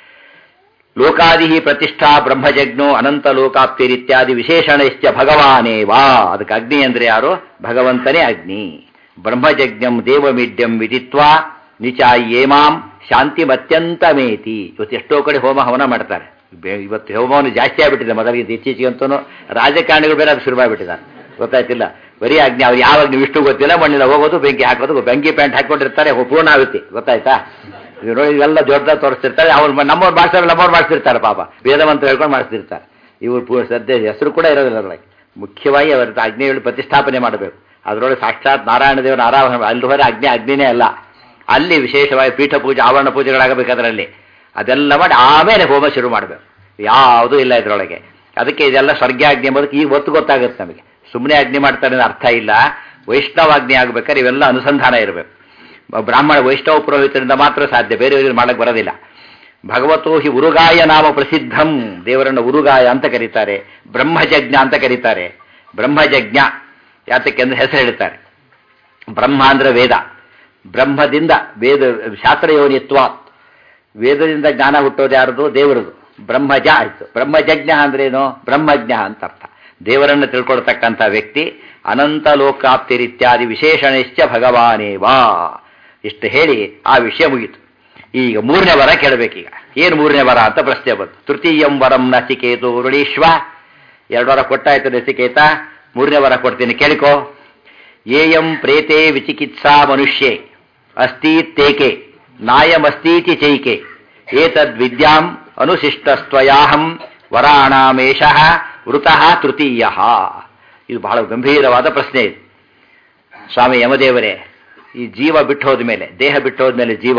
ಲೋಕಾದಿ ಪ್ರತಿಷ್ಠಾ ಬ್ರಹ್ಮಜಜ್ಞೋ ಅನಂತ ಲೋಕಾಪ್ತಿರಿತ್ಯಾದಿ ವಿಶೇಷಣಶ್ಚ ಭಗವಾನೇ ವಾ ಅದಕ್ಕೆ ಅಗ್ನಿ ಅಂದ್ರೆ ಯಾರು ಭಗವಂತನೇ ಅಗ್ನಿ ಬ್ರಹ್ಮಜಜ್ಞಂ ದೇವಮಿಡ್ಯಂ ವಿದಿತ್ವಾ ನಿಚ ಏಮಾಂ ಶಾಂತಿ ಮತ್ಯಂತ ಮೇತಿ ಇವತ್ತು ಎಷ್ಟೋ ಕಡೆ ಹೋಮ ಹವನ ಮಾಡ್ತಾರೆ ಬೆ- ಇವತ್ತು ಹೋಮವನ್ನು ಜಾಸ್ತಿ ಆಗ್ಬಿಟ್ಟಿದೆ ಮೊದಲಿಗೆ ಇತ್ತೀಚೆಗಂತೂ ರಾಜಕಾರಣಿಗಳು ಬೇರೆ ಅದು ಶುರು ಮಾಡಿಬಿಟ್ಟಿದ್ದಾರೆ ಗೊತ್ತಾಯ್ತಿಲ್ಲ ಬರೀ ಅಗ್ನಿ ಅವ್ರು ಯಾವಾಗ ನೀವು ಇಷ್ಟು ಗೊತ್ತಿಲ್ಲ ಮಣ್ಣಿಲ್ಲ ಹೋಗೋದು ಬೆಂಕಿ ಹಾಕೋದು ಬೆಂಕಿ ಪ್ಯಾಂಟ್ ಹಾಕೊಂಡಿರ್ತಾರೆ ಹೋ- ಪೂರ್ಣಾಹುತಿ ಗೊತ್ತಾಯ್ತಾ ಇವ್ರು ನೋಡಿ ಇವೆಲ್ಲ ದೊಡ್ಡ ತೋರಿಸ್ತಿರ್ತಾರೆ ಅವ್ರು ನಮ್ಮವ್ರು ಮಾಡ್ತಾರೆ ನಮ್ಮವ್ರು ಮಾಡಿಸ್ತಿರ್ತಾರೆ ಪಾಪ ವೇದಮಂತ್ರ ಹೇಳ್ಕೊಂಡು ಮಾಡಿಸ್ತಿರ್ತಾರೆ ಇವ್ರು ಪೂ ಸದ್ಯ ಹೆಸರು ಕೂಡ ಇರೋದಿಲ್ಲ ಅದ್ರೊಳಗೆ ಮುಖ್ಯವಾಗಿ ಅವರ ಅಗ್ನಿಗಳು ಪ್ರತಿಷ್ಠಾಪನೆ ಮಾಡಬೇಕು ಅದರೊಳಗೆ ಸಾಕ್ಷಾತ್ ನಾರಾಯಣ ದೇವರ ಆರಾಧನೆ ಅಲ್ಲಿ ಹೊರ ಅಗ್ನಿ ಅಗ್ನಿನೇ ಅಲ್ಲ ಅಲ್ಲಿ ವಿಶೇಷವಾಗಿ ಪೀಠ ಪೂಜೆ ಆವರಣ ಪೂಜೆಗಳಾಗಬೇಕು ಅದರಲ್ಲಿ ಅದೆಲ್ಲ ಮಾಡಿ ಆಮೇಲೆ ಹೋಮ ಶುರು ಮಾಡಬೇಕು ಯಾವುದೂ ಇಲ್ಲ ಇದರೊಳಗೆ ಅದಕ್ಕೆ ಇದೆಲ್ಲ ಸ್ವರ್ಗಾಗ್ನಿ ಎಂಬುದಕ್ಕೆ ಈಗ ಒತ್ತು ಗೊತ್ತಾಗುತ್ತೆ ನಮಗೆ ಸುಮ್ಮನೆ ಅಗ್ನಿ ಮಾಡ್ತಾರೆ ಅನ್ನೋ ಅರ್ಥ ಇಲ್ಲ ವೈಷ್ಣವಾಗ್ನಿ ಆಗ್ಬೇಕಾದ್ರೆ ಇವೆಲ್ಲ ಅನುಸಂಧಾನ ಇರಬೇಕು ಬ್ರಾಹ್ಮಣ ವೈಷ್ಣವ ಪುರೋಹಿತರಿಂದ ಮಾತ್ರ ಸಾಧ್ಯ ಬೇರೆಯವರಿಗೆ ಮಾಡಕ್ಕೆ ಬರೋದಿಲ್ಲ ಭಗವತೋ ಹಿ ಉರುಗಾಯ ನಾಮ ಪ್ರಸಿದ್ಧಂ ದೇವರನ್ನು ಉರುಗಾಯ ಅಂತ ಕರೀತಾರೆ ಬ್ರಹ್ಮಜಜ್ಞ ಅಂತ ಕರೀತಾರೆ ಬ್ರಹ್ಮಜಜ್ಞ ಯಾತಕ್ಕೆ ಅಂದ್ರೆ ಹೆಸರು ಹೇಳ್ತಾರೆ ಬ್ರಹ್ಮ ಅಂದ್ರೆ ವೇದ ಬ್ರಹ್ಮದಿಂದ ವೇದ ಶಾಸ್ತ್ರಯೋನಿತ್ವ ವೇದದಿಂದ ಜ್ಞಾನ ಹುಟ್ಟೋದು ಯಾರದು ದೇವರದು ಬ್ರಹ್ಮಜ ಆಯ್ತು ಬ್ರಹ್ಮಜಜ್ಞ ಅಂದ್ರೇನು ಬ್ರಹ್ಮಜ್ಞ ಅಂತ ಅರ್ಥ ದೇವರನ್ನು ತಿಳ್ಕೊಳ್ತಕ್ಕಂಥ ವ್ಯಕ್ತಿ ಅನಂತ ಲೋಕಾಪ್ತಿರಿತ್ಯಾದಿ ವಿಶೇಷಣಿಶ್ಚ ಭಗವಾನೇವಾ ಇಷ್ಟು ಹೇಳಿ ಆ ವಿಷಯ ಮುಗೀತು ಈಗ ಮೂರನೇ ವರ ಕೇಳಬೇಕೀಗ ಏನು ಮೂರನೇ ವರ ಅಂತ ಪ್ರಶ್ನೆ ಬಂತು ತೃತೀಯಂ ವರಂ ನಚಿಕೇತು ವರುಣೀಶ್ವ ಎರಡು ವರ ಕೊಟ್ಟಾಯ್ತು ನಚಿಕೇತ ಮೂರನೇ ವರ ಕೊಡ್ತೀನಿ ಕೇಳಿಕೋ ಏಯಂ ಪ್ರೇತೆ ವಿಚಿಕಿತ್ಸಾ ಮನುಷ್ಯೇ ಅಸ್ತೀತ್ತೇಕೆ ನಾಯಮಸ್ತೀತಿ ಚೈಕೆ ಏತದ್ ವಿದ್ಯಾಂ ಅನುಶಿಷ್ಟಸ್ತ್ವಯಾಹಂ ವರಾಣಾಮೇಷ ವೃತಃ ತೃತೀಯ ಇದು ಬಹಳ ಗಂಭೀರವಾದ ಪ್ರಶ್ನೆ ಇದು ಸ್ವಾಮಿ ಯಮದೇವರೇ ಈ ಜೀವ ಬಿಟ್ಟು ಹೋದ ಮೇಲೆ ದೇಹ ಬಿಟ್ಟು ಹೋದ್ಮೇಲೆ ಜೀವ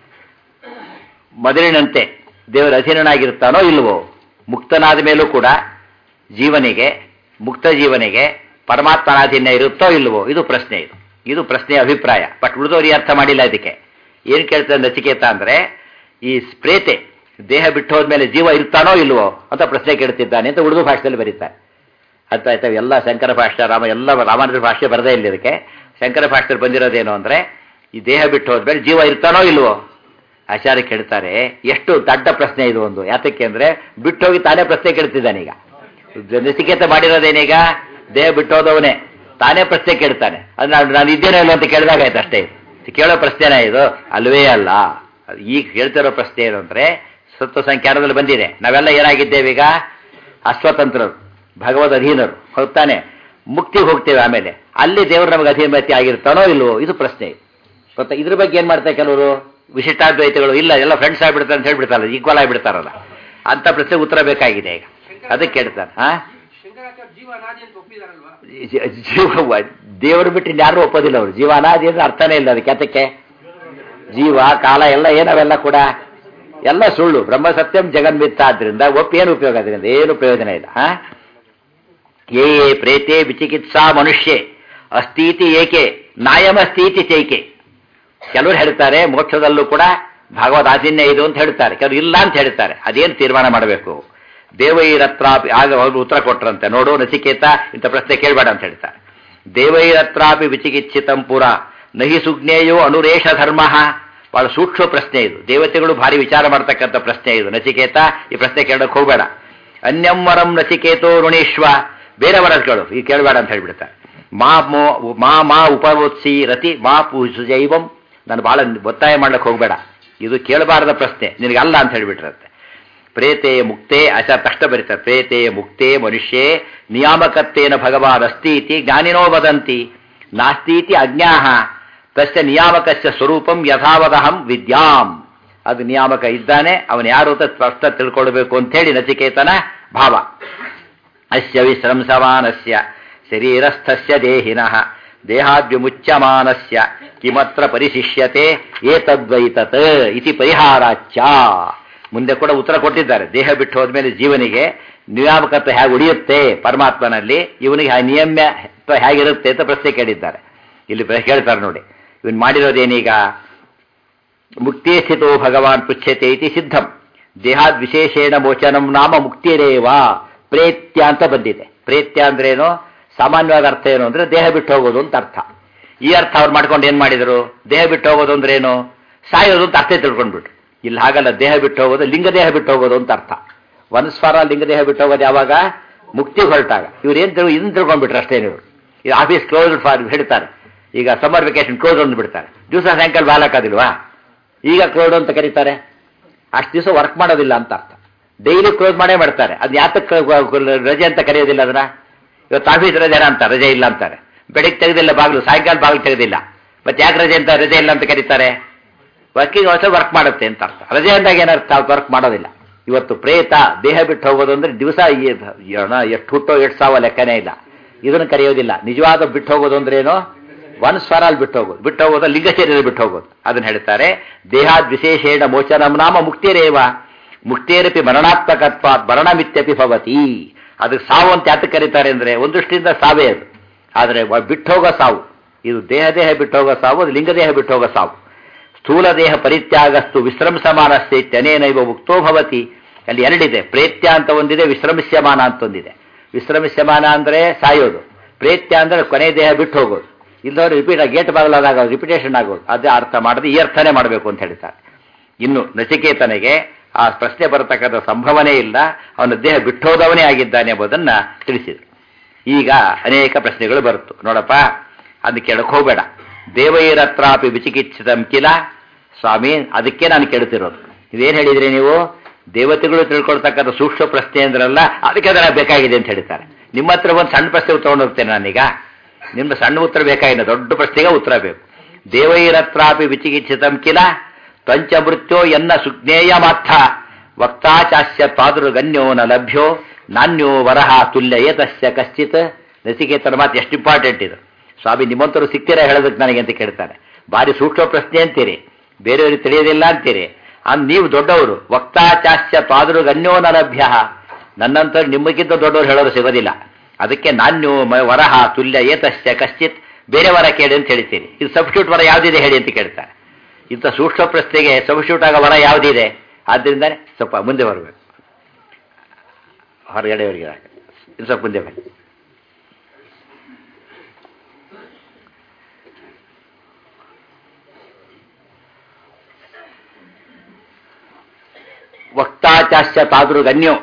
ಮೊದಲಿನಂತೆ ದೇವರ ಅಧೀನನಾಗಿರ್ತಾನೋ ಇಲ್ವೋ ಮುಕ್ತನಾದ ಮೇಲೂ ಕೂಡ ಜೀವನಿಗೆ ಮುಕ್ತ ಜೀವನಿಗೆ ಪರಮಾತ್ಮನಾಧೀನ್ಯ ಇರುತ್ತೋ ಇಲ್ವೋ ಇದು ಪ್ರಶ್ನೆ ಇದು ಇದು ಪ್ರಶ್ನೆಯ ಅಭಿಪ್ರಾಯ ಬಟ್ ಉಳಿದವರು ಅರ್ಥ ಮಾಡಿಲ್ಲ ಇದಕ್ಕೆ ಏನು ಕೇಳ್ತಾರೆ ನಚಿಕೇತ ಅಂದ್ರೆ ಈ ಪ್ರೇತೆ ದೇಹ ಬಿಟ್ಟು ಹೋದ್ಮೇಲೆ ಜೀವ ಇರ್ತಾನೋ ಇಲ್ವೋ ಅಂತ ಪ್ರಶ್ನೆ ಕೇಳ್ತಿದ್ದಾನೆ ಅಂತ ಉಳಿದು ಭಾಷೆಯಲ್ಲಿ ಬರೀತಾರೆ ಅರ್ಥ ಆಯ್ತಾ ಎಲ್ಲ ಶಂಕರ ಭಾಷ್ಯ ರಾಮ ಎಲ್ಲ ರಾಮಾನುಜರ ಭಾಷೆ ಬರದೇ ಇಲ್ಲ ಇದಕ್ಕೆ ಶಂಕರ ಭಾಷೆಯಲ್ಲಿ ಬಂದಿರೋದೇನು ಅಂದ್ರೆ ಈ ದೇಹ ಬಿಟ್ಟು ಹೋದ್ಮೇಲೆ ಜೀವ ಇರ್ತಾನೋ ಇಲ್ವೋ ಆಚಾರ್ಯ ಕೇಳ್ತಾರೆ ಎಷ್ಟು ದಡ್ಡ ಪ್ರಶ್ನೆ ಇದು ಒಂದು ಯಾತಕ್ಕೆ ಅಂದ್ರೆ ಬಿಟ್ಟು ಹೋಗಿ ತಾನೇ ಪ್ರಶ್ನೆ ಕೇಳ್ತಿದ್ದಾನೆ ಈಗ ನಚಿಕೇತ ಮಾಡಿರೋದೇನೀಗ ದೇಹ ಬಿಟ್ಟು ಹೋದವನೇ ತಾನೇ ಪ್ರಶ್ನೆ ಕೇಳ್ತಾನೆ ಅದು ನಾನು ನಾನು ಇದ್ದೇನೋ ಇಲ್ಲ ಅಂತ ಕೇಳಿದಾಗ ಆಯ್ತು ಅಷ್ಟೇ ಇದು ಕೇಳೋ ಪ್ರಶ್ನೆನೇ ಇದು ಅಲ್ವೇ ಅಲ್ಲ ಅದು ಈಗ ಹೇಳ್ತಿರೋ ಪ್ರಶ್ನೆ ಏನು ಅಂದ್ರೆ ಸತ್ವ ಸಂಖ್ಯಾನದಲ್ಲಿ ಬಂದಿದೆ ನಾವೆಲ್ಲ ಏನಾಗಿದ್ದೇವೆ ಈಗ ಅಸ್ವತಂತ್ರರು ಭಗವದ್ ಅಧೀನರು ಹೋಗ್ತಾನೆ ಮುಕ್ತಿಗೆ ಹೋಗ್ತೇವೆ ಆಮೇಲೆ ಅಲ್ಲಿ ದೇವರು ನಮಗೆ ಅಧೀನಮತಿ ಆಗಿರ್ತಾನೋ ಇಲ್ವೋ ಇದು ಪ್ರಶ್ನೆ ಗೊತ್ತಾ ಇದ್ರ ಬಗ್ಗೆ ಏನ್ ಮಾಡ್ತಾರೆ ಕೆಲವರು ವಿಶಿಷ್ಟಾದ್ವೈತಗಳು ಇಲ್ಲ ಎಲ್ಲ ಫ್ರೆಂಡ್ಸ್ ಆಗ್ಬಿಡ್ತಾರೆ ಅಂತ ಹೇಳ್ಬಿಡ್ತಾರಲ್ಲ ಈಕ್ವಲ್ ಆಗಿಬಿಡ್ತಾರಲ್ಲ ಅಂತ ಪ್ರಶ್ನೆ ಉತ್ತರ ಬೇಕಾಗಿದೆ ಈಗ ಅದಕ್ಕೆ ಕೇಳ್ತಾರೆ ಹಾ ಶಂಕರಾಚಾರ್ಯ ಜೀವ ಅನಾದಿ ಅಂತ ಒಪ್ಪಿದಾರಲ್ವಾ ಜೀ- ಜೀವ ದೇವರು ಬಿಟ್ಟು ಯಾರು ಒಪ್ಪೋದಿಲ್ಲ ಅವರು ಜೀವ ಅನಾದಿ ಅಂದ್ರೆ ಅರ್ಥನೇ ಇಲ್ಲ ಅದಕ್ಕೆ ಅದಕ್ಕೆ ಜೀವ ಕಾಲ ಎಲ್ಲ ಏನವೆಲ್ಲ ಕೂಡ ಎಲ್ಲ ಸುಳ್ಳು ಬ್ರಹ್ಮ ಸತ್ಯಂ ಜಗನ್ಮಿತ್ತ ಆದ್ರಿಂದ ಒಪ್ಪಿ ಏನು ಉಪಯೋಗ ಅದರಿಂದ ಏನು ಪ್ರಯೋಜನ ಇಲ್ಲ ಹಾ ಯೇ ಯೇ ಪ್ರೇತೆ ವಿಚಿಕಿತ್ಸಾ ಮನುಷ್ಯೆ ಅಸ್ತೀತಿ ಏಕೆ ನಾಯಮಸ್ತೀತಿ ಚೈಕೆ ಕೆಲವರು ಹೇಳ್ತಾರೆ ಮೋಕ್ಷದಲ್ಲೂ ಕೂಡ ಭಾಗವತ ಆದಿನ್ಯ ಇದು ಅಂತ ಹೇಳ್ತಾರೆ ಕೆಲವರು ಇಲ್ಲ ಅಂತ ಹೇಳ್ತಾರೆ ಅದೇನು ತೀರ್ಮಾನ ಮಾಡಬೇಕು ದೇವೈರತ್ರಾಪಿ ಆಗ ಅವರು ಉತ್ತರ ಕೊಟ್ರಂತೆ ನೋಡು ನಚಿಕೇತ ಇಂಥ ಪ್ರಶ್ನೆ ಕೇಳಬೇಡ ಅಂತ ಹೇಳ್ತಾರೆ ದೇವೈರತ್ರಾಪಿ ವಿಚಿಕಿತ್ಸಿತಂ ಪುರ ನಹಿ ಸುಜ್ಞೇಯೋ ಅನುರೇಷ ಧರ್ಮ ಬಹಳ ಸೂಕ್ಷ್ಮ ಪ್ರಶ್ನೆ ಇದು ದೇವತೆಗಳು ಭಾರಿ ವಿಚಾರ ಮಾಡ್ತಕ್ಕಂಥ ಪ್ರಶ್ನೆ ಇದು ನಚಿಕೇತ ಈ ಪ್ರಶ್ನೆ ಕೇಳೋಕೆ ಹೋಗಬೇಡ ಅನ್ಯಂ ವರಂ ನಚಿಕೇತೋ ಋಣೀಶ್ವ ಬೇರೆ ವರ ಕೇಳು ಈ ಕೇಳಬೇಡ ಅಂತ ಹೇಳ್ಬಿಡ್ತಾರೆ ಮಾ ಮೋ ಮಾ ಮಾ ಉಪವೋತ್ಸಿ ರತಿ ಮಾ ಪೂಜು ಜೈವಂ ನಾನು ಬಹಳ ಒತ್ತಾಯ ಮಾಡ್ಲಿಕ್ಕೆ ಹೋಗಬೇಡ ಇದು ಕೇಳಬಾರದ ಪ್ರಶ್ನೆ ನಿನಗಲ್ಲ ಅಂತ ಹೇಳ್ಬಿಟ್ರತ್ತೆ ಪ್ರೇತೆ ಮುಕ್ತೆ ಅಚ ತಕ್ಷಣ ಬರೀತಾರೆ ಪ್ರೇತೆ ಮುಕ್ತೆ ಮನುಷ್ಯೇ ನಿಯಾಮಕತ್ವೇನ ಭಗವಾನ್ ಅಸ್ತೀತಿ ಜ್ಞಾನಿನೋ ವದಂತಿ ನಾಸ್ತೀತಿ ಅಜ್ಞಾಹ ತಸ್ಯ ನಿಯಾಮಕಸ್ಯ ಸ್ವರೂಪಂ ಯಥಾವದಹಂ ವಿದ್ಯಾಂ ಅದು ನಿಯಾಮಕ ಇದ್ದಾನೆ ಅವನು ಯಾರು ಅಂತ ಸ್ಪಷ್ಟ ತಿಳ್ಕೊಳ್ಬೇಕು ಅಂತೇಳಿ ನಚಿಕೇತನ ಭಾವ ಅಸ್ಯ ವಿಶ್ರಂಸಮಾನಸ್ಯ ಶರೀರಸ್ಥಸ್ಯ ದೇಹಿನಃ ದೇಹಾದ್ವಿಮುಚ್ಯಮಾನಸ್ಯ ಕಿಮತ್ರ ಪರಿಶಿಷ್ಯತೆ ಏತದ್ವೈತತ್ ಇತಿ ಪರಿಹಾರಾಚ್ಯ ಮುಂದೆ ಕೂಡ ಉತ್ತರ ಕೊಟ್ಟಿದ್ದಾರೆ ದೇಹ ಬಿಟ್ಟು ಹೋದ್ಮೇಲೆ ಜೀವನಿಗೆ ನಿಯಾಮಕತ್ವ ಹೇಗೆ ಉಳಿಯುತ್ತೆ ಪರಮಾತ್ಮನಲ್ಲಿ ಇವನಿಗೆ ಆ ನಿಯಮ್ಯತ್ವ ಹೇಗಿರುತ್ತೆ ಅಂತ ಪ್ರಶ್ನೆ ಕೇಳಿದ್ದಾರೆ ಇಲ್ಲಿ ಪ್ರ- ಕೇಳ್ತಾರೆ ನೋಡಿ ಇವನು ಮಾಡಿರೋದೇನೀಗ ಮುಕ್ತಿಯೇ ಸ್ಥಿತೋ ಭಗವಾನ್ ಪೃಚ್ಛತೆ ಇತಿ ಸಿದ್ಧಂ ದೇಹಾದ್ ವಿಶೇಷೇಣ ಮೋಚನಂ ನಾಮ ಮುಕ್ತಿರೇವ ಪ್ರೇತ್ಯ ಅಂತ ಬಂದಿದೆ ಪ್ರೇತ್ಯ ಅಂದ್ರೇನು ಸಾಮಾನ್ಯವಾದ ಅರ್ಥ ಏನು ಅಂದ್ರೆ ದೇಹ ಬಿಟ್ಟು ಹೋಗೋದು ಅಂತ ಅರ್ಥ ಈ ಅರ್ಥ ಅವ್ರು ಮಾಡ್ಕೊಂಡು ಏನ್ ಮಾಡಿದರು ದೇಹ ಬಿಟ್ಟು ಹೋಗೋದು ಅಂದ್ರೇನು ಸಾಯೋದು ಅಂತ ಅರ್ಥ ತಿಳ್ಕೊಂಡ್ಬಿಟ್ರು ಇಲ್ಲಿ ಹಾಗಲ್ಲ ದೇಹ ಬಿಟ್ಟು ಹೋಗೋದು ಲಿಂಗ ದೇಹ ಬಿಟ್ಟು ಹೋಗೋದು ಅಂತ ಅರ್ಥ ವನಸ್ವರ ಲಿಂಗ ದೇಹ ಬಿಟ್ಟು ಹೋಗೋದು ಯಾವಾಗ ಮುಕ್ತಿ ಹೊರಟಾಗ ಇವ್ರು ಏನ್ ತಿಳ್ ಇದನ್ನ ತಿಳ್ಕೊಂಡ್ಬಿಟ್ರು ಅಷ್ಟೇ ಇವರು ಇದು ಆಫೀಸ್ ಕ್ಲೋಸ್ ಫಾರ್ ಹೇಳ್ತಾರೆ ಈಗ ಸಮ್ಮರ್ ವೆಕೇಶನ್ ಕ್ಲೋಸ್ ಅಂದು ಬಿಡ್ತಾರೆ ದಿವಸ ಸಾಯಂಕಾಲ ಬಾಲಕ್ಕಾದಿಲ್ವಾ ಈಗ ಕ್ಲೋಡ್ ಅಂತ ಕರೀತಾರೆ ಅಷ್ಟು ದಿವಸ ವರ್ಕ್ ಮಾಡೋದಿಲ್ಲ ಅಂತ ಅರ್ಥ ಡೈಲಿ ಕ್ಲೋಸ್ ಮಾಡೇ ಮಾಡ್ತಾರೆ ಅದು ಯಾತಕ್ಕೆ ರಜೆ ಅಂತ ಕರೆಯೋದಿಲ್ಲ ಅದನ್ನ ಇವತ್ತು ಆಫೀಸ್ ರಜೆ ಅಂತ ರಜೆ ಇಲ್ಲ ಅಂತಾರೆ ಬೆಳಿಗ್ಗೆ ತೆಗೆದಿಲ್ಲ ಬಾಗಿಲು ಸಾಯಂಕಾಲ ಬಾಗಿಲು ತೆಗೆದಿಲ್ಲ ಮತ್ತೆ ಯಾಕೆ ರಜೆ ಅಂತ ರಜೆ ಇಲ್ಲ ಅಂತ ಕರೀತಾರೆ ವರ್ಕಿಂಗ್ ಅವರ್ಸ್ ವರ್ಕ್ ಮಾಡುತ್ತೆ ಅಂತ ಅರ್ಥ ರಜೆ ಅಂದಾಗ ಏನರ್ಥ ವರ್ಕ್ ಮಾಡೋದಿಲ್ಲ ಇವತ್ತು ಪ್ರೇತ ದೇಹ ಬಿಟ್ಟು ಹೋಗೋದು ಅಂದ್ರೆ ದಿವಸ ಎಷ್ಟು ಹುಟ್ಟೋ ಎಷ್ಟು ಸಾವ ಲೆಕ್ಕನೇ ಇಲ್ಲ ಇದನ್ನು ಕರೆಯೋದಿಲ್ಲ ನಿಜವಾದ ಬಿಟ್ಟು ಹೋಗೋದು ಅಂದ್ರೆ ಏನು ಒನ್ ಸ್ವರಾಲ್ ಬಿಟ್ಟು ಹೋಗೋದು ಬಿಟ್ಟು ಹೋಗೋದು ಲಿಂಗ ಶರೀರ ಬಿಟ್ಟು ಹೋಗೋದು ಅದನ್ನ ಹೇಳ್ತಾರೆ ದೇಹಾದ್ ವಿಶೇಷೇಣ ಮೋಚನಂ ನಾಮ ಮುಕ್ತಿರೇವ ಮುಕ್ತಿಯರಪಿ ಮರಣಾತ್ಮಕತ್ವ ಮರಣಮಿತ್ಯಪಿ ಭವತಿ ಅದಕ್ಕೆ ಸಾವು ಅಂತ ಯಾತಕ್ಕೆ ಕರೀತಾರೆ ಅಂದ್ರೆ ಒಂದು ದೃಷ್ಟಿಯಿಂದ ಸಾವೇ ಅದು ಆದರೆ ಬಿಟ್ಟು ಹೋಗೋ ಸಾವು ಇದು ದೇಹ ದೇಹ ಬಿಟ್ಟು ಹೋಗೋ ಸಾವು ಅದು ಲಿಂಗ ದೇಹ ಬಿಟ್ಟು ಹೋಗೋ ಸಾವು ಸ್ಥೂಲ ದೇಹ ಪರಿತ್ಯಾಗಸ್ತು ವಿಶ್ರಮಿಸಮಾನಸ್ಥೈತ್ಯನೇನೈವ ಮುಕ್ತೋ ಭವತಿ ಅಲ್ಲಿ ಎರಡಿದೆ ಪ್ರೇತ್ಯ ಅಂತ ಒಂದಿದೆ ವಿಶ್ರಮಿಸ್ಯಮಾನ ಅಂತ ಒಂದಿದೆ ವಿಶ್ರಮಿಸ್ಯಮಾನ ಅಂದ್ರೆ ಸಾಯೋದು ಪ್ರೇತ್ಯ ಅಂದ್ರೆ ಕೊನೆ ದೇಹ ಬಿಟ್ಟು ಹೋಗೋದು ಇಲ್ಲದವ್ರು ರಿಪೀಟ್ ಗೇಟ್ ಬಾಗಲಾದಾಗ ರಿಪಿಟೇಷನ್ ಆಗೋದು ಅದೇ ಅರ್ಥ ಮಾಡದೆ ಈ ಅರ್ಥನೇ ಮಾಡಬೇಕು ಅಂತ ಹೇಳ್ತಾರೆ ಇನ್ನು ನಚಿಕೇತನಿಗೆ ಆ ಪ್ರಶ್ನೆ ಬರತಕ್ಕಂಥ ಸಂಭವನೇ ಇಲ್ಲ ಅವನ ದೇಹ ಬಿಟ್ಟೋದವನೇ ಆಗಿದ್ದಾನೆ ಎಂಬುದನ್ನ ತಿಳಿಸಿದರು ಈಗ ಅನೇಕ ಪ್ರಶ್ನೆಗಳು ಬರುತ್ತು ನೋಡಪ್ಪ ಅದನ್ನ ಕೇಳಕ್ ಹೋಗಬೇಡ ದೇವೈರತ್ರಾಪಿ ವಿಚಿಕಿತ್ಸಿತಂ ಕಿಲ ಸ್ವಾಮಿ ಅದಕ್ಕೆ ನಾನು ಕೇಳ್ತಿರೋದು ಇದೇನು ಹೇಳಿದ್ರಿ ನೀವು ದೇವತೆಗಳು ತಿಳ್ಕೊಳ್ತಕ್ಕಂಥ ಸೂಕ್ಷ್ಮ ಪ್ರಶ್ನೆ ಅಂದ್ರಲ್ಲ ಅದಕ್ಕೆ ಅದರ ಬೇಕಾಗಿದೆ ಅಂತ ಹೇಳ್ತಾರೆ ನಿಮ್ಮ ಹತ್ರ ಒಂದು ಸಣ್ಣ ಪ್ರಶ್ನೆ ತಗೊಂಡು ಹೋಗ್ತೇನೆ ನಾನೀಗ ನಿಮ್ಮ ಸಣ್ಣ ಉತ್ತರ ಬೇಕಾಗಿಲ್ಲ ದೊಡ್ಡ ಪ್ರಶ್ನೆಗೆ ಉತ್ತರ ಬೇಕು ದೇವೈರತ್ರಾಪಿ ವಿಚಿಕಿತ್ಸಿತಂ ಕಿಲ ಪಂಚಮೃತ್ಯೋ ಎನ್ನ ಸುಜ್ಞೇಯ ಮಾಥ ವಕ್ತಾಚಾಸ್ಯ ಪಾದರು ಗಣ್ಯೋ ನ ಲಭ್ಯೋ ನಾಣ್ಯೋ ವರಹ ತುಲ್ಯ ಏತಸ್ಯ ಕಶ್ಚಿತ್ ನಚಿಕೇತನ ಮಾತು ಎಷ್ಟು ಇಂಪಾರ್ಟೆಂಟ್ ಇದು ಸ್ವಾಮಿ ನಿಮ್ಮಂತರು ಸಿಗ್ತೀರಾ ಹೇಳೋದಕ್ಕೆ ನನಗೆ ಅಂತ ಕೇಳ್ತಾನೆ ಭಾರಿ ಸೂಕ್ಷ್ಮ ಪ್ರಶ್ನೆ ಅಂತೀರಿ ಬೇರೆಯವ್ರಿಗೆ ತಿಳಿಯೋದಿಲ್ಲ ಅಂತೀರಿ ಅನ್ ನೀವು ದೊಡ್ಡವರು ವಕ್ತಾಚಾಸ್ಯ ಪಾದರು ಗಣ್ಯೋ ನ ಲಭ್ಯ ನನ್ನಂತರ ನಿಮಗಿಂತ ದೊಡ್ಡವರು ಹೇಳೋರು ಸಿಗೋದಿಲ್ಲ ಅದಕ್ಕೆ ನಾನ್ಯೋ ಮ- ವರಹ ತುಲ್ಯ ಏತಸ್ಯ ಕಶ್ಚಿತ್ ಬೇರೆ ವರ ಕೇಳಿ ಅಂತ ಹೇಳ್ತೀರಿ ಇದು ಸಬ್ಸ್ಟ್ಯೂಟ್ ವರ ಯಾವುದಿದೆ ಹೇಳಿ ಅಂತ ಕೇಳ್ತಾರೆ ಇಂಥ ಸೂಕ್ಷ್ಮ ಪ್ರಶ್ನೆಗೆ ಸಬ್ಸ್ಟ್ಯೂಟ್ ಆಗೋ ವರ ಯಾವುದಿದೆ ಆದ್ದರಿಂದ ಸ್ವಲ್ಪ ಮುಂದೆ ಬರಬೇಕು ಹೊರಗಡೆಯವರಿಗೆ ಇನ್ನು ಸ್ವಲ್ಪ ಮುಂದೆ ಬನ್ನಿ ವಕ್ತಾಚಾಶ್ಯ ತಾದ್ರು ಗಣ್ಯೋ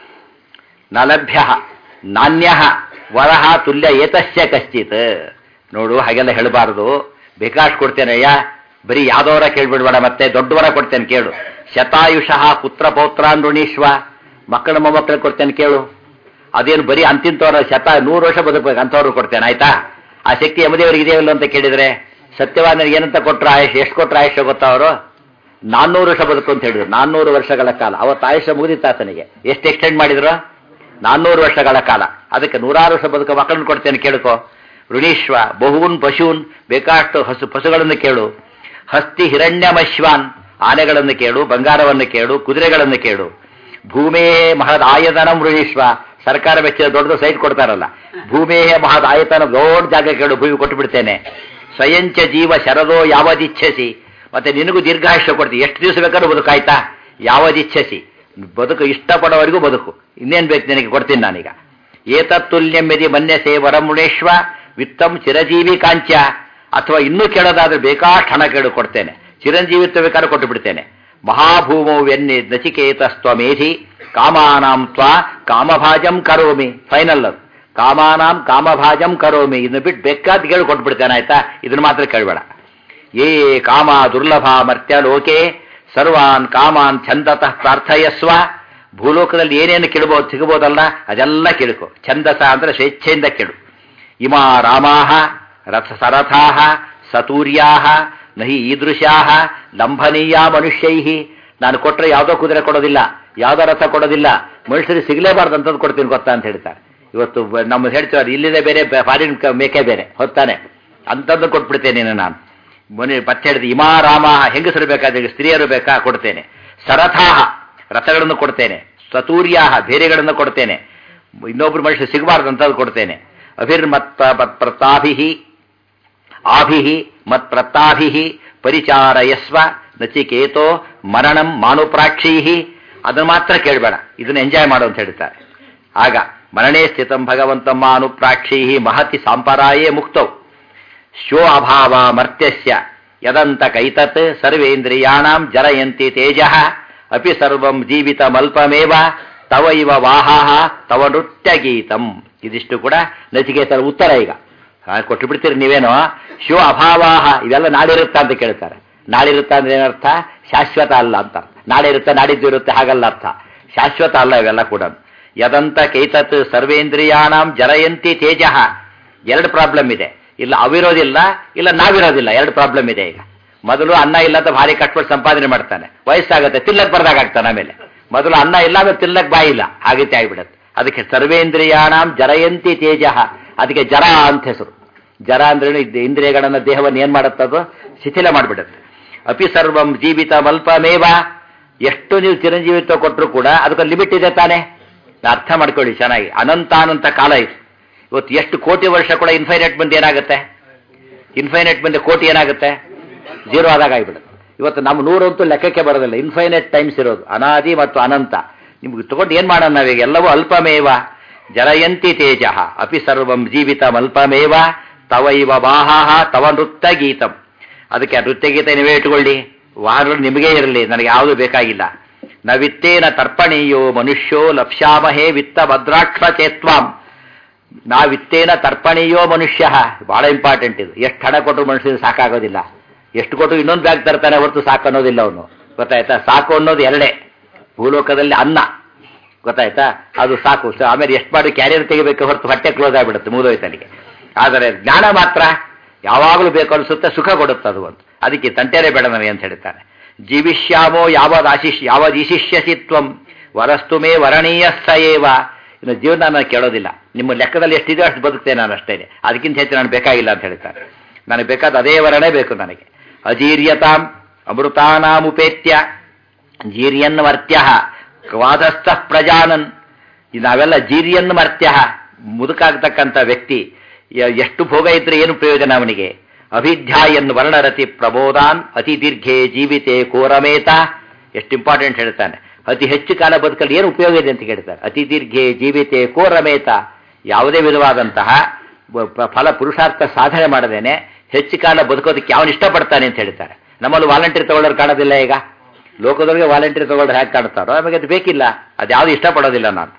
ನಲಭ್ಯ ನಾಣ್ಯ ವರಹ ತುಲ್ಯ ಏತಸ್ಯ ಕಶ್ಚಿತ್ ನೋಡು ಹಾಗೆಲ್ಲ ಹೇಳಬಾರದು ಬೇಕಾಷ್ಟು ಕೊಡ್ತೇನೆ ಅಯ್ಯ ಬರೀ ಯಾವ್ದವರ ಕೇಳ್ಬಿಡ್ಬೇಡ ಮತ್ತೆ ದೊಡ್ಡವರ ಕೊಡ್ತೇನೆ ಕೇಳು ಶತಾಯುಷಃ ಪುತ್ರ ಪೌತ್ರಾನ್ಋಣೀಶ್ವ ಮಕ್ಕಳ ಮೊಮ್ಮಕ್ಕಳು ಕೊಡ್ತೇನೆ ಕೇಳು ಅದೇನು ಬರೀ ಅಂತಿಂತವರ ಶತ ನೂರು ವರ್ಷ ಬದುಕಬೇಕು ಅಂಥವ್ರು ಕೊಡ್ತೇನೆ ಆಯ್ತಾ ಆ ಶಕ್ತಿ ಯಮದೇವರಿಗೆ ಇದೆಯಲ್ಲ ಅಂತ ಕೇಳಿದ್ರೆ ಸತ್ಯವಾದ ಏನಂತ ಕೊಟ್ರ ಆಯುಷ್ ಎಷ್ಟು ಕೊಟ್ರ ಆಯುಷ್ಯ ಗೊತ್ತಾ ಅವರು ನಾನ್ನೂರು ವರ್ಷ ಬದುಕು ಅಂತ ಹೇಳಿದ್ರು ನಾನ್ನೂರು ವರ್ಷಗಳ ಕಾಲ ಅವತ್ತು ಆಯುಷ್ಯ ಮುಗಿದಿತ್ತು ಆತನಿಗೆ ಎಷ್ಟು ಎಕ್ಸ್ಟೆಂಡ್ ಮಾಡಿದ್ರು ನಾನ್ನೂರು ವರ್ಷಗಳ ಕಾಲ ಅದಕ್ಕೆ ನೂರಾರು ವರ್ಷ ಬದುಕು ಮಕ್ಕಳನ್ನು ಕೊಡ್ತೇನೆ ಕೇಳ್ಕೊ ಋಣೀಶ್ವ ಬಹುನ್ ಪಶೂನ್ ಬೇಕಾಷ್ಟು ಹಸು ಪಶುಗಳನ್ನು ಕೇಳು ಹಸ್ತಿ ಹಿರಣ್ಯಮಶ್ವಾನ್ ಆನೆಗಳನ್ನು ಕೇಳು ಬಂಗಾರವನ್ನು ಕೇಳು ಕುದುರೆಗಳನ್ನು ಕೇಳು ಭೂಮೇ ಮಹದ್ ಆಯತನಂ ಋಣೀಶ್ವ ಸರ್ಕಾರ ವೆಚ್ಚದ ದೊಡ್ಡ ಸೈಟ್ ಕೊಡ್ತಾರಲ್ಲ ಭೂಮೇ ಮಹದ್ ಆಯತನ ದೊಡ್ಡ ಜಾಗ ಕೇಳು ಭೂಮಿ ಕೊಟ್ಟು ಬಿಡ್ತೇನೆ ಸ್ವಯಂಚ ಜೀವ ಶರದೋ ಯಾವದಿಚ್ಛಸಿ ಮತ್ತೆ ನಿನಗೂ ದೀರ್ಘಾಯುಷ್ಯ ಕೊಡ್ತೀನಿ ಎಷ್ಟು ದಿವಸ ಬೇಕಾದ್ರೂ ಬದುಕಾಯ್ತಾ ಯಾವದಿಚ್ಛಸಿ ಬದುಕು ಇಷ್ಟಪಡೋವರೆಗೂ ಬದುಕು ಇನ್ನೇನು ಬೇಕು ನಿನಗೆ ಕೊಡ್ತೀನಿ ನಾನೀಗ ಏತತ್ತುಲ್ಯಂ ಯದಿ ಮನ್ಯಸೆ ವರಮುಣೇಶ್ವ ವಿತ್ತಂ ಚಿರಜೀವಿ ಕಾಂಚ್ಯ ಅಥವಾ ಇನ್ನೂ ಕೇಳೋದಾದ್ರೆ ಬೇಕಾಷ್ಟು ಹಣ ಕೇಳು ಕೊಡ್ತೇನೆ ಚಿರಂಜೀವಿತ್ವ ಬೇಕಾದ್ರೆ ಕೊಟ್ಟು ಬಿಡ್ತೇನೆ ಮಹಾಭೂಮೌ ಎನ್ನಿ ನಚಿಕೇತಸ್ತ್ವಮೇಧಿ ಕಾಮಾನಾಂ ತ್ವ ಕಾಮಭಾಜಂ ಕರೋಮಿ ಫೈನಲ್ ಅದು ಕಾಮಾನಾಂ ಕಾಮಭಾಜಂ ಕರೋಮಿ ಇದನ್ನ ಬಿಟ್ಟು ಬೇಕಾದ ಕೇಳಿ ಕೊಟ್ಬಿಡ್ತೇನೆ ಆಯ್ತಾ ಇದನ್ನ ಮಾತ್ರ ಕೇಳಬೇಡ ಯೇ ಕಾಮ ದುರ್ಲಭ ಮರ್ತ್ಯ ಲೋಕೆ ಸರ್ವಾನ್ ಕಾಮಾನ್ ಛಂದತಃ ಪ್ರಾರ್ಥಯಸ್ವ ಭೂಲೋಕದಲ್ಲಿ ಏನೇನು ಕೇಳ್ಬೋದು ಸಿಗಬಹುದಲ್ಲ ಅದೆಲ್ಲ ಕೇಳ್ಕೊ ಛಂದಸ ಅಂದ್ರೆ ಸ್ವೇಚ್ಛೆಯಿಂದ ಕೇಳು ಇಮಾ ರಾಮಾಹ ರಥ ಸರಥಾಹ ಸತೂರ್ಯಾಹ ನಹಿ ಈದೃಶ್ಯಾಹ ಲಂಭನೀಯ ಮನುಷ್ಯೈ ನಾನು ಕೊಟ್ಟರೆ ಯಾವುದೋ ಕುದುರೆ ಕೊಡೋದಿಲ್ಲ ಯಾವುದೋ ರಥ ಕೊಡೋದಿಲ್ಲ ಮನುಷ್ಯರಿಗೆ ಸಿಗಲೇಬಾರ್ದು ಅಂತದ್ದು ಕೊಡ್ತೀನಿ ಗೊತ್ತಾ ಅಂತ ಹೇಳ್ತಾರೆ ಇವತ್ತು ಬ- ನಮ್ಮ ಹೇಳ್ತಾರೆ ಇಲ್ಲಿದೆ ಬೇರೆ ಫಾರಿನ್ ಮೇಕೆ ಬೇರೆ ಹೊತ್ತಾನೆ ಅಂಥದ್ದು ಕೊಟ್ಬಿಡ್ತೇನೆ ನೀನು ನಾನು ಮೊನ್ನೆ ಮತ್ತೆ ಹೇಳಿದೆ ಇಮಾ ರಾಮ ಹೆಂಗಸರು ಬೇಕಾದ್ರೆ ಸ್ತ್ರೀಯರು ಬೇಕಾ ಕೊಡ್ತೇನೆ ಸರಥಾಹ ರಥಗಳನ್ನು ಕೊಡ್ತೇನೆ ಸತೂರ್ಯಾಹ ಬೇರೆಗಳನ್ನು ಕೊಡ್ತೇನೆ ಇನ್ನೊಬ್ರು ಮನುಷ್ಯ ಸಿಗಬಾರ್ದು ಅಂತದ್ದು ಕೊಡ್ತೇನೆ ಅಭಿರ್ಮತ್ ಪ್ರತಾಭಿ ಆಭಿ ಮತ್ ಪ್ರತಾಭಿ ಪರಿಚಾರಯಸ್ವ ನಚಿಕೇತೋ ಮರಣಂ ಮಾನುಪ್ರಾಕ್ಷೀ ಅದನ್ನು ಮಾತ್ರ ಕೇಳಬೇಡ ಇದನ್ನ ಎಂಜಾಯ್ ಮಾಡು ಅಂತ ಹೇಳ್ತಾರೆ ಆಗ ಮರಣೇ ಸ್ಥಿತಂ ಭಗವಂತ ಮಾನುಪ್ರಾಕ್ಷೀ ಮಹತಿ ಸಾಂಪರಾಯೇ ಮುಕ್ತೌ ಶೋ ಅಭಾವ ಮರ್ತ್ಯಸ್ಯ ಯದಂತ ಕೈತತ್ ಸರ್ವೇಂದ್ರಿಯಾಣಾಂ ಜರಯಂತಿ ತೇಜ ಅಪಿ ಸರ್ವಂ ಜೀವಿತಮಲ್ಪಮೇವ ತವ ಇವ ವಾಹಾಹ ತವ ನೃತ್ಯ ಗೀತಂ ಇದಿಷ್ಟು ಕೂಡ ನಚಿಕೇತರ ಉತ್ತರ ಈಗ ಆ, ಕೊಟ್ಟು ಬಿಡ್ತೀರಿ ನೀವೇನೋ ಶೋ ಅಭಾವಾಹ ಇವೆಲ್ಲ ನಾಡಿರುತ್ತಾ ಅಂತ ಕೇಳ್ತಾರೆ ನಾಳೆ ಇರುತ್ತೆ ಅಂದ್ರೆ ಏನರ್ಥ ಶಾಶ್ವತ ಅಲ್ಲ ಅಂತ ನಾಳೆ ಇರುತ್ತೆ ನಾಡಿದ್ದು ಇರುತ್ತೆ ಹಾಗಲ್ಲ ಅರ್ಥ ಶಾಶ್ವತ ಅಲ್ಲ ಇವೆಲ್ಲ ಕೂಡ ಯದಂತ ಕೈತತ್ ಸರ್ವೇಂದ್ರಿಯಾಣಂ ಜರಯಂತಿ ತೇಜ ಎರಡು ಪ್ರಾಬ್ಲಮ್ ಇದೆ ಇಲ್ಲ ಅವಿರೋದಿಲ್ಲ ಇಲ್ಲ ನಾವಿರೋದಿಲ್ಲ ಎರಡು ಪ್ರಾಬ್ಲಮ್ ಇದೆ ಈಗ ಮೊದಲು ಅನ್ನ ಇಲ್ಲ ಅಂತ ಭಾರಿ ಕಟ್ಬಿಟ್ಟು ಸಂಪಾದನೆ ಮಾಡ್ತಾನೆ ವಯಸ್ಸಾಗುತ್ತೆ ತಿಲ್ಲಕ್ ಬರ್ದಾಗ ಆಗ್ತಾನೆ ಆಮೇಲೆ ಮೊದಲು ಅನ್ನ ಇಲ್ಲ ಆಮೇಲೆ ತಿಲ್ಲಕ್ ಬಾಯಿ ಇಲ್ಲ ಹಾಗೈತೆ ಆಗಿಬಿಡುತ್ತೆ ಅದಕ್ಕೆ ಸರ್ವೇಂದ್ರಿಯಾಣಂ ಜರಯಂತಿ ತೇಜ ಅದಕ್ಕೆ ಜರ ಅಂತ ಹೆಸರು ಜರ ಅಂದ್ರೇನು ಇದ್ ಇಂದ್ರಿಯಗಳನ್ನ ದೇಹವನ್ನು ಏನ್ ಮಾಡುತ್ತದು ಶಿಥಿಲ ಮಾಡಿಬಿಡುತ್ತೆ ಅಪಿ ಸರ್ವಂ ಜೀವಿತ ಮಲ್ಪಮೇವ ಎಷ್ಟು ನೀವು ಚಿರಂಜೀವಿತ್ವ ಕೊಟ್ಟರು ಕೂಡ ಅದಕ್ಕೆ ಲಿಮಿಟ್ ಇದೆ ತಾನೆ ಅರ್ಥ ಮಾಡ್ಕೊಳ್ಳಿ ಚೆನ್ನಾಗಿ ಅನಂತಾನಂತ ಕಾಲ ಇದೆ ಇವತ್ತು ಎಷ್ಟು ಕೋಟಿ ವರ್ಷ ಕೂಡ ಇನ್ಫೈನೈಟ್ ಬಂದು ಏನಾಗುತ್ತೆ ಇನ್ಫೈನೈಟ್ ಬಂದು ಕೋಟಿ ಏನಾಗುತ್ತೆ ಜೀರೋ ಆದಾಗ ಆಗಿಬಿಡುತ್ತೆ ಇವತ್ತು ನಮ್ಮ ನೂರಂತೂ ಲೆಕ್ಕಕ್ಕೆ ಬರೋದಿಲ್ಲ ಇನ್ಫೈನೈಟ್ ಟೈಮ್ಸ್ ಇರೋದು ಅನಾದಿ ಮತ್ತು ಅನಂತ ನಿಮ್ಗೆ ತಗೊಂಡು ಏನ್ ಮಾಡೋಣ ನಾವೀಗ ಎಲ್ಲವೂ ಅಲ್ಪಮೇವ ಜರಯಂತಿ ತೇಜ ಅಪಿ ಸರ್ವಂ ಜೀವಿತಂ ಅಲ್ಪಮೇವ ತವೈವ ಬಾಹಾಹ ತವ ನೃತ್ಯ ಗೀತಂ ಅದಕ್ಕೆ ಆ ನೃತ್ಯ ಗೀತೆ ನೀವೇ ಇಟ್ಕೊಳ್ಳಿ ವಾಹನಗಳು ನಿಮಗೇ ಇರಲಿ ನನಗೆ ಯಾವುದು ಬೇಕಾಗಿಲ್ಲ ನ ವಿತ್ತೇನ ತರ್ಪಣೀಯೋ ಮನುಷ್ಯೋ ಲಪ್ಸ್ಯಾಮಹೇ ವಿತ್ತ ಭದ್ರಾಕ್ಷ ಚೇತ್ವಾಂ ನಾ ವಿತ್ತೇನ ತರ್ಪಣೀಯೋ ಮನುಷ್ಯ ಬಹಳ ಇಂಪಾರ್ಟೆಂಟ್ ಇದು ಎಷ್ಟು ಹಣ ಕೊಟ್ಟರು ಮನುಷ್ಯನಿಗೆ ಸಾಕಾಗೋದಿಲ್ಲ ಎಷ್ಟು ಕೊಟ್ಟರು ಇನ್ನೊಂದು ಬ್ಯಾಗ್ ತರ್ತಾನೆ ಹೊರತು ಸಾಕು ಅನ್ನೋದಿಲ್ಲ ಅವನು ಗೊತ್ತಾಯ್ತಾ ಸಾಕು ಅನ್ನೋದು ಎರಡೇ ಭೂಲೋಕದಲ್ಲಿ ಅನ್ನ ಗೊತ್ತಾಯ್ತಾ ಅದು ಸಾಕು ಸೊ ಆಮೇಲೆ ಎಷ್ಟು ಮಾಡಿ ಕ್ಯಾರಿಯರ್ ತೆಗಿಬೇಕು ಹೊರತು ಹೊಟ್ಟೆ ಕ್ಲೋಸ್ ಆಗಿಬಿಡುತ್ತೆ ಮುಗಿದೋಯ್ತನಿಗೆ ಆದರೆ ಜ್ಞಾನ ಮಾತ್ರ ಯಾವಾಗಲೂ ಬೇಕು ಅನಿಸುತ್ತೆ ಸುಖ ಕೊಡುತ್ತೆ ಅದು ಒಂದು ಅದಕ್ಕೆ ತಂಟೆರೇ ಬೇಡ ನನಗೆ ಅಂತ ಹೇಳ್ತಾನೆ ಜೀವಿಷ್ಯಾಮೋ ಯಾವದ್ ಆಶಿಷ್ ಯಾವದ್ ಈಶಿಷ್ಯಸಿ ತ್ವಂ ವರಸ್ತು ಮೇ ವರಣೀಯ ಸ ಏವ ಇನ್ನು ಜೀವನ ನಾನು ಕೇಳೋದಿಲ್ಲ ನಿಮ್ಮ ಲೆಕ್ಕದಲ್ಲಿ ಎಷ್ಟಿದೆ ಅಷ್ಟು ಬದುಕ್ತೇನೆ ನಾನು ಅಷ್ಟೇ ಅದಕ್ಕಿಂತ ಹೆಚ್ಚು ನಾನು ಬೇಕಾಗಿಲ್ಲ ಅಂತ ಹೇಳ್ತಾರೆ ನನಗೆ ಬೇಕಾದ ಅದೇ ವರಣೆ ಬೇಕು ನನಗೆ ಅಜೀರ್ಯತಾಂ ಅಮೃತಾನಾಮುಪೇತ್ಯ ಜೀರ್ಯನ್ ಮರ್ತ್ಯ ಕ್ವಾದಸ್ಥ ಪ್ರಜಾನನ್ ಇದು ನಾವೆಲ್ಲ ಜೀರ್ಯನ್ ಮರ್ತ್ಯ ಮುದುಕಾಗ್ತಕ್ಕಂಥ ವ್ಯಕ್ತಿ ಯ- ಎಷ್ಟು ಭೋಗ ಇದ್ರೆ ಏನು ಪ್ರಯೋಜನ ಅವನಿಗೆ ಅಭಿಧ್ಯಾಯನ್ ವರ್ಣರತಿ ಪ್ರಬೋಧಾನ್ ಅತಿ ದೀರ್ಘೆ ಜೀವಿತೆ ಕೋರಮೇತ ಎಷ್ಟು ಇಂಪಾರ್ಟೆಂಟ್ ಹೇಳ್ತಾನೆ ಅತಿ ಹೆಚ್ಚು ಕಾಲ ಬದುಕಲು ಏನು ಉಪಯೋಗ ಇದೆ ಅಂತ ಕೇಳ್ತಾರೆ ಅತಿ ದೀರ್ಘೆ ಜೀವಿತೆ ಕೋರಮೇತ ಯಾವುದೇ ವಿಧವಾದಂತಹ ಬ- ಪ- ಫಲ ಪುರುಷಾರ್ಥ ಸಾಧನೆ ಮಾಡದೇನೆ ಹೆಚ್ಚು ಕಾಲ ಬದುಕೋದಕ್ಕೆ ಯಾವನು ಇಷ್ಟಪಡ್ತಾನೆ ಅಂತ ಹೇಳ್ತಾರೆ ನಮ್ಮಲ್ಲಿ ವಾಲಂಟಿಯರ್ ತಗೊಳ್ಳೋರು ಕಾಣೋದಿಲ್ಲ ಈಗ ಲೋಕದೊಳಗೆ ವಾಲಂಟಿಯರ್ ತಗೊಳ್ಳೋರು ಹೇಗೆ ಕಾಣ್ತಾರೋ ನಮಗೆ ಅದು ಬೇಕಿಲ್ಲ ಅದ್ಯಾವುದು ಇಷ್ಟಪಡೋದಿಲ್ಲ ನಾನು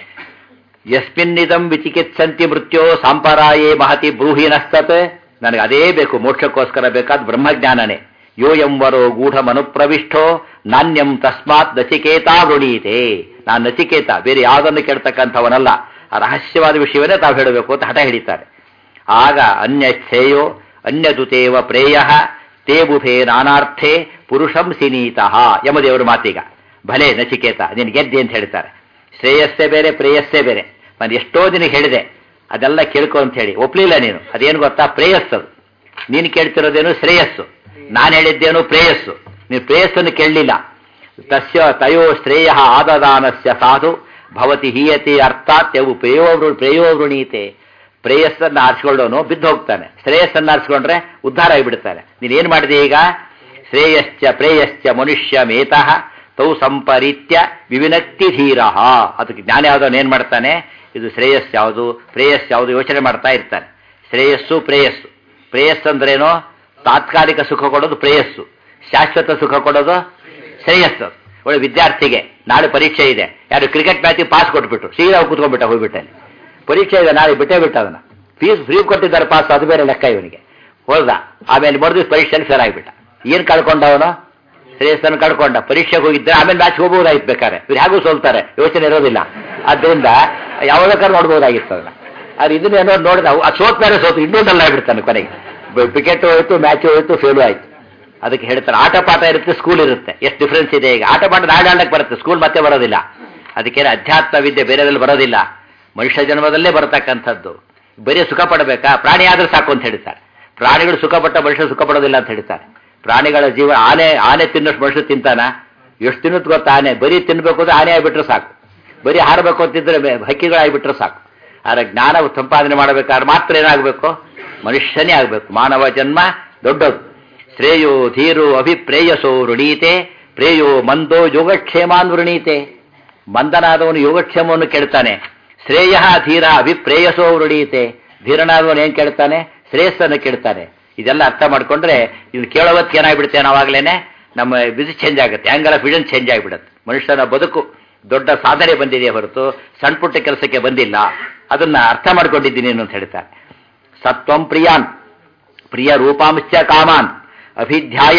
ಯಸ್ಮಿನ್ನಿದಂ ವಿಚಿಕಿತ್ಸಂತಿ ಮೃತ್ಯೋ ಸಾಂಪರಾಯೇ ಮಹತಿ ಬ್ರೂಹಿನಸ್ತತ್ ನನಗೆ ಅದೇ ಬೇಕು ಮೋಕ್ಷಕ್ಕೋಸ್ಕರ ಬೇಕಾದ ಬ್ರಹ್ಮಜ್ಞಾನನೇ ಯೋ ಎಂವರೋ ಗೂಢ ಮನುಪ್ರವಿಷ್ಟೋ ನಾಣ್ಯಂ ತಸ್ಮಾತ್ ನಚಿಕೇತಾ ವೃಣೀತೆ ನಾನು ನಚಿಕೇತ ಬೇರೆ ಯಾವುದನ್ನು ಕೇಳ್ತಕ್ಕಂಥವನಲ್ಲ ಆ ರಹಸ್ಯವಾದ ವಿಷಯವನ್ನೇ ತಾವು ಹೇಳಬೇಕು ಅಂತ ಹಠ ಹಿಡಿತಾರೆ ಆಗ ಅನ್ಯ ಶ್ರೇಯೋ ಅನ್ಯದುತೇವ ಪ್ರೇಯ ತೇ ಬುಧೆ ನಾನಾರ್ಥೆ ಪುರುಷಂ ಸಿನೀತಃ ಯಮದೇವರು ಮಾತೀಗ ಭಲೆ ನಚಿಕೇತ ನೀನು ಗೆದ್ದೆ ಅಂತ ಹೇಳ್ತಾರೆ ಶ್ರೇಯಸ್ಸೇ ಬೇರೆ ಪ್ರೇಯಸ್ಸೇ ಬೇರೆ ನಾನು ಎಷ್ಟೋ ದಿನ ಹೇಳಿದೆ ಅದೆಲ್ಲ ಕೇಳ್ಕೊ ಅಂತ ಹೇಳಿ ಒಪ್ಲಿಲ್ಲ ನೀನು ಅದೇನು ಗೊತ್ತಾ ಪ್ರೇಯಸ್ಸು ನೀನು ಕೇಳ್ತಿರೋದೇನು ಶ್ರೇಯಸ್ಸು ನಾನು ಹೇಳಿದ್ದೇನು ಪ್ರೇಯಸ್ಸು ನೀನು ಪ್ರೇಯಸ್ಸನ್ನು ಕೇಳಲಿಲ್ಲ ತಸ್ಯ ತಯೋ ಶ್ರೇಯ ಆದದಾನಸ್ಯ ಸಾಧು ಭವತಿ ಹೀಯತೆ ಅರ್ಥಾತ್ ಯವು ಪ್ರೇಯೋ ವೃ- ಪ್ರೇಯೋ ವೃಣೀತೆ ಪ್ರೇಯಸ್ಸನ್ನು ಆರಿಸ್ಕೊಳ್ಳೋನು ಬಿದ್ದು ಹೋಗ್ತಾನೆ ಶ್ರೇಯಸ್ಸನ್ನು ಆರಿಸ್ಕೊಂಡ್ರೆ ಉದ್ಧಾರ ಆಗಿಬಿಡ್ತಾನೆ ನೀನೇನು ಮಾಡಿದೆ ಈಗ ಶ್ರೇಯಶ್ಚ ಪ್ರೇಯಶ್ಚ ಮನುಷ್ಯ ಮೇತಃ ತೌ ಸಂಪರೀತ್ಯ ವಿವಿನಕ್ತಿ ಧೀರ ಅದಕ್ಕೆ ಜ್ಞಾನ ಯಾವುದನ್ನು ಏನು ಮಾಡ್ತಾನೆ ಇದು ಶ್ರೇಯಸ್ ಯಾವುದು ಪ್ರೇಯಸ್ ಯಾವುದು ಯೋಚನೆ ಮಾಡ್ತಾ ಇರ್ತಾನೆ ಶ್ರೇಯಸ್ಸು ಪ್ರೇಯಸ್ಸು ಪ್ರೇಯಸ್ ಅಂದ್ರೇನು ತಾತ್ಕಾಲಿಕ ಸುಖ ಕೊಡೋದು ಪ್ರೇಯಸ್ಸು ಶಾಶ್ವತ ಸುಖ ಕೊಡೋದು ಶ್ರೇಯಸ್ಸು ಒಳ್ಳೆ ವಿದ್ಯಾರ್ಥಿಗೆ ನಾಳೆ ಪರೀಕ್ಷೆ ಇದೆ ಯಾರು ಕ್ರಿಕೆಟ್ ಮ್ಯಾಚಿಗೆ ಪಾಸ್ ಕೊಟ್ಬಿಟ್ರು ಸೀದಾ ಕೂತ್ಕೊಂಡ್ಬಿಟ್ಟ ಹೋಗ್ಬಿಟ್ಟಲ್ಲಿ ಪರೀಕ್ಷೆ ಇದೆ ನಾಳೆ ಬಿಟ್ಟೇ ಬಿಟ್ಟ ಅದನ್ನ ಫೀಸ್ ಫ್ರೀ ಕೊಟ್ಟಿದ್ದಾರೆ ಪಾಸ್ ಅದು ಬೇರೆ ಲೆಕ್ಕ ಇವನಿಗೆ ಹೋದ ಆಮೇಲೆ ಮರುದಿವ್ಸ ಪರೀಕ್ಷೆಯಲ್ಲಿ ಫೇಲ್ ಆಗಿಬಿಟ್ಟ ಏನು ಕಳ್ಕೊಂಡ ಅವನು ಶ್ರೇಯಸ್ಸನ್ನು ಕಳ್ಕೊಂಡ ಪರೀಕ್ಷೆಗೆ ಹೋಗಿದ್ದರೆ ಆಮೇಲೆ ಮ್ಯಾಚ್ ಹೋಗ್ಬೋದಾಗಿತ್ತು ಬೇಕಾರೆ ಇವ್ರು ಹೇಗೂ ಸೋಲ್ತಾರೆ ಯೋಚನೆ ಇರೋದಿಲ್ಲ ಆದ್ದರಿಂದ ಯಾವ ಬೇಕಾದ್ರೂ ನೋಡ್ಬೋದಾಗಿತ್ತು ಅದನ್ನ ಅದು ಇದನ್ನೇನೋ ನೋಡಿದ ಅದು ಸೋತ್ ಮೇಲೆ ಸೋತು ಇನ್ನೊಂದಲ್ಲ ಆಗ್ಬಿಡ್ತಾನೆ ಕೊನೆಗೆ ವಿಕೆಟ್ ಹೋಯ್ತು ಮ್ಯಾಚ್ ಹೋಯ್ತು ಫೇಲು ಆಯ್ತು ಅದಕ್ಕೆ ಹೇಳ್ತಾರೆ ಆಟ ಪಾಠ ಇರುತ್ತೆ ಸ್ಕೂಲ್ ಇರುತ್ತೆ ಎಷ್ಟು ಡಿಫ್ರೆನ್ಸ್ ಇದೆ ಈಗ ಆಟ ಪಾಠ ನಾಳೆ ಆಡಕ್ಕೆ ಬರುತ್ತೆ ಸ್ಕೂಲ್ ಮತ್ತೆ ಬರೋದಿಲ್ಲ ಅದಕ್ಕೇನು ಅಧ್ಯಾತ್ಮ ವಿದ್ಯೆ ಬೇರೆದಲ್ಲಿ ಬರೋದಿಲ್ಲ ಮನುಷ್ಯ ಜನ್ಮದಲ್ಲೇ ಬರತಕ್ಕಂಥದ್ದು ಬರೀ ಸುಖ ಪಡಬೇಕಾ ಪ್ರಾಣಿ ಆದ್ರೆ ಸಾಕು ಅಂತ ಹೇಳ್ತಾರೆ ಪ್ರಾಣಿಗಳು ಸುಖ ಪಟ್ಟ ಮನುಷ್ಯ ಸುಖ ಪಡೋದಿಲ್ಲ ಅಂತ ಹೇಳ್ತಾರೆ ಪ್ರಾಣಿಗಳ ಜೀವ ಆನೆ ಆನೆ ತಿನ್ನೋಷ್ಟು ಮನುಷ್ಯ ತಿಂತಾನ ಎಷ್ಟು ತಿನ್ನೋದು ಗೊತ್ತಾ ಆನೆ ಬರೀ ತಿನ್ಬೇಕು ಅಂದ್ರೆ ಆನೆ ಆಗಿಬಿಟ್ರೆ ಸಾಕು ಬರೀ ಹಾರಬೇಕು ಅಂತಿದ್ರೆ ಬೆ- ಹಕ್ಕಿಗಳಾಗಿಬಿಟ್ರೆ ಸಾಕು ಆದರೆ ಜ್ಞಾನ ಸಂಪಾದನೆ ಮಾಡಬೇಕಾದ್ರೆ ಮಾತ್ರ ಏನಾಗಬೇಕು ಮನುಷ್ಯನೇ ಆಗಬೇಕು ಮಾನವ ಜನ್ಮ ದೊಡ್ಡದು ಶ್ರೇಯೋ ಧೀರೋ ಅಭಿಪ್ರೇಯಸೋ ವೃಣೀತೆ ಪ್ರೇಯೋ ಮಂದೋ ಯೋಗಕ್ಷೇಮಾನ್ ವೃಣೀತೆ ಮಂದನಾದವನು ಯೋಗಕ್ಷೇಮವನ್ನು ಕೇಳ್ತಾನೆ ಶ್ರೇಯ ಧೀರ ಅಭಿಪ್ರೇಯಸೋ ವೃಣೀತೆ ಧೀರನಾದವನು ಏನ್ ಕೇಳ್ತಾನೆ ಶ್ರೇಯಸ್ಸನ್ನು ಕೇಳ್ತಾನೆ ಇದೆಲ್ಲ ಅರ್ಥ ಮಾಡ್ಕೊಂಡ್ರೆ ಇದು ಕೇಳೋವತ್ತು ಏನಾಗ್ಬಿಡುತ್ತೆ ನಾವಾಗ್ಲೇನೆ ನಮ್ಮ ವಿಧಿ ಚೇಂಜ್ ಆಗುತ್ತೆ ಆಂಗಲ್ ಆಫ್ ವಿಷನ್ ಚೇಂಜ್ ಆಗಿಬಿಡುತ್ತೆ ಮನುಷ್ಯನ ಬದುಕು ದೊಡ್ಡ ಸಾಧನೆ ಬಂದಿದೆ ಹೊರತು ಸಣ್ಣ ಪುಟ್ಟ ಕೆಲಸಕ್ಕೆ ಬಂದಿಲ್ಲ ಅದನ್ನ ಅರ್ಥ ಮಾಡ್ಕೊಂಡಿದ್ದೀನಿ ಅಂತ ಹೇಳ್ತಾರೆ ಸತ್ವಂ ಪ್ರಿಯಾನ್ ಪ್ರಿಯ ರೂಪಾಂಶ್ಚ ಕಾಮಾನ್ ಅಭಿಧ್ಯಾಯನ್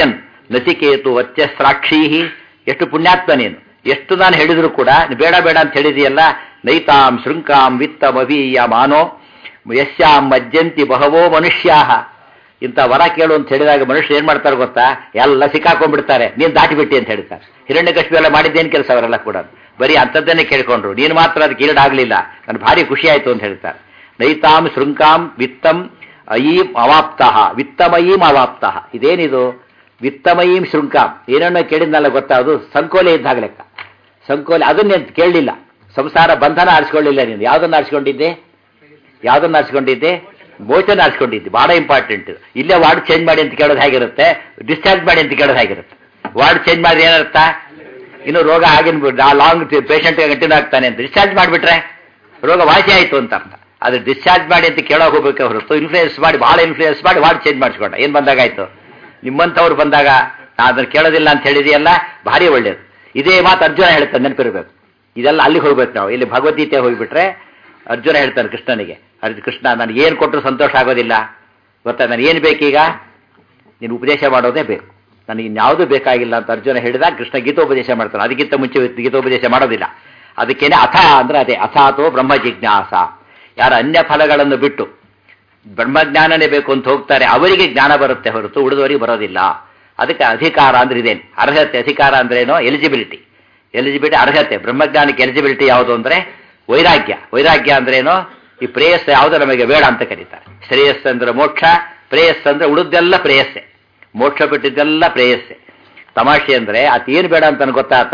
ನಚಿಕೇತು ವರ್ಚಸ್ರಾಕ್ಷೀ ಎಷ್ಟು ಪುಣ್ಯಾತ್ಮ ನೀನು ಎಷ್ಟು ನಾನು ಹೇಳಿದ್ರು ಕೂಡ ನೀನು ಬೇಡ ಬೇಡ ಅಂತ ಹೇಳಿದೆಯಲ್ಲ ನೈತಾಂ ಶೃಂಕಾಂ ವಿತ್ತಮವೀಯ ಮಾನೋ ಯಶ್ಯಾಂ ಮಜ್ಜಂತಿ ಬಹವೋ ಮನುಷ್ಯಾಹ ಇಂಥ ವರ ಕೇಳು ಅಂತ ಹೇಳಿದಾಗ ಮನುಷ್ಯರು ಏನ್ ಮಾಡ್ತಾರೆ ಗೊತ್ತಾ ಎಲ್ಲ ಸಿಕ್ಕಾಕೊಂಡ್ಬಿಡ್ತಾರೆ ನೀನು ದಾಟಿಬಿಟ್ಟಿ ಅಂತ ಹೇಳ್ತಾರೆ ಹಿರಣ್ಯ ಎಲ್ಲ ಮಾಡಿದ್ದೇನು ಕೆಲಸ ಅವರೆಲ್ಲ ಕೂಡ ಬರೀ ಅಂಥದ್ದನ್ನೇ ಕೇಳ್ಕೊಂಡ್ರು ನೀನು ಮಾತ್ರ ಅದಕ್ಕೆ ಈಡಾಗಲಿಲ್ಲ ನನ್ಗೆ ಭಾರಿ ಖುಷಿ ಆಯಿತು ಅಂತ ಹೇಳ್ತಾರೆ ನೈತಾಂ ಶೃಂಕಾಂ ವಿತ್ತಂ ಅಯೀಂ ಅವಾಪ್ತಃ ವಿತ್ತಮಯೀಂ ಅವಾಪ್ತಃ ಇದೇನಿದು ವಿತ್ತಮಯೀಂ ಶೃಂಕಾಂ ಏನನ್ನ ಕೇಳಿದ್ನಲ್ಲ ಗೊತ್ತಾ ಅದು ಸಂಕೋಲೆ ಇದ್ದಾಗ ಲೆಕ್ಕ ಸಂಕೋಲೆ ಅದನ್ನೇ ಕೇಳಲಿಲ್ಲ ಸಂಸಾರ ಬಂಧನ ಆರಿಸ್ಕೊಳ್ಳಿಲ್ಲ ನೀನು ಯಾವುದನ್ನು ಆರಿಸ್ಕೊಂಡಿದ್ದೆ ಯಾವುದನ್ನು ಆರಿಸ್ಕೊಂಡಿದ್ದೆ ಮೋಚನ ಆರಿಸ್ಕೊಂಡಿದ್ದೆ ಬಹಳ ಇಂಪಾರ್ಟೆಂಟ್ ಇಲ್ಲೇ ವಾರ್ಡ್ ಚೇಂಜ್ ಮಾಡಿ ಅಂತ ಕೇಳೋದು ಹೇಗಿರುತ್ತೆ ಡಿಸ್ಚಾರ್ಜ್ ಮಾಡಿ ಅಂತ ಕೇಳೋದು ಹೇಗಿರುತ್ತೆ ವಾರ್ಡ್ ಚೇಂಜ್ ಮಾಡಿ ಏನರ್ಥ ಇನ್ನು ರೋಗ ಆಗಿನ ಲಾಂಗ್ ಪೇಷಂಟ್ ಕಂಟಿನ್ಯೂ ಆಗ್ತಾನೆ ಅಂತ ಡಿಸ್ಚಾರ್ಜ್ ಮಾಡಿಬಿಟ್ರೆ ರೋಗ ವಾಸಿ ಆಯಿತು ಅಂತ ಅರ್ಥ ಅದು ಡಿಸ್ಚಾರ್ಜ್ ಮಾಡಿ ಅಂತ ಕೇಳೋಕೆ ಹೋಗ್ಬೇಕೆ ಹೊರತು ಇನ್ಫ್ಲೂಯೆನ್ಸ್ ಮಾಡಿ ಭಾಳ ಇನ್ಫ್ಲೂಯೆನ್ಸ್ ಮಾಡಿ ವಾರ್ಡ್ ಚೇಂಜ್ ಮಾಡಿಸ್ಕೊಂಡ ಏನು ಬಂದಾಗಾಯ್ತು ನಿಮ್ಮಂಥವ್ರು ಬಂದಾಗ ನಾ ಅದನ್ನು ಕೇಳೋದಿಲ್ಲ ಅಂತ ಹೇಳಿದೆಯಲ್ಲ ಭಾರಿ ಒಳ್ಳೇದು ಇದೇ ಮಾತು ಅರ್ಜುನ ಹೇಳ್ತಾನೆ ನೆನಪಿರಬೇಕು ಇದೆಲ್ಲ ಅಲ್ಲಿಗೆ ಹೋಗ್ಬೇಕು ನಾವು ಇಲ್ಲಿ ಭಗವದ್ಗೀತೆ ಹೋಗಿಬಿಟ್ರೆ ಅರ್ಜುನ ಹೇಳ್ತಾನೆ ಕೃಷ್ಣನಿಗೆ ಅರ್ಜುನ ಕೃಷ್ಣ ನನಗೆ ಏನು ಕೊಟ್ಟರು ಸಂತೋಷ ಆಗೋದಿಲ್ಲ ಗೊತ್ತಾ ನನಗೆ ಏನು ಬೇಕೀಗ ನೀನು ಉಪದೇಶ ಮಾಡೋದೇ ಬೇಕು ನನಗೆ ಇನ್ಯಾವುದೂ ಬೇಕಾಗಿಲ್ಲ ಅಂತ ಅರ್ಜುನ ಹೇಳಿದಾಗ ಕೃಷ್ಣ ಗೀತೋಪದೇಶ ಮಾಡ್ತಾನೆ ಅದಕ್ಕಿಂತ ಮುಂಚೆ ಗೀತೋಪದೇಶ ಮಾಡೋದಿಲ್ಲ ಅದಕ್ಕೇನೆ ಅಥ ಅಂದ್ರೆ ಅದೇ ಅಥಾತೋ ಬ್ರಹ್ಮ ಜಿಜ್ಞಾಸ ಯಾರ ಅನ್ಯ ಫಲಗಳನ್ನು ಬಿಟ್ಟು ಬ್ರಹ್ಮಜ್ಞಾನನೇ ಬೇಕು ಅಂತ ಹೋಗ್ತಾರೆ ಅವರಿಗೆ ಜ್ಞಾನ ಬರುತ್ತೆ ಹೊರತು ಉಳಿದವರಿಗೆ ಬರೋದಿಲ್ಲ ಅದಕ್ಕೆ ಅಧಿಕಾರ ಅಂದ್ರೆ ಇದೇನು ಅರ್ಹತೆ ಅಧಿಕಾರ ಅಂದ್ರೇನೋ ಎಲಿಜಿಬಿಲಿಟಿ ಎಲಿಜಿಬಿಲಿಟಿ ಅರ್ಹತೆ ಬ್ರಹ್ಮಜ್ಞಾನಕ್ಕೆ ಎಲಿಜಿಬಿಲಿಟಿ ಯಾವುದು ಅಂದ್ರೆ ವೈರಾಗ್ಯ ವೈರಾಗ್ಯ ಅಂದ್ರೇನೋ ಈ ಪ್ರೇಯಸ್ ಯಾವುದು ನಮಗೆ ಬೇಡ ಅಂತ ಕರೀತಾರೆ ಶ್ರೇಯಸ್ ಅಂದ್ರೆ ಮೋಕ್ಷ ಪ್ರೇಯಸ್ ಅಂದ್ರೆ ಉಳಿದೆಲ್ಲ ಪ್ರೇಯಸ್ಸೆ ಮೋಕ್ಷ ಬಿಟ್ಟಿದ್ದೆಲ್ಲ ಪ್ರೇಯಸ್ಸೆ ತಮಾಷೆ ಅಂದ್ರೆ ಅದೇನು ಬೇಡ ಅಂತ ನನಗೆ ಗೊತ್ತಾತ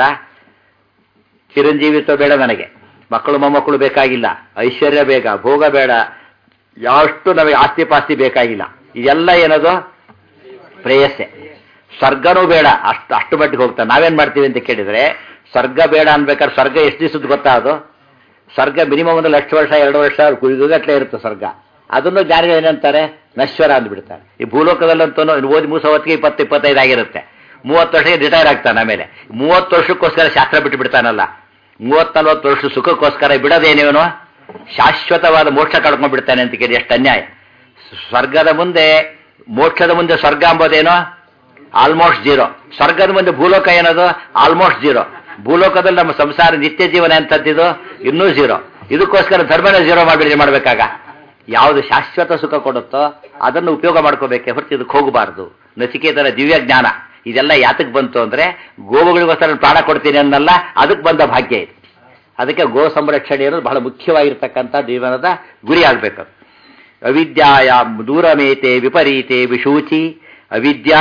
ಚಿರಂಜೀವಿತ್ವ ಬೇಡ ನನಗೆ ಮಕ್ಕಳು ಮೊಮ್ಮಕ್ಕಳು ಬೇಕಾಗಿಲ್ಲ ಐಶ್ವರ್ಯ ಬೇಗ ಭೋಗ ಬೇಡ ಯಾವಷ್ಟು ನಮಗೆ ಆಸ್ತಿ ಪಾಸ್ತಿ ಬೇಕಾಗಿಲ್ಲ ಇದೆಲ್ಲ ಏನದು ಪ್ರೇಯಸ್ಸೆ ಸ್ವರ್ಗನೂ ಬೇಡ ಅಷ್ಟು ಅಷ್ಟು ಮಟ್ಟಿಗೆ ಹೋಗ್ತಾರೆ ನಾವೇನ್ ಮಾಡ್ತೀವಿ ಅಂತ ಕೇಳಿದ್ರೆ ಸ್ವರ್ಗ ಬೇಡ ಅನ್ಬೇಕಾದ್ರೆ ಸ್ವರ್ಗ ಎಷ್ಟು ದಿವಸದ ಗೊತ್ತಾ ಅದು ಸ್ವರ್ಗ ಮಿನಿಮಮ್ ಒಂದು ಲಕ್ಷ ವರ್ಷ ಎರಡು ವರ್ಷ ಕುಳಿಗಟ್ಲೆ ಇರುತ್ತೆ ಸ್ವರ್ಗ ಅದನ್ನು ಜ್ಞಾನಿಗಳು ಏನಂತಾರೆ ನಶ್ವರ ಅಂದ್ಬಿಡ್ತಾರೆ ಈ ಭೂಲೋಕದಲ್ಲಂತೂ ಓದಿ ಮೂಸ ಹೊತ್ತಿಗೆ ಇಪ್ಪತ್ತು ಇಪ್ಪತ್ತೈದು ಆಗಿರುತ್ತೆ ಮೂವತ್ತು ವರ್ಷಕ್ಕೆ ರಿಟೈರ್ ಆಗ್ತಾನೆ ಆಮೇಲೆ ಮೂವತ್ತು ವರ್ಷಕ್ಕೋಸ್ಕರ ಶಾಸ್ತ್ರ ಬಿಟ್ಟು ಬಿಡ್ತಾನಲ್ಲ ಮೂವತ್ ನಲ್ವತ್ತು ವರ್ಷ ಸುಖಕ್ಕೋಸ್ಕರ ಬಿಡೋದೇನೇವನು ಶಾಶ್ವತವಾದ ಮೋಕ್ಷ ಕಳ್ಕೊಂಡ್ ಬಿಡ್ತಾನೆ ಅಂತ ಕೇಳಿ ಎಷ್ಟು ಅನ್ಯಾಯ ಸ್ವರ್ಗದ ಮುಂದೆ ಮೋಕ್ಷದ ಮುಂದೆ ಸ್ವರ್ಗ ಅಂಬೋದೇನೋ ಆಲ್ಮೋಸ್ಟ್ ಜೀರೋ ಸ್ವರ್ಗದ ಮುಂದೆ ಭೂಲೋಕ ಏನದು ಆಲ್ಮೋಸ್ಟ್ ಜೀರೋ ಭೂಲೋಕದಲ್ಲಿ ನಮ್ಮ ಸಂಸಾರ ನಿತ್ಯ ಜೀವನ ಎಂತದ್ದಿದು ಇನ್ನೂ ಜೀರೋ ಇದಕ್ಕೋಸ್ಕರ ಧರ್ಮನ ಜೀರೋ ಮಾಡಿಬಿಡಿ ಮಾಡ್ಬೇಕಾಗ ಯಾವುದು ಶಾಶ್ವತ ಸುಖ ಕೊಡುತ್ತೋ ಅದನ್ನು ಉಪಯೋಗ ಮಾಡ್ಕೋಬೇಕೆ ಹೊರತು ಇದಕ್ಕೆ ಹೋಗಬಾರ್ದು ನಚಿಕೇತನ ದಿವ್ಯ ಜ್ಞಾನ ಇದೆಲ್ಲ ಯಾತಕ್ಕೆ ಬಂತು ಅಂದ್ರೆ ಗೋವುಗಳಿಗೋಸ್ಕರ ಪ್ರಾಣ ಕೊಡ್ತೀನಿ ಅನ್ನಲ್ಲ ಅದಕ್ಕೆ ಬಂದ ಭಾಗ್ಯ ಇದು ಅದಕ್ಕೆ ಗೋ ಸಂರಕ್ಷಣೆ ಅನ್ನೋದು ಬಹಳ ಮುಖ್ಯವಾಗಿರ್ತಕ್ಕಂಥ ಜೀವನದ ಗುರಿ ಆಗ್ಬೇಕು ಅವಿದ್ಯಾಯ ದೂರಮೇತೆ ವಿಪರೀತೆ ವಿಶೂಚಿ ಅವಿದ್ಯಾ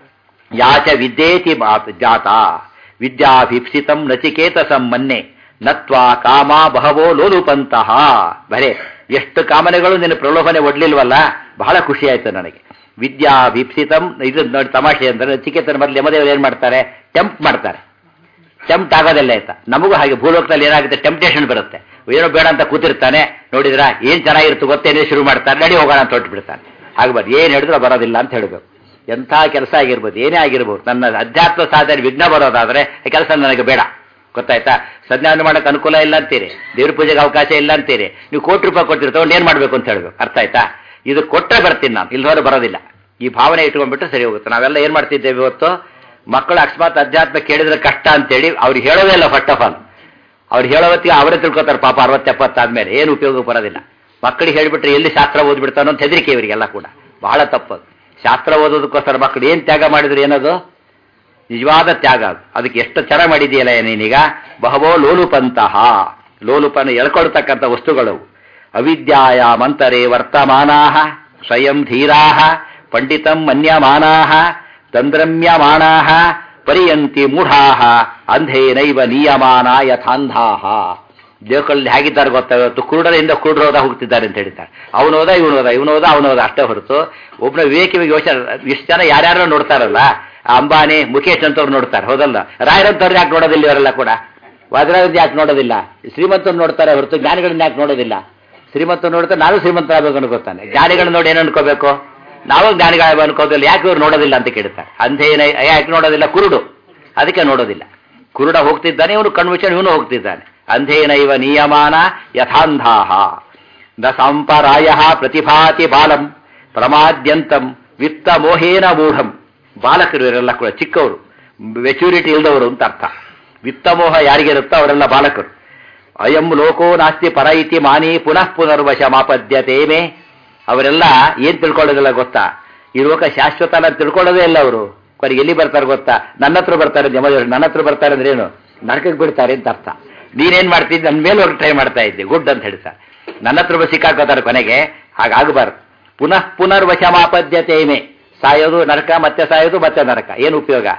ಯಾಚ ವಿದ್ಯೇತಿ ಬಾ- ಜಾತ ವಿದ್ಯಾಭಿಪ್ಸಿತಂ ನಚಿಕೇತಸಂ ಮನ್ನೆ ನತ್ವಾ ಕಾಮ ಬಹವೋ ಲೋಲುಪಂತಹ ಬರೇ ಎಷ್ಟು ಕಾಮನೆಗಳು ನಿನ್ನ ಪ್ರಲೋಭನೆ ಒಡ್ಲಿಲ್ವಲ್ಲ ಬಹಳ ಖುಷಿ ಆಯ್ತು ನನಗೆ ವಿದ್ಯಾಭಿಪ್ಸಿತಂ ಇದು ನೋಡಿ ತಮಾಷೆ ಅಂದ್ರೆ ನಚಿಕೇತನ ಮೊದಲು ಯಮದೇವರು ಏನ್ ಮಾಡ್ತಾರೆ ಟೆಂಪ್ಟ್ ಮಾಡ್ತಾರೆ ಟೆಂಪ್ಟ್ ಆಗೋದಿಲ್ಲ ಆಯ್ತಾ ನಮಗೂ ಹಾಗೆ ಭೂಲೋಕದಲ್ಲಿ ಏನಾಗುತ್ತೆ ಟೆಂಪ್ಟೇಷನ್ ಬರುತ್ತೆ ಏನೋ ಬೇಡ ಅಂತ ಕೂತಿರ್ತಾನೆ ನೋಡಿದ್ರ ಏನ್ ಚೆನ್ನಾಗಿರುತ್ತೆ ಗೊತ್ತೇನೆ ಶುರು ಮಾಡ್ತಾರೆ ನಡಿ ಹೋಗೋಣ ಅಂತ ಹೊಟ್ಟು ಬಿಡ್ತಾನೆ ಆಗ್ಬಾರ್ದು ಏನ್ ಹೇಳಿದ್ರು ಬರೋದಿಲ್ಲ ಅಂತ ಹೇಳಬೇಕು ಎಂಥ ಕೆಲಸ ಆಗಿರ್ಬೋದು ಏನೇ ಆಗಿರ್ಬೋದು ನನ್ನ ಅಧ್ಯಾತ್ಮ ಸಾಧನೆ ವಿಘ್ನ ಬರೋದಾದ್ರೆ ಆ ಕೆಲಸ ನನಗೆ ಬೇಡ ಗೊತ್ತಾಯ್ತಾ ಸಂಜ್ಞಾನ ಮಾಡಕ್ಕೆ ಅನುಕೂಲ ಇಲ್ಲ ಅಂತೀರಿ ದೇವ್ರ ಪೂಜೆಗೆ ಅವಕಾಶ ಇಲ್ಲ ಅಂತೀರಿ ನೀವು ಕೋಟಿ ರೂಪಾಯಿ ಕೊಡ್ತೀರಿ ತಗೊಂಡು ಏನ್ ಮಾಡ್ಬೇಕು ಅಂತ ಹೇಳ್ಬೇಕು ಅರ್ಥ ಆಯ್ತಾ ಇದು ಕೊಟ್ಟರೆ ಬರ್ತೀನಿ ನಾನು ಇಲ್ದವರೆ ಬರೋದಿಲ್ಲ ಈ ಭಾವನೆ ಇಟ್ಕೊಂಡ್ಬಿಟ್ಟು ಸರಿ ಹೋಗುತ್ತೆ ನಾವೆಲ್ಲ ಏನ್ ಮಾಡ್ತಿದ್ದೇವೆ ಇವತ್ತು ಮಕ್ಕಳು ಅಕಸ್ಮಾತ್ ಅಧ್ಯಾತ್ಮ ಕೇಳಿದ್ರೆ ಕಷ್ಟ ಅಂತೇಳಿ ಅವ್ರು ಹೇಳೋದೇ ಇಲ್ಲ ಫಸ್ಟ್ ಆಫ್ ಆಲ್ ಅವ್ರು ಹೇಳೋ ಹೊತ್ತಿಗೆ ಅವರೇ ತಿಳ್ಕೊತಾರೆ ಪಾಪ ಅರವತ್ತು ಎಪ್ಪತ್ತಾದ್ಮೇಲೆ ಏನು ಉಪಯೋಗ ಬರೋದಿಲ್ಲ ಮಕ್ಕಳಿಗೆ ಹೇಳಿಬಿಟ್ರೆ ಎಲ್ಲಿ ಶಾಸ್ತ್ರ ಓದ್ಬಿಡ್ತಾನೋ ಅಂತ ಹೆದರಿಕೆ ಇವರಿಗೆಲ್ಲ ಕೂಡ ಬಹಳ ತಪ್ಪದು ಶಾಸ್ತ್ರ ಓದೋದಕ್ಕೋಸ್ಕರ ಮಕ್ಕಳು ಏನ್ ತ್ಯಾಗ ಮಾಡಿದ್ರು ಏನದು ನಿಜವಾದ ತ್ಯಾಗ ಅದು ಅದಕ್ಕೆ ಎಷ್ಟು ಚರ ಮಾಡಿದೆಯಲ್ಲ ನೀನೀಗ ಬಹವೋ ಲೋಲುಪಂತಹ ಲೋಲುಪನ ಎಳ್ಕೊಳ್ತಕ್ಕಂಥ ವಸ್ತುಗಳು ಅವಿದ್ಯಾಯ ಮಂತರೆ ವರ್ತಮಾನಾ ಸ್ವಯಂ ಧೀರಾ ಪಂಡಿತಂ ಮನ್ಯಮಾನಾ ತಂದ್ರಮ್ಯಮಾನಾ ಪರಿಯಂತಿ ಮೂಢಾ ಅಂಧೇನೈವ ನಿಯಮಾನ ಯಥಾಂಧಾಹ ದೇವಕಲ್ಲಿ ಹೇಗಿದ್ದಾರೆ ಗೊತ್ತಾ ಇವತ್ತು ಕುರುಡರಿಂದ ಕುರುಡರು ಹೋದ ಹೋಗ್ತಿದ್ದಾರೆ ಅಂತ ಹೇಳ್ತಾರೆ ಅವನು ಹೋದ ಇವನು ಹೋದ ಇವನು ಹೋದ ಅವನು ಹೋದ ಅಷ್ಟೇ ಹೊರತು ಒಬ್ಬನ ವಿವೇಕಿವಾಗಿ ಯೋಚನೆ ಇಷ್ಟು ಜನ ಯಾರ್ಯಾರೋ ನೋಡ್ತಾರಲ್ಲ ಆ ಅಂಬಾನಿ ಮುಖೇಶ್ ಅಂತವ್ರು ನೋಡ್ತಾರೆ ಹೌದಲ್ಲ ರಾಯರಂತವ್ರು ಯಾಕೆ ನೋಡೋದಿಲ್ಲ ಇವರೆಲ್ಲ ಕೂಡ ವಜ್ರಾಜ್ ಯಾಕೆ ನೋಡೋದಿಲ್ಲ ಶ್ರೀಮಂತರು ನೋಡ್ತಾರೆ ಹೊರತು ಜ್ಞಾನಿಗಳನ್ನ ಯಾಕೆ ನೋಡೋದಿಲ್ಲ ಶ್ರೀಮಂತ ನೋಡ್ತಾರೆ ನಾನು ಶ್ರೀಮಂತರಾಗಬೇಕು ಅನ್ಕೋತಾನೆ ಜ್ಞಾನಿಗಳನ್ನ ನೋಡಿ ಏನು ಅನ್ಕೋಬೇಕು ನಾವು ಜ್ಞಾನಿಗಳ ಅನ್ಕೋದಿಲ್ಲ ಯಾಕೆ ಇವ್ರು ನೋಡೋದಿಲ್ಲ ಅಂತ ಕೇಳ್ತಾರೆ ಅಂಧೇನ ಯಾಕೆ ನೋಡೋದಿಲ್ಲ ಕುರುಡು ಅದಕ್ಕೆ ನೋಡೋದಿಲ್ಲ ಕುರುಡ ಹೋಗ್ತಿದ್ದಾನೆ ಇವನು ಕಣ್ಮುಚ್ಚ ಇವನು ಹೋಗ್ತಿದ್ದಾನೆ ಅಂಧೇನೈವ ನಿಯಮಾನ ಯಥಾಂಧಾಹ ನ ಸಂಪರಾಯ ಪ್ರತಿಭಾತಿ ಬಾಲಂ ಪ್ರಮಾದ್ಯಂತಂ ವಿತ್ತ ಮೋಹೇನ ಮೂಢಂ ಬಾಲಕರು ಇವರೆಲ್ಲ ಕೂಡ ಚಿಕ್ಕವರು ಮೆಚುರಿಟಿ ಇಲ್ದವರು ಅಂತ ಅರ್ಥ ವಿತ್ತಮೋಹ ಯಾರಿಗಿರುತ್ತೋ ಅವರೆಲ್ಲ ಬಾಲಕರು ಅಯಂ ಲೋಕೋ ನಾಸ್ತಿ ಪರ ಇತಿ ಮಾನಿ ಪುನಃ ಪುನರ್ವಶ ಮಾಪದ್ಯತೆ ಮೇ ಅವರೆಲ್ಲ ಏನ್ ತಿಳ್ಕೊಳ್ಳೋದಿಲ್ಲ ಗೊತ್ತಾ ಈ ಲೋಕ ಶಾಶ್ವತ ಅಂತ ತಿಳ್ಕೊಳ್ಳೋದೇ ಇಲ್ಲ ಅವರು ಕೊನೆಗೆ ಎಲ್ಲಿ ಬರ್ತಾರೆ ಗೊತ್ತಾ ನನ್ನ ಹತ್ರ ಬರ್ತಾರೆ ಜಮದೇವರು ನನ್ನ ಹತ್ರ ಬರ್ತಾರೆ ಅಂದ್ರೆ ಏನು ನರಕಕ್ಕೆ ಬಿಡ್ತಾರೆ ಅಂತ ಅರ್ಥ ನೀನೇನ್ ಮಾಡ್ತಿದ್ದೆ ನನ್ನ ಮೇಲೆ ಹೋಗಿ ಟ್ರೈ ಮಾಡ್ತಾ ಇದ್ದೆ ಗುಡ್ ಅಂತ ಹೇಳ್ತಾರೆ ನನ್ನ ಹತ್ರ ಬಂದು ಸಿಕ್ಕಾಕೋತಾರೆ ಕೊನೆಗೆ ಹಾಗಾಗಬಾರ್ದು ಪುನಃ ಪುನರ್ವಶ ಮಾಪದ್ಯತೆ ಮೇ ಸಾಯೋದು ನರಕ ಮತ್ತೆ ಸಾಯೋದು ಮತ್ತೆ ನರಕ ಏನು ಉಪಯೋಗ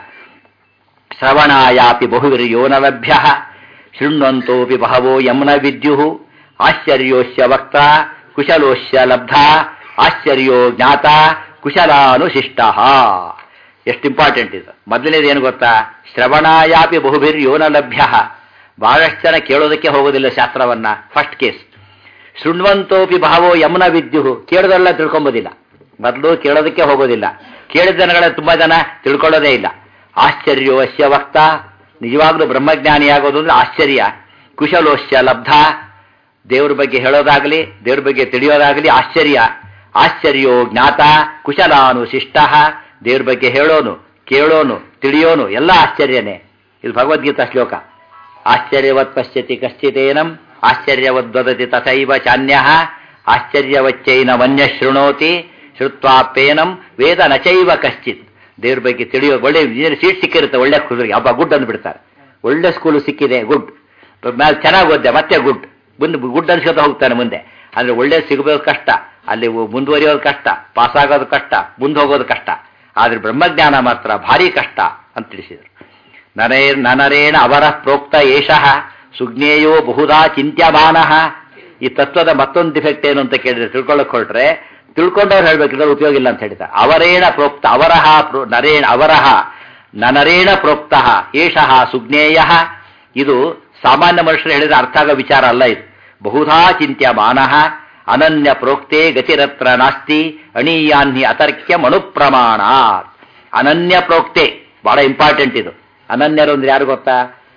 ಶ್ರವಣಾಯಾಪಿ ಬಹುವಿರ್ಯೋ ನ ಲಭ್ಯ ಶೃಣ್ವಂತೋಪಿ ಬಹವೋ ಯಮ್ನ ವಿದ್ಯು ಆಶ್ಚರ್ಯೋಶ್ಯ ವಕ್ತ ಕುಶಲೋಶ್ಯ ಲಬ್ಧ ಆಶ್ಚರ್ಯೋ ಜ್ಞಾತ ಕುಶಲಾನುಶಿಷ್ಟ ಎಷ್ಟು ಇಂಪಾರ್ಟೆಂಟ್ ಇದು ಮೊದಲನೇದು ಏನು ಗೊತ್ತಾ ಶ್ರವಣಾಯಾಪಿ ಬಹುಭಿರ್ಯೋ ನ ಲಭ್ಯ ಬಹಳಷ್ಟು ಜನ ಕೇಳೋದಕ್ಕೆ ಹೋಗೋದಿಲ್ಲ ಶಾಸ್ತ್ರವನ್ನ ಫಸ್ಟ್ ಕೇಸ್ ಶೃಣ್ವಂತೋಪಿ ಭಾವೋ ಯಮುನ ವಿದ್ಯು ಕೇಳೋದೆಲ್ಲ ತಿಳ್ಕೊಂಬೋದಿಲ್ಲ ಮೊದಲು ಕೇಳೋದಕ್ಕೆ ಹೋಗೋದಿಲ್ಲ ಕೇಳಿದ ಜನಗಳ ತುಂಬಾ ಜನ ತಿಳ್ಕೊಳ್ಳೋದೇ ಇಲ್ಲ ಆಶ್ಚರ್ಯೋ ಅಶ್ಯ ವಕ್ತ ನಿಜವಾಗ್ಲೂ ಬ್ರಹ್ಮಜ್ಞಾನಿಯಾಗೋದು ಅಂದ್ರೆ ಆಶ್ಚರ್ಯ ಕುಶಲೋಶ್ಯ ಲಬ್ಧ ದೇವ್ರ ಬಗ್ಗೆ ಹೇಳೋದಾಗಲಿ ದೇವ್ರ ಬಗ್ಗೆ ತಿಳಿಯೋದಾಗಲಿ ಆಶ್ಚರ್ಯ ಆಶ್ಚರ್ಯೋ ಜ್ಞಾತ ಕುಶಲಾನುಶಿಷ್ಟ ದೇವ್ರ ಬಗ್ಗೆ ಹೇಳೋನು ಕೇಳೋನು ತಿಳಿಯೋನು ಎಲ್ಲ ಆಶ್ಚರ್ಯನೇ ಇದು ಭಗವದ್ಗೀತಾ ಶ್ಲೋಕ ಆಶ್ಚರ್ಯವತ್ ಪಶ್ಯತಿ ಕಶ್ಚಿತೇನಂ ಆಶ್ಚರ್ಯವದ್ವದತಿ ತಥೈವ ಚಾನ್ಯ ಆಶ್ಚರ್ಯವಚ್ಚೈನ ಮನ್ಯ ಶೃಣೋತಿ ಶ್ರುತ್ವಾಪೇನಂ ವೇದ ನಚೈವ ಕಶ್ಚಿತ್ ದೇವ್ರ ಬಗ್ಗೆ ತಿಳಿಯೋ ಒಳ್ಳೆ ಸೀಟ್ ಸಿಕ್ಕಿರುತ್ತೆ ಒಳ್ಳೆ ಕುದುರೆಗೆ ಹಬ್ಬ ಗುಡ್ ಅಂದ್ಬಿಡ್ತಾರೆ ಒಳ್ಳೆ ಸ್ಕೂಲು ಸಿಕ್ಕಿದೆ ಗುಡ್ ಮೇಲೆ ಚೆನ್ನಾಗಿ ಓದ್ದೆ ಮತ್ತೆ ಗುಡ್ ಮುಂದೆ ಗುಡ್ ಅನ್ಸ್ಕೊತ ಹೋಗ್ತಾನೆ ಮುಂದೆ ಅಂದ್ರೆ ಒಳ್ಳೆ ಸಿಗಬೇಕು ಕಷ್ಟ ಅಲ್ಲಿ ಮುಂದುವರಿಯೋದು ಕಷ್ಟ ಪಾಸ್ ಆಗೋದು ಕಷ್ಟ ಮುಂದೆ ಹೋಗೋದು ಕಷ್ಟ ಆದ್ರೆ ಬ್ರಹ್ಮಜ್ಞಾನ ಮಾತ್ರ ಭಾರಿ ಕಷ್ಟ ಅಂತ ತಿಳಿಸಿದರು ನರೇ ನನರೇಣ ಅವರ ಪ್ರೋಕ್ತ ಏಷಃ ಸುಜ್ಞೇಯೋ ಬಹುಧಾ ಚಿಂತ್ಯಮಾನ ಈ ತತ್ವದ ಮತ್ತೊಂದು ಡಿಫೆಕ್ಟ್ ಏನು ಅಂತ ಕೇಳಿದ್ರೆ ತಿಳ್ಕೊಳ್ಳೋಕೆ ಹೊರಟ್ರೆ ತಿಳ್ಕೊಂಡವ್ರು ಹೇಳ್ಬೇಕಿದ್ರೆ ಉಪಯೋಗ ಇಲ್ಲ ಅಂತ ಹೇಳ್ತಾರೆ ಅವರೇಣ ಪ್ರೋಕ್ತ ಅವರಹ ಪ್ರೋ ನರೇಣ ಅವರಹ ನನರೇಣ ಪ್ರೋಕ್ತ ಏಷಃ ಸುಜ್ಞೇಯ ಇದು ಸಾಮಾನ್ಯ ಮನುಷ್ಯರು ಹೇಳಿದ್ರೆ ಅರ್ಥ ಆಗೋ ವಿಚಾರ ಅಲ್ಲ ಇದು ಬಹುಧಾ ಚಿಂತ್ಯಮಾನ ಅನನ್ಯ ಪ್ರೋಕ್ತೆ ಗತಿರತ್ರ ನಾಸ್ತಿ ಅಣೀಯಾನ್ಹಿ ಅತರ್ಕ್ಯಂ ಅನುಪ್ರಮಾಣ ಅನನ್ಯ ಪ್ರೋಕ್ತೆ ಬಹಳ ಇಂಪಾರ್ಟೆಂಟ್ ಇದು ಅನನ್ಯರು ಅಂದ್ರೆ ಯಾರು ಗೊತ್ತಾ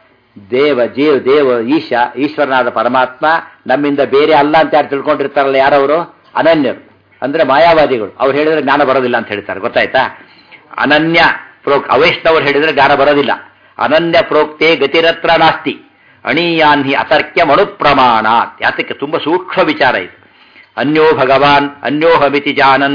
ದೇವ ಜೀವ ದೇವ ಈಶ ಈಶ್ವರನಾದ ಪರಮಾತ್ಮ ನಮ್ಮಿಂದ ಬೇರೆ ಅಲ್ಲ ಅಂತ ಯಾರು ತಿಳ್ಕೊಂಡಿರ್ತಾರಲ್ಲ ಯಾರವರು ಅನನ್ಯರು ಅಂದ್ರೆ ಮಾಯಾವಾದಿಗಳು ಅವ್ರು ಹೇಳಿದ್ರೆ ಜ್ಞಾನ ಬರೋದಿಲ್ಲ ಅಂತ ಹೇಳ್ತಾರೆ ಗೊತ್ತಾಯ್ತಾ ಅನನ್ಯ ಪ್ರೋಕ್ ಅವೈಷ್ಣವರು ಹೇಳಿದ್ರೆ ಜ್ಞಾನ ಬರೋದಿಲ್ಲ ಅನನ್ಯ ಪ್ರೋಕ್ತೆ ಗತಿರತ್ರ ನಾಸ್ತಿ ಅಣೀಯಾನ್ಹಿ ಅತರ್ಕ್ಯ ಮನುಪ್ರಮಾಣ ಯಾತಕ್ಕೆ ತುಂಬಾ ಸೂಕ್ಷ್ಮ ವಿಚಾರ ಇದು ಅನ್ಯೋ ಭಗವಾನ್ ಅನ್ಯೋಹಮಿತಿ ಜಾನನ್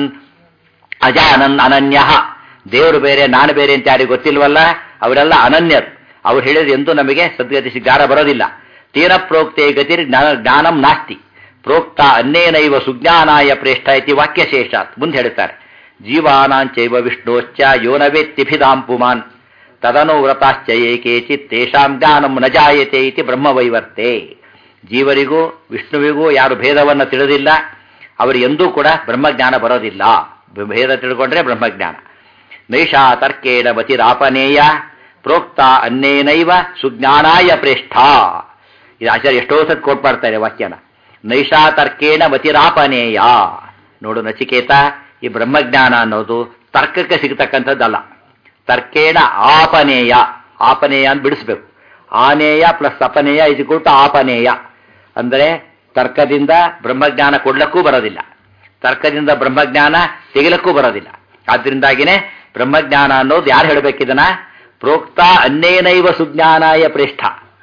ಅಜಾನನ್ ಅನನ್ಯ ದೇವರು ಬೇರೆ ನಾನು ಬೇರೆ ಅಂತ ಯಾರಿಗೆ ಗೊತ್ತಿಲ್ವಲ್ಲ ಅವರೆಲ್ಲ ಅನನ್ಯರು ಅವ್ರು ಹೇಳಿದ್ರೆ ಎಂದೂ ನಮಗೆ ಸದ್ಗತಿ ಜ್ಞಾನ ಬರೋದಿಲ್ಲ ತೀರ ಪ್ರೋಕ್ತೆ ಗತಿರ್ ಜ್ಞಾನ ಜ್ಞಾನಂ ನಾಸ್ತಿ ಪ್ರೋಕ್ತ ಅನ್ನೇನೈವ ಸುಜ್ಞಾನಾಯ ಪ್ರೇಷ್ಠ ಇತಿ ವಾಕ್ಯಶೇಷಾತ್ ಮುಂದೆ ಹೇಳ್ತಾರೆ ಜೀವಾನಾಂಚೈವ ವಿಷ್ಣೋಶ್ಚ ಯೋನವೇತ್ತಿಭಿದಾಂ ಪುಮಾನ್ ತದನು ವ್ರತಾಶ್ಚ ಏಕೇಚಿತ್ ತೇಷಾಂ ಜ್ಞಾನಂ ನ ಜಾಯತೆ ಇತಿ ಬ್ರಹ್ಮವೈವರ್ತೆ ಜೀವರಿಗೂ ವಿಷ್ಣುವಿಗೂ ಯಾರು ಭೇದವನ್ನು ತಿಳಿದಿಲ್ಲ ಅವರು ಎಂದೂ ಕೂಡ ಬ್ರಹ್ಮಜ್ಞಾನ ಬರೋದಿಲ್ಲ ಭೇದ ತಿಳ್ಕೊಂಡ್ರೆ ಬ್ರಹ್ಮಜ್ಞಾನ ನೈಷಾ ತರ್ಕೇಣ ಮತಿರಾಪನೇಯ ಪ್ರೋಕ್ತ ಅನ್ನೇನೈವ ಸುಜ್ಞಾನಾಯ ಪ್ರೇಷ್ಠ ಇದು ಆಚಾರ್ಯ ಎಷ್ಟೋ ಸತ್ ಕೋಟ್ ಮಾಡ್ತಾರೆ ವಾಕ್ಯನ ನೈಷಾ ತರ್ಕೇಣ ಮತಿರಾಪನೇಯ ನೋಡು ನಚಿಕೇತ ಈ ಬ್ರಹ್ಮಜ್ಞಾನ ಅನ್ನೋದು ತರ್ಕಕ್ಕೆ ಸಿಗತಕ್ಕಂಥದ್ದಲ್ಲ ತರ್ಕೇಣ ಆಪನೇಯ ಆಪನೇಯ ಅಂತ ಬಿಡಿಸ್ಬೇಕು ಆನೇಯ ಪ್ಲಸ್ ಅಪನೇಯ ಇದು ಕೊಟ್ಟು ಆಪನೇಯ ಅಂದರೆ ತರ್ಕದಿಂದ ಬ್ರಹ್ಮಜ್ಞಾನ ಕೊಡ್ಲಕ್ಕೂ ಬರೋದಿಲ್ಲ ತರ್ಕದಿಂದ ಬ್ರಹ್ಮಜ್ಞಾನ ತೆಗಿಲಕ್ಕೂ ಬರೋದಿಲ್ಲ ಆದ್ರಿಂದಾಗಿನೇ ಬ್ರಹ್ಮಜ್ಞಾನ ಅನ್ನೋದು ಯಾರು ಹೇಳಬೇಕಿದನ ಪ್ರೋಕ್ತ ಅನ್ನೇನೈವ ಸುಜ್ಞಾನಾಯ ಪ್ರೇಷ್ಠ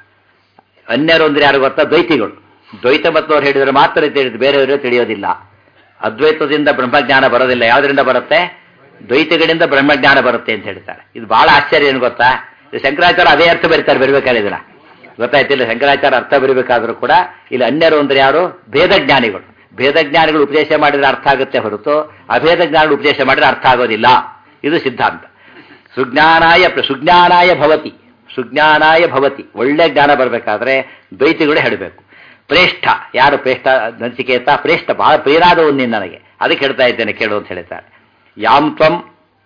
ಅನ್ಯರು ಅಂದ್ರೆ ಯಾರು ಗೊತ್ತಾ ದ್ವೈತಿಗಳು ದ್ವೈತ ಮತ್ತವ್ರು ಹೇಳಿದ್ರೆ ಮಾತ್ರ ತಿಳಿದು ಬೇರೆಯವರು ತಿಳಿಯೋದಿಲ್ಲ ಅದ್ವೈತದಿಂದ ಬ್ರಹ್ಮಜ್ಞಾನ ಬರೋದಿಲ್ಲ ಯಾವುದರಿಂದ ಬರುತ್ತೆ ದ್ವೈತಗಳಿಂದ ಬ್ರಹ್ಮಜ್ಞಾನ ಬರುತ್ತೆ ಅಂತ ಹೇಳ್ತಾರೆ ಇದು ಬಹಳ ಆಶ್ಚರ್ಯ ಏನು ಗೊತ್ತಾ ಇದು ಶಂಕರಾಚಾರ್ಯ ಅದೇ ಅರ್ಥ ಬರೀತಾರೆ ಬರಬೇಕಾದ್ರೆ ಇದನ್ನ ಗೊತ್ತಾಯ್ತಿಲ್ಲ ಶಂಕರಾಚಾರ್ಯ ಅರ್ಥ ಬರೀಬೇಕಾದ್ರೂ ಕೂಡ ಇಲ್ಲಿ ಅನ್ಯರು ಅಂದ್ರೆ ಯಾರು ಭೇದಜ್ಞಾನಿಗಳು ಭೇದಜ್ಞಾನಿಗಳು ಉಪದೇಶ ಮಾಡಿದ್ರೆ ಅರ್ಥ ಆಗುತ್ತೆ ಹೊರತು ಅಭೇದ ಜ್ಞಾನಿಗಳು ಉಪದೇಶ ಮಾಡಿದ್ರೆ ಅರ್ಥ ಆಗೋದಿಲ್ಲ ಇದು ಸಿದ್ಧಾಂತ ಸುಜ್ಞಾನಾಯ ಸುಜ್ಞಾನಾಯ ಭವತಿ ಸುಜ್ಞಾನಾಯ ಭವತಿ ಒಳ್ಳೆ ಜ್ಞಾನ ಬರಬೇಕಾದ್ರೆ ದ್ವೈತಿಗಳು ಹೇಳಬೇಕು ಪ್ರೇಷ್ಠ ಯಾರು ಪ್ರೇಷ್ಠ ನಚಿಕೇತ ಪ್ರೇಷ್ಠ ಬಹಳ ಪ್ರಿಯರಾದವನು ನೀನು ನನಗೆ ಅದಕ್ಕೆ ಹೇಳ್ತಾ ಇದ್ದೇನೆ ಕೇಳು ಅಂತ ಹೇಳ್ತಾರೆ ಯಾಂ ತ್ವಂ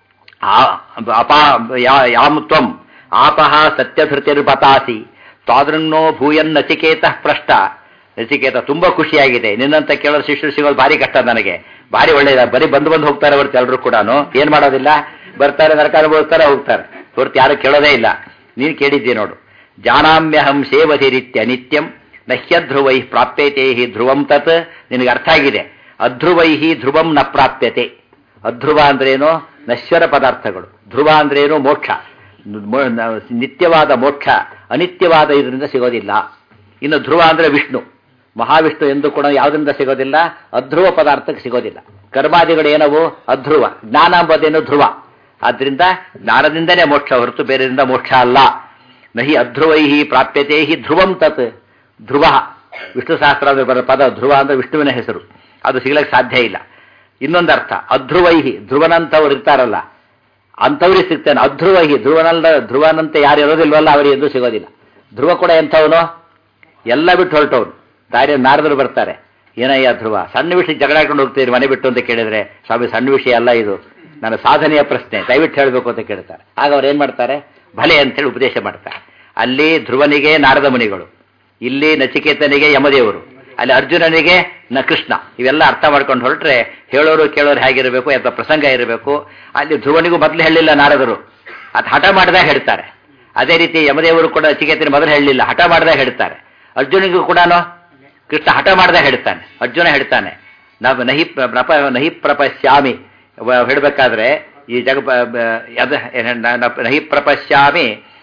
ಅಪಾ ಯಾಂ ತ್ವಂ ಆಪಹ ಸತ್ಯಧೃತಿರ್ಬತಾಸಿ ತಾದೃನ್ನೋ ಭೂಯನ್ ನಚಿಕೇತ ಪ್ರಷ್ಟ ನಚಿಕೇತ ತುಂಬಾ ಖುಷಿಯಾಗಿದೆ ನಿನ್ನಂತ ಕೇಳೋ ಶಿಷ್ಯರು ಸಿಗೋದು ಭಾರಿ ಕಷ್ಟ ನನಗೆ ಭಾರಿ ಒಳ್ಳೆಯದ ಬರೀ ಬಂದು ಬಂದು ಹೋಗ್ತಾರೆ ಹೊರತು ಎಲ್ಲರೂ ಕೂಡ ಏನ್ ಮಾಡೋದಿಲ್ಲ ಬರ್ತಾರೆ ನರಕ ಅನುಭವಿಸ್ತಾರೆ ಹೋಗ್ತಾರೆ ಹೊರತು ಯಾರು ಕೇಳೋದೇ ಇಲ್ಲ ನೀನು ಕೇಳಿದ್ದಿ ನೋಡು ಜಾನಾಮ್ಯಹಂ ಸೇವಧಿರಿತ್ಯ ನಿತ್ಯಂ ನಹ್ಯಧ್ರುವೈ ಪ್ರಾಪ್ಯತೆ ಹಿ ಧ್ರುವಂ ತತ್ ನಿನಗೆ ಅರ್ಥ ಆಗಿದೆ ಅಧ್ರುವೈ ಧ್ರುವಂ ನ ಪ್ರಾಪ್ಯತೆ ಅಧ್ರುವ ಅಂದ್ರೇನು ನಶ್ವರ ಪದಾರ್ಥಗಳು ಧ್ರುವ ಅಂದ್ರೇನು ಮೋಕ್ಷ ಮೋ- ನ- ನಿತ್ಯವಾದ ಮೋಕ್ಷ ಅನಿತ್ಯವಾದ ಇದರಿಂದ ಸಿಗೋದಿಲ್ಲ ಇನ್ನು ಧ್ರುವ ಅಂದ್ರೆ ವಿಷ್ಣು ಮಹಾವಿಷ್ಣು ಎಂದು ಕೂಡ ಯಾವುದರಿಂದ ಸಿಗೋದಿಲ್ಲ ಅಧ್ರುವ ಪದಾರ್ಥಕ್ಕೆ ಸಿಗೋದಿಲ್ಲ ಕರ್ಮಾದಿಗಳು ಏನವು ಅಧ್ರುವ ಜ್ಞಾನ ಎಂಬುದೇನು ಧ್ರುವ ಆದ್ರಿಂದ ಜ್ಞಾನದಿಂದನೇ ಮೋಕ್ಷ ಹೊರತು ಬೇರೆಯಿಂದ ಮೋಕ್ಷ ಅಲ್ಲ ನಹಿ ಅಧ್ರುವೈ ಪ್ರಾಪ್ಯತೆ ಹಿ ಧ್ರುವಂ ತತ್ ಧ್ರುವ ವಿಷ್ಣು ಸಹಸ್ರ ಬರೋ ಪದ ಧ್ರುವ ಅಂದ್ರೆ ವಿಷ್ಣುವಿನ ಹೆಸರು ಅದು ಸಿಗ್ಲಿಕ್ಕೆ ಸಾಧ್ಯ ಇಲ್ಲ ಇನ್ನೊಂದು ಅರ್ಥ ಅಧ್ರುವೈಹಿ ಧ್ರುವನಂತವ್ರು ಇರ್ತಾರಲ್ಲ ಅಂಥವ್ರಿಗೆ ಸಿಗ್ತಾನೆ ಅಧ್ರುವೈಹಿ ಧ್ರುವನಲ್ಲ ಧ್ರುವನಂತೆ ಯಾರು ಇರೋದಿಲ್ವಲ್ಲ ಅವರಿಗೆ ಎಂದೂ ಸಿಗೋದಿಲ್ಲ ಧ್ರುವ ಕೂಡ ಎಂಥವನು ಎಲ್ಲ ಬಿಟ್ಟು ಹೊರಟವನು ದಾರಿ ನಾರದರು ಬರ್ತಾರೆ ಏನಯ್ಯ ಧ್ರುವ ಸಣ್ಣ ವಿಷಯ ಜಗಳ ಹಾಕೊಂಡು ಹೋಗ್ತೀರಿ ಮನೆ ಬಿಟ್ಟು ಅಂತ ಕೇಳಿದ್ರೆ ಸ್ವಾಮಿ ಸಣ್ಣ ವಿಷಯ ಅಲ್ಲ ಇದು ನನ್ನ ಸಾಧನೆಯ ಪ್ರಶ್ನೆ ದಯವಿಟ್ಟು ಹೇಳಬೇಕು ಅಂತ ಕೇಳ್ತಾರೆ ಆಗ ಅವ್ರು ಏನು ಮಾಡ್ತಾರೆ ಭಲೆ ಅಂತೇಳಿ ಉಪದೇಶ ಮಾಡ್ತಾರೆ ಅಲ್ಲಿ ಧ್ರುವನಿಗೆ ನಾರದ ಮುನಿಗಳು ಇಲ್ಲಿ ನಚಿಕೇತನಿಗೆ ಯಮದೇವರು ಅಲ್ಲಿ ಅರ್ಜುನನಿಗೆ ನ ಕೃಷ್ಣ ಇವೆಲ್ಲ ಅರ್ಥ ಮಾಡ್ಕೊಂಡು ಹೊರಟ್ರೆ ಹೇಳೋರು ಕೇಳೋರು ಹೇಗಿರಬೇಕು ಎಂತ ಪ್ರಸಂಗ ಇರಬೇಕು ಅಲ್ಲಿ ಧ್ರುವನಿಗೂ ಮೊದಲು ಹೇಳಿಲ್ಲ ನಾರದರು ಅದು ಹಠ ಮಾಡಿದಾಗ ಹೇಳ್ತಾರೆ ಅದೇ ರೀತಿ ಯಮದೇವರು ಕೂಡ ನಚಿಕೇತನ ಮೊದಲು ಹೇಳಲಿಲ್ಲ ಹಠ ಮಾಡಿದಾಗ ಹೇಳ್ತಾರೆ ಅರ್ಜುನಿಗೂ ಕೂಡ ಕೃಷ್ಣ ಹಠ ಮಾಡಿದಾಗ ಹೇಳ್ತಾನೆ ಅರ್ಜುನ ಹೇಳ್ತಾನೆ ನಾವು ನಹಿ ಪ್ರ- ಪ್ರಪ ನಹಿ ಪ್ರಪಶ್ಯಾಮಿ ವ- ಹೇಳ್ಬೇಕಾದ್ರೆ ಈ ಜಗ ಬ- ಬ- ಅದ ಏನ್- ನ- ನ- ನಹಿ ಪ್ರಪಶ್ಯಾಮಿ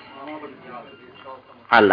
ಅಲ್ಲ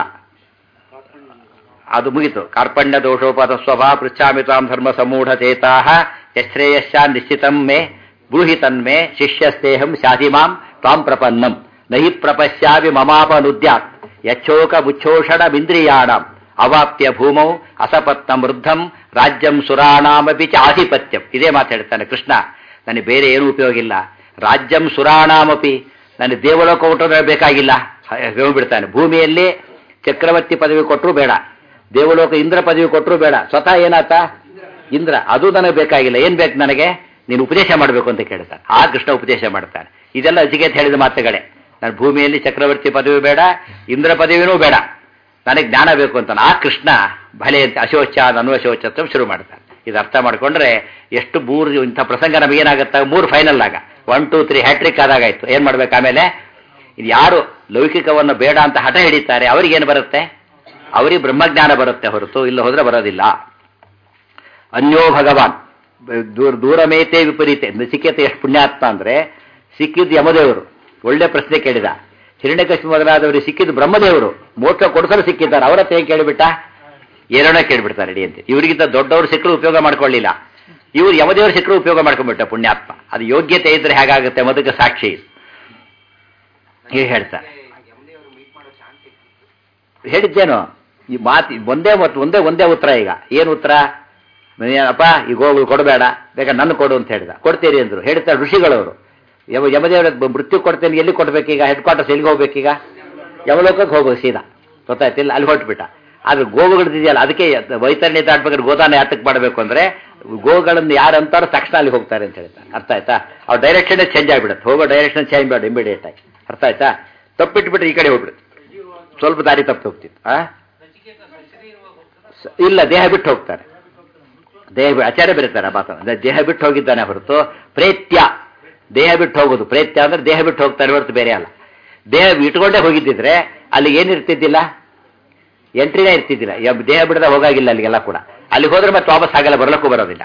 ಅದು ಮುಗಿತು ಕಾರ್ಪಣ್ಯ ದೋಷೋಪದ ಸ್ವಭಾವ ಪೃಚ್ಛಾಮಿ ತಾಂ ಧರ್ಮ ಸಮೂಢ ಚೇತಾ ಯಶ್ರೇಯಶ್ಚ ನಿಶ್ಚಿತಂ ಮೇ ಬ್ರೂಹಿ ತನ್ಮೇ ಶಿಷ್ಯಸ್ತೇಹಂ ಶಾಧಿ ಮಾಂ ತ್ವಾಂ ಪ್ರಪನ್ನಂ ನಹಿ ಪ್ರಪಶ್ಯಾಮಿ ಮಮಾಪನುದ್ಯಾತ್ ಯಚ್ಚೋಕ ಮುಚ್ಚೋಷಣ ಬಿಂದ್ರಿಯಾಣಂ ಅವಾಪ್ಯ ಭೂಮೌ ಅಸಪತ್ನ ವೃದ್ಧಂ ರಾಜ್ಯಂ ಸುರಾಣಾಮಪಿ ಚ ಆಧಿಪತ್ಯಂ ಇದೇ ಮಾತು ಹೇಳ್ತಾನೆ ಕೃಷ್ಣ ನನಗೆ ಬೇರೆ ಏನೂ ಉಪಯೋಗ ಇಲ್ಲ ರಾಜ್ಯಂ ಸುರಾಣಾಮಪಿ ನನಗೆ ದೇವಲೋಕ ಊಟ ಬೇಕಾಗಿಲ್ಲ ಹೇಳ್ಬಿಡ್ತಾನೆ ಭೂಮಿಯಲ್ಲಿ ಚಕ್ರವರ್ತಿ ಪದವಿ ಕೊಟ್ಟರು ಬೇಡ ದೇವಲೋಕ ಇಂದ್ರ ಪದವಿ ಕೊಟ್ಟರು ಬೇಡ ಸ್ವತಃ ಏನಾತ ಇಂದ್ರ ಅದು ನನಗೆ ಬೇಕಾಗಿಲ್ಲ ಏನ್ ಬೇಕು ನನಗೆ ನೀನು ಉಪದೇಶ ಮಾಡಬೇಕು ಅಂತ ಕೇಳ್ತಾನೆ ಆ ಕೃಷ್ಣ ಉಪದೇಶ ಮಾಡ್ತಾನೆ ಇದೆಲ್ಲ ಅಜಿಗೇತ್ ಹೇಳಿದ ಮಾತುಗಳೇ ನಾನು ಭೂಮಿಯಲ್ಲಿ ಚಕ್ರವರ್ತಿ ಪದವಿ ಬೇಡ ಇಂದ್ರ ಪದವಿನೂ ಬೇಡ ನನಗೆ ಜ್ಞಾನ ಬೇಕು ಅಂತ ಆ ಕೃಷ್ಣ ಭಲೆ ಅಂತ ಅಶೋಚ ಅನ್ವಶೋಚತ್ವ ಶುರು ಮಾಡ್ತಾನೆ ಇದು ಅರ್ಥ ಮಾಡ್ಕೊಂಡ್ರೆ ಎಷ್ಟು ಮೂರು ಇಂಥ ಪ್ರಸಂಗ ನಮಗೇನಾಗುತ್ತೆ ಮೂರು ಫೈನಲ್ ಆಗ ಒನ್ ಟೂ ತ್ರೀ ಹ್ಯಾಟ್ರಿಕ್ ಆದಾಗಾಯ್ತು ಏನ್ ಮಾಡ್ಬೇಕು ಆಮೇಲೆ ಇದು ಯಾರು ಲೌಕಿಕವನ್ನು ಬೇಡ ಅಂತ ಹಠ ಹಿಡಿತಾರೆ ಅವರಿಗೇನು ಬರುತ್ತೆ ಅವರಿಗೆ ಬ್ರಹ್ಮಜ್ಞಾನ ಬರುತ್ತೆ ಹೊರತು ಇಲ್ಲ ಹೋದ್ರೆ ಬರೋದಿಲ್ಲ ಅನ್ಯೋ ಭಗವಾನ್ ದೂರ ದೂರಮೇತೆ ವಿಪರೀತೆ ನಚಿಕೇತ ಎಷ್ಟು ಪುಣ್ಯಾತ್ಮ ಅಂದ್ರೆ ಸಿಕ್ಕಿದ್ದು ಯಮದೇವರು ಒಳ್ಳೆ ಪ್ರಶ್ನೆ ಕೇಳಿದ ಹಿರಣ್ಯಕಶಿ ಮೊದಲಾದವರಿಗೆ ಸಿಕ್ಕಿದ್ದು ಬ್ರಹ್ಮದೇವರು ಮೋಕ್ಷ ಕೊಡಿಸಲು ಸಿಕ್ಕಿದ್ದಾರೆ ಅವರ ಹತ್ರ ಏನ್ ಕೇಳಿಬಿಟ್ಟ ಏರೋಣ ಕೇಳಿಬಿಡ್ತಾರೆ ರೆಡಿ ಅಂತ ಇವರಿಗಿಂತ ದೊಡ್ಡವರು ಸಿಕ್ಕರು ಉಪಯೋಗ ಮಾಡ್ಕೊಳ್ಳಿಲ್ಲ ಇವರು ಯಮದೇವರು ಸಿಕ್ಕರು ಉಪಯೋಗ ಮಾಡ್ಕೊಂಡ್ಬಿಟ್ಟ ಪುಣ್ಯಾತ್ಮ ಅದು ಯೋಗ್ಯತೆ ಇದ್ರೆ ಹೇಗಾಗುತ್ತೆ ಮೊದಲಿಗೆ ಸಾಕ್ಷಿ ಇದು ಹೀಗೆ ಹೇಳ್ತಾರೆ ಹೇಳಿದ್ದೇನು ಈ ಮಾತು ಒಂದೇ ಮತ್ತು ಒಂದೇ ಒಂದೇ ಉತ್ತರ ಈಗ ಏನು ಉತ್ತರ ಅಪ್ಪ ಈಗ ಹೋಗು ಕೊಡಬೇಡ ಬೇಕಾ ನನ್ನ ಕೊಡು ಅಂತ ಹೇಳಿದ ಕೊಡ್ತೀರಿ ಅಂದ್ರು ಹೇಳ್ತಾರೆ ಋಷಿಗಳವರು ಯಮ ಯಮದೇವರ ಮೃತ್ಯು ಕೊಡ್ತೇನೆ ಎಲ್ಲಿ ಕೊಡ್ಬೇಕೀಗ ಹೆಡ್ ಕ್ವಾರ್ಟರ್ಸ್ ಎಲ್ಲಿಗೆ ಹೋಗ್ಬೇಕೀಗ ಯಮಲೋಕಕ್ಕೆ ಹೋಗ್ಬೇಕು ಸೀದಾ ಗೊತ್ತಾಯ್ತಿಲ್ಲ ಅಲ್ಲಿ ಹೊಟ್ಬಿಟ್ಟ ಆದ್ರೆ ಗೋವುಗಳದಿದೆಯಲ್ಲ ಅದಕ್ಕೆ ವೈತರಣಿ ದಾಟ್ಬೇಕಾದ್ರೆ ಗೋದಾನ ಯಾತಕ್ಕೆ ಮಾಡಬೇಕು ಅಂದ್ರೆ ಗೋಗಳನ್ನು ಯಾರು ಅಂತಾರೋ ತಕ್ಷಣ ಅಲ್ಲಿ ಹೋಗ್ತಾರೆ ಅಂತ ಹೇಳ್ತಾರೆ ಅರ್ಥ ಆಯ್ತಾ ಅವ್ರ ಡೈರೆಕ್ಷನ್ ಚೇಂಜ್ ಆಗಿಬಿಡುತ್ತೆ ಹೋಗೋ ಡೈರೆಕ್ಷನ್ ಚೇಂಜ್ ಮಾಡಿ ಇಮಿಡಿಯೇಟ್ ಆಗಿ ಅರ್ಥ ಆಯ್ತಾ ತಪ್ಪಿಟ್ಬಿಟ್ರೆ ಈ ಕಡೆ ಹೋಗ್ಬಿಡುತ್ತೆ ಸ್ವಲ್ಪ ದಾರಿ ತಪ್ಪಿ ಹೋಗ್ತಿತ್ತು ಆ ಸ- ಇಲ್ಲ ದೇಹ ಬಿಟ್ಟು ಹೋಗ್ತಾರೆ ದೇಹ ಬಿ- ಆಚಾರ್ಯ ಬರೀತಾರೆ ಆ ಮಾತನ್ನ ಅದೇ ದೇಹ ಬಿಟ್ಟು ಹೋಗಿದ್ದಾನೆ ಹೊರತು ಪ್ರೇತ್ಯ ದೇಹ ಬಿಟ್ಟು ಹೋಗೋದು ಪ್ರೇತ್ಯ ಅಂದ್ರೆ ದೇಹ ಬಿಟ್ಟು ಹೋಗ್ತಾನೆ ಹೊರತು ಬೇರೆ ಅಲ್ಲ ದೇಹ ಇಟ್ಕೊಂಡೇ ಹೋಗಿದ್ದಿದ್ರೆ ಅಲ್ಲಿ ಏನಿರ್ತಿದ್ದಿಲ್ಲ ಎಂಟ್ರಿನೇ ಇರ್ತಿದ್ದಿಲ್ಲ ಯ- ದೇಹ ಬಿಡದೆ ಹೋಗಾಗಿಲ್ಲ ಅಲ್ಲಿಗೆಲ್ಲ ಕೂಡ ಅಲ್ಲಿ ಹೋದ್ರೆ ಮತ್ತೆ ವಾಪಸ್ ಆಗಲ್ಲ ಬರ್ಲಕ್ಕೂ ಬರೋದಿಲ್ಲ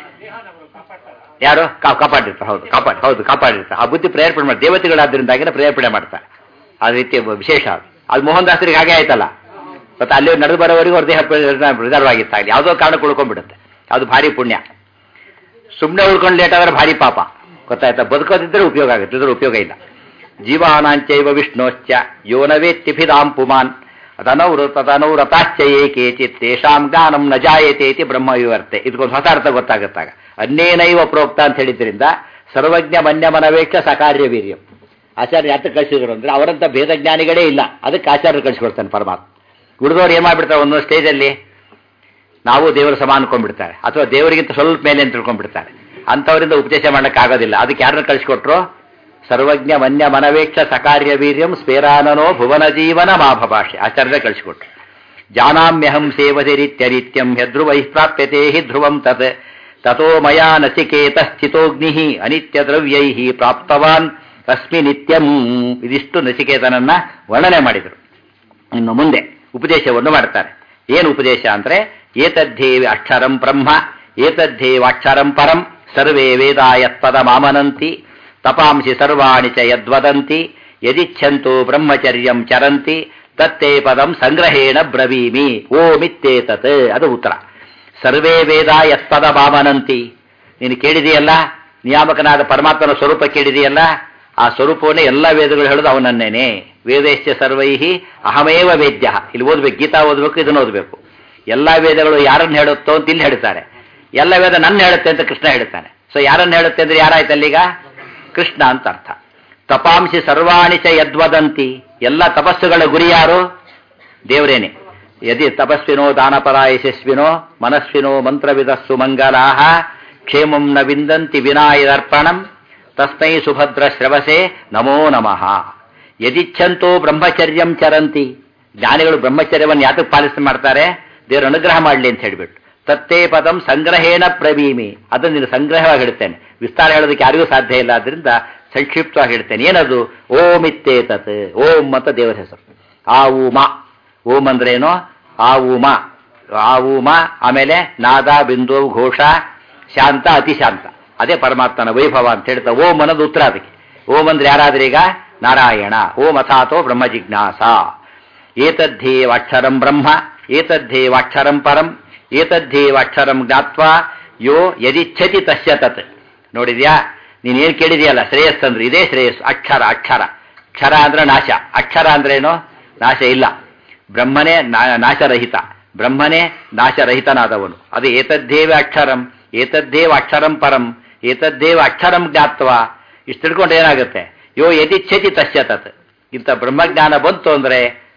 ಯಾರು ಕಾ- ಕಾಪಾಡಿರ್ತಾರೆ ಹೌದು ಕಾಪಾಡಿ ಹೌದು ಕಾಪಾಡಿರ್ತಾರೆ ಆ ಬುದ್ಧಿ ಪ್ರೇರೇಪಣೆ ಮಾಡಿ ದೇವತೆಗಳಾದ್ರಿಂದಾಗಿನ ಪ್ರೇರೇಪಣೆ ಮಾಡ್ತಾರೆ ಆ ರೀತಿ ವಿಶೇಷ ಅದು ಅದು ಮೋಹನ್ ದಾಸರಿಗೆ ಹಾಗೆ ಆಯ್ತಲ್ಲ ಮತ್ತೆ ಅಲ್ಲಿ ನಡೆದು ಬರೋವರೆಗೂ ಅವ್ರ ದೇಹ ರಿಸರ್ವ್ ಆಗಿತ್ತಾಗಲಿ ಯಾವುದೋ ಕಾರಣಕ್ಕೆ ಉಳ್ಕೊಂಡ್ಬಿಡುತ್ತೆ ಅದು ಭಾರಿ ಪುಣ್ಯ ಸುಮ್ಮನೆ ಉಳ್ಕೊಂಡು ಲೇಟ್ ಆದ್ರೆ ಭಾರಿ ಪಾಪ ಗೊತ್ತಾಯ್ತಾ ಬದುಕೋದಿದ್ರೆ ಉಪಯೋಗ ಆಗುತ್ತೆ ಇದ್ರ ಉಪಯೋಗ ಇಲ್ಲ ಜೀವಾನಾಂಚೈವ ವಿಷ್ಣೋಶ್ಚ ಯೋನವೇತ್ಯಭಿದಾಂ ಪುಮಾನ್ ತನೌರು ತನೌರತಾಶ್ಚಯೇ ಕೇಚಿತ್ ತೇಷಾಂ ಜ್ಞಾನಂ ನ ಜಾಯತೆ ಇತಿ ಬ್ರಹ್ಮ ವಿವರ್ತೆ ಇದಕ್ಕೊಂದು ಹೊಸ ಅರ್ಥ ಗೊತ್ತಾಗುತ್ತಾಗ ಅನ್ನೇನೈವ ಪ್ರೋಕ್ತ ಅಂತ ಹೇಳಿದ್ರಿಂದ ಸರ್ವಜ್ಞ ಮನ್ಯ ಮನವೇಕ್ಷ ಸಕಾರ್ಯ ವೀರ್ಯಂ ಆಚಾರ್ಯ ಯಾತಕ್ಕೆ ಕಳಿಸಿದ್ರು ಅಂದ್ರೆ ಅವರಂತ ಭೇದ ಜ್ಞಾನಿಗಳೇ ಇಲ್ಲ ಅದಕ್ಕೆ ಆಚಾರ್ಯ ಕಳಿಸ್ಕೊಡ್ತಾನೆ ಪರಮಾತ್ಮ ಉಳಿದವ್ರು ಏನ್ ಮಾಡ್ಬಿಡ್ತಾರೆ ಒಂದೊಂದು ಸ್ಟೇಜಲ್ಲಿ ನಾವು ದೇವರು ಸಮ ಅನ್ಕೊಂಡ್ಬಿಡ್ತಾರೆ ಅಥವಾ ದೇವರಿಗಿಂತ ಸ್ವಲ್ಪ ಮೇಲೆ ಅಂತ ತಿಳ್ಕೊಂಡ್ಬಿಡ್ತಾರೆ ಅಂಥವರಿಂದ ಉಪದೇಶ ಮಾಡಕ್ಕೆ ಆಗೋದಿಲ್ಲ ಅದಕ್ಕೆ ಯಾರನ್ನ ಕಳಿಸ್ಕೊಟ್ರು ಸರ್ವಜ್ಞ ಮನ್ಯ ಮನವೇಕ್ಷ ಸಕಾರ್ಯ ವೀರ್ಯಂ ಸ್ಫೇರಾನನೋ ಭುವನ ಜೀವನ ಮಾಭ ಭಾಷೆ ಆಚಾರ್ಯ ಕಳಿಸ್ಕೊಟ್ರು ಜಾನಾಮ್ಯಹಂ ಸೇವತಿರಿತ್ಯರಿತ್ಯಂ ಹ್ಯಧ್ರುವೈ ಪ್ರಾಪ್ಯತೆ ಹಿ ಧ್ರುವಂ ತತ್ ತಥೋ ಮಯಾ ನಚಿಕೇತ ಸ್ಥಿತೋಗ್ನಿ ಅನಿತ್ಯ ದ್ರವ್ಯೈ ಪ್ರಾಪ್ತವಾನ್ ಅಸ್ಮಿ ನಿತ್ಯಂ ಇದಿಷ್ಟು ನಚಿಕೇತನನ್ನ ವರ್ಣನೆ ಮಾಡಿದರು ಇನ್ನು ಮುಂದೆ ಉಪದೇಶವನ್ನು ಮಾಡ್ತಾರೆ ಏನು ಉಪದೇಶ ಅಂದ್ರೆ ಏತದ್ದೇವಿ ಅಕ್ಷರಂ ಬ್ರಹ್ಮ ಏತದ್ದೇವ ಅಕ್ಷರಂ ಪರಂ ಸರ್ವೇ ವೇದಾ ಯತ್ಪದ ಮಾಮನಂತಿ ತಪಾಂಸಿ ಸರ್ವಾಣಿ ಚ ಯದ್ವದಂತಿ ಯದಿಚ್ಛಂತು ಬ್ರಹ್ಮಚರ್ಯಂ ಚರಂತಿ ತತ್ತೇ ಪದಂ ಸಂಗ್ರಹೇಣ ಬ್ರವೀಮಿ ಓಮಿತ್ತೇತತ್ ಅದು ಉತ್ತರ ಸರ್ವೇ ವೇದ ಯತ್ಪದ ಮಾಮನಂತಿ ನೀನು ಕೇಳಿದೆಯಲ್ಲ ನಿಯಾಮಕನಾದ ಪರಮಾತ್ಮನ ಸ್ವರೂಪ ಕೇಳಿದೆಯಲ್ಲ ಆ ಸ್ವರೂಪವನ್ನೇ ಎಲ್ಲ ವೇದಗಳು ಹೇಳೋದು ಅವನನ್ನೇನೆ ವೇದೇಶ್ಚ ಸರ್ವೈಹಿ ಅಹಮೇವ ವೇದ್ಯ ಇಲ್ಲಿ ಓದ್ಬೇಕು ಗೀತಾ ಓದಬೇಕು ಇದನ್ನು ಓದಬೇಕು ಎಲ್ಲ ವೇದಗಳು ಯಾರನ್ನು ಹೇಳುತ್ತೋ ಅಂತ ಇಲ್ಲಿ ಹೇಳ್ತಾರೆ ಎಲ್ಲ ವೇದ ನನ್ನ ಹೇಳುತ್ತೆ ಅಂತ ಕೃಷ್ಣ ಹೇಳ್ತಾನೆ ಸೊ ಯಾರನ್ನು ಹೇಳುತ್ತೆ ಅಂದ್ರೆ ಯಾರಾಯ್ತು ಅಲ್ಲೀಗ ಕೃಷ್ಣ ಅಂತ ಅರ್ಥ ತಪಾಂಸಿ ಸರ್ವಾಣಿ ಚ ಯದ್ವದಂತಿ ಎಲ್ಲ ತಪಸ್ಸುಗಳ ಗುರಿ ಯಾರು ದೇವರೇನೆ ಯದಿ ತಪಸ್ವಿನೋ ದಾನಪರ ಯಶಸ್ವಿನೋ ಮನಸ್ವಿನೋ ಮಂತ್ರವಿದಸ್ಸು ಮಂಗಲಾಹ ಕ್ಷೇಮಂ ನ ವಿಂದಂತಿ ವಿನಾಯದರ್ಪಣಂ ತಸ್ಮೈ ಸುಭದ್ರ ಶ್ರವಸೆ ನಮೋ ನಮಃ ಯದಿಚ್ಛಂತೋ ಬ್ರಹ್ಮಚರ್ಯಂ ಚರಂತಿ ಜ್ಞಾನಿಗಳು ಬ್ರಹ್ಮಚರ್ಯವನ್ನು ಯಾತಕ್ಕೆ ಪಾಲಿಸಿ ಮಾಡ್ತಾರೆ ದೇವರು ಅನುಗ್ರಹ ಮಾಡಲಿ ಅಂತ ಹೇಳಿಬಿಟ್ಟು ತತ್ತೇ ಪದಂ ಸಂಗ್ರಹೇಣ ಪ್ರವೀಮಿ ಅದನ್ನು ನೀನು ಸಂಗ್ರಹವಾಗಿ ಹೇಳ್ತೇನೆ ವಿಸ್ತಾರ ಹೇಳೋದಕ್ಕೆ ಯಾರಿಗೂ ಸಾಧ್ಯ ಇಲ್ಲ ಆದ್ರಿಂದ ಸಂಕ್ಷಿಪ್ತವಾಗಿ ಹೇಳ್ತೇನೆ ಏನದು ಓಂ ಇತ್ತೇತತ್ ಓಂ ಅಂತ ದೇವರ ಹೆಸರು ಆ ಉಮ ಓಂ ಅಂದ್ರೇನು ಆ ಉಮ ಆ ಉಮ ಆಮೇಲೆ ನಾದ ಬಿಂದು ಘೋಷ ಶಾಂತ ಅತಿ ಶಾಂತ ಅದೇ ಪರಮಾತ್ಮನ ವೈಭವ ಅಂತ ಹೇಳ್ತಾ ಓಂ ಅನ್ನೋದು ಉತ್ತರ ಅದಕ್ಕೆ ಓಂ ಅಂದ್ರೆ ಯಾರಾದ್ರೆ ಈಗ ನಾರಾಯಣ ಓಂ ಅಥಾತೋ ಬ್ರಹ್ಮ ಜಿಜ್ಞಾಸ ಏತದ್ದೇವಾಕ್ಷರಂ ಬ್ರಹ್ಮ ಏತದ್ದೇವಾಕ್ಷರಂ ಪರಂ ಏತದ್ದೇವಾಕ್ಷರಂ ಜ್ಞಾತ್ವಾ ಯೋ ಯದಿಚ್ಛತಿ ತಸ್ಯ ತತ್ ನೋಡಿದ್ಯಾ ನೀನೇನು ಕೇಳಿದೆಯಲ್ಲ ಶ್ರೇಯಸ್ ಅಂದ್ರೆ ಇದೇ ಶ್ರೇಯಸ್ಸು ಅಕ್ಷರ ಅಕ್ಷರ ಕ್ಷರ ಅಂದ್ರೆ ನಾಶ ಅಕ್ಷರ ಅಂದ್ರೇನು ನಾಶ ಇಲ್ಲ ಬ್ರಹ್ಮನೇ ನಾ- ನಾಶರಹಿತ ಬ್ರಹ್ಮನೇ ನಾಶರಹಿತನಾದವನು ಅದು ಏತದ್ದೇವ ಅಕ್ಷರಂ ಏತದ್ದೇವ ಅಕ್ಷರಂ ಪರಂ ಏತದ್ದೇವ ಅಕ್ಷರಂ ಜ್ಞಾತ್ವ ಇಷ್ಟು ತಿಳ್ಕೊಂಡ್ರೆ ಏನಾಗುತ್ತೆ ಯೋ ಯದಿಚ್ಛತಿ ತಸ್ಯ ತತ್ ಇಂಥ ಬ್ರಹ್ಮಜ್ಞಾನ ಬಂತು ಅಂದ್ರೆ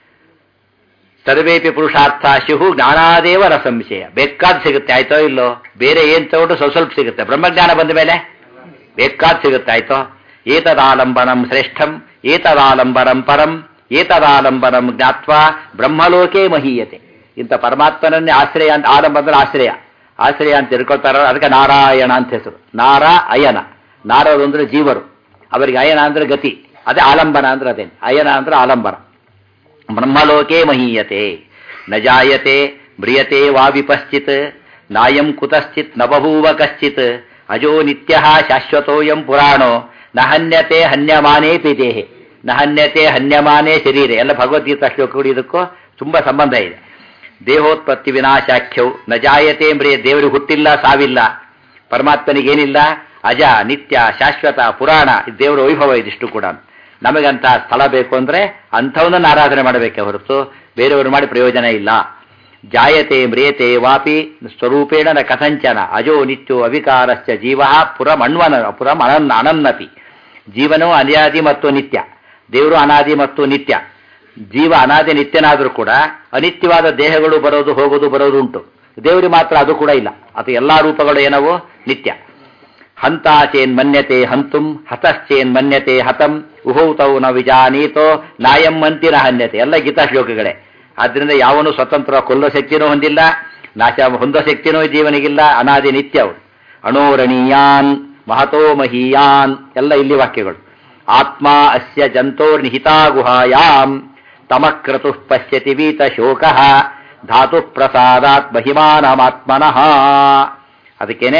ಸರ್ವೇಪಿ ಪುರುಷಾರ್ಥ ಶಿಹು ಜ್ಞಾನಾದೇವ ರಸಂಶಯ ಬೇಕಾದ್ ಸಿಗುತ್ತೆ ಆಯ್ತೋ ಇಲ್ಲೋ ಬೇರೆ ಏನ್ ತಗೊಂಡು ಸ್ವಲ್ಪ ಸ್ವಲ್ಪ ಸಿಗುತ್ತೆ ಬ್ರಹ್ಮಜ್ಞಾನ ಬಂದ ಮೇಲೆ ಬೇಕಾದ್ ಸಿಗುತ್ತೆ ಆಯ್ತೋ ಏತದಾಲಂಬನಂ ಶ್ರೇಷ್ಠಂ ಏತದಾಲಂಬನಂ ಪರಂ ಏತದಾಲಂಬನಂ ಜ್ಞಾತ್ವಾ ಬ್ರಹ್ಮಲೋಕೆ ಮಹೀಯತೆ ಇಂಥ ಪರಮಾತ್ಮನನ್ನೇ ಆಶ್ರಯ ಅಂತ ಆಲಂಬ ಅಂದ್ರೆ ಆಶ್ರಯ ಆಶ್ರಯ ಅಂತ ತಿಳ್ಕೊಳ್ತಾರ ಅದಕ್ಕೆ ನಾರಾಯಣ ಅಂತ ಹೆಸರು ನಾರ ಅಯನ ನಾರರು ಅಂದ್ರೆ ಜೀವರು ಅವರಿಗೆ ಅಯನ ಅಂದ್ರೆ ಗತಿ ಅದೇ ಆಲಂಬನ ಅಂದ್ರೆ ಅದೇನು ಅಯನ ಅಂದ್ರೆ ಆಲಂಬನ ಬ್ರಹ್ಮಲೋಕೆ ಮಹೀಯತೆ ನ ಜಾಯತೆ ಮ್ರಿಯತೆ ವಾ ವಿಪಶ್ಚಿತ್ ನಾಯಂ ಕುತಶ್ಚಿತ್ ನ ಬಭೂವ ಕಶ್ಚಿತ್ ಅಜೋ ನಿತ್ಯ ಶಾಶ್ವತೋಯಂ ಪುರಾಣೋ ನ ಹನ್ಯತೆ ಹನ್ಯಮಾನೇ ದೇಹೆ ನ ಹನ್ಯತೆ ಹನ್ಯಮಾನೇ ಶರೀರೆ ಎಲ್ಲ ಭಗವದ್ಗೀತಾ ಶ್ಲೋಕಗಳು ಇದಕ್ಕೂ ತುಂಬಾ ಸಂಬಂಧ ಇದೆ ದೇಹೋತ್ಪತ್ತಿ ವಿನಾಶಾಖ್ಯವು ನ ಜಾಯತೆ ಮ್ರಿಯ ದೇವರು ಹುಟ್ಟಿಲ್ಲ ಸಾವಿಲ್ಲ ಪರಮಾತ್ಮನಿಗೇನಿಲ್ಲ ಅಜ ನಿತ್ಯ ಶಾಶ್ವತ ಪುರಾಣ ಇದು ದೇವರ ವೈಭವ ಇದಿಷ್ಟು ಕೂಡ ನಮಗಂತ ಸ್ಥಳ ಬೇಕು ಅಂದ್ರೆ ಅಂಥವನ್ನ ಆರಾಧನೆ ಮಾಡಬೇಕೆ ಹೊರತು ಬೇರೆಯವರು ಮಾಡಿ ಪ್ರಯೋಜನ ಇಲ್ಲ ಜಾಯತೆ ಮ್ರಿಯತೆ ವಾಪಿ ಸ್ವರೂಪೇಣ ನ ಕಥಂಚನ ಅಜೋ ನಿತ್ಯೋ ಅವಿಕಾರಶ್ಚ ಜೀವ ಪುರಂ ಅಣ್ವನ ಪುರಂ ಅನನ್ ಅನನ್ನತಿ ಜೀವನವು ಅನಾದಿ ಮತ್ತು ನಿತ್ಯ ದೇವರು ಅನಾದಿ ಮತ್ತು ನಿತ್ಯ ಜೀವ ಅನಾದಿ ನಿತ್ಯನಾದರೂ ಕೂಡ ಅನಿತ್ಯವಾದ ದೇಹಗಳು ಬರೋದು ಹೋಗೋದು ಬರೋದು ಉಂಟು ದೇವರಿಗೆ ಮಾತ್ರ ಅದು ಕೂಡ ಇಲ್ಲ ಅದು ಎಲ್ಲಾ ರೂಪಗಳು ಏನವು ನಿತ್ಯ ಹಂತಾಚೇನ್ ಮನ್ಯತೆ ಹಂತುಂ ಹತಶ್ಚೇನ್ ಮನ್ಯತೆ ಹತಂ ಉಹೌತೌ ನ ವಿಜಾನೀತೋ ನಾಯಂ ಮಂತಿನ ಹನ್ಯತೆ ಎಲ್ಲ ಗೀತಾ ಶ್ಲೋಕಗಳೇ ಆದ್ರಿಂದ ಯಾವನು ಸ್ವತಂತ್ರ ಕೊಲ್ಲೋ ಶಕ್ತಿನೂ ಹೊಂದಿಲ್ಲ ನಾಶ ಹೊಂದೋ ಶಕ್ತಿನೂ ಜೀವನಿಗಿಲ್ಲ ಅನಾದಿ ನಿತ್ಯ ಅವನು ಅಣೋರಣೀಯಾನ್ ಮಹತೋ ಮಹೀಯಾನ್ ಎಲ್ಲ ಇಲ್ಲಿ ವಾಕ್ಯಗಳು ಆತ್ಮ ಅಸ್ಯ ಜಂತೋರ್ನಿಹಿತಾ ಗುಹಾಯಾಂ ತಮಕ್ರತು ಪಶ್ಯತಿ ವೀತ ಶೋಕ ಧಾತು ಪ್ರಸಾದಾತ್ ಮಹಿಮಾನಮಾತ್ಮನಃ ಅದಕ್ಕೇನೆ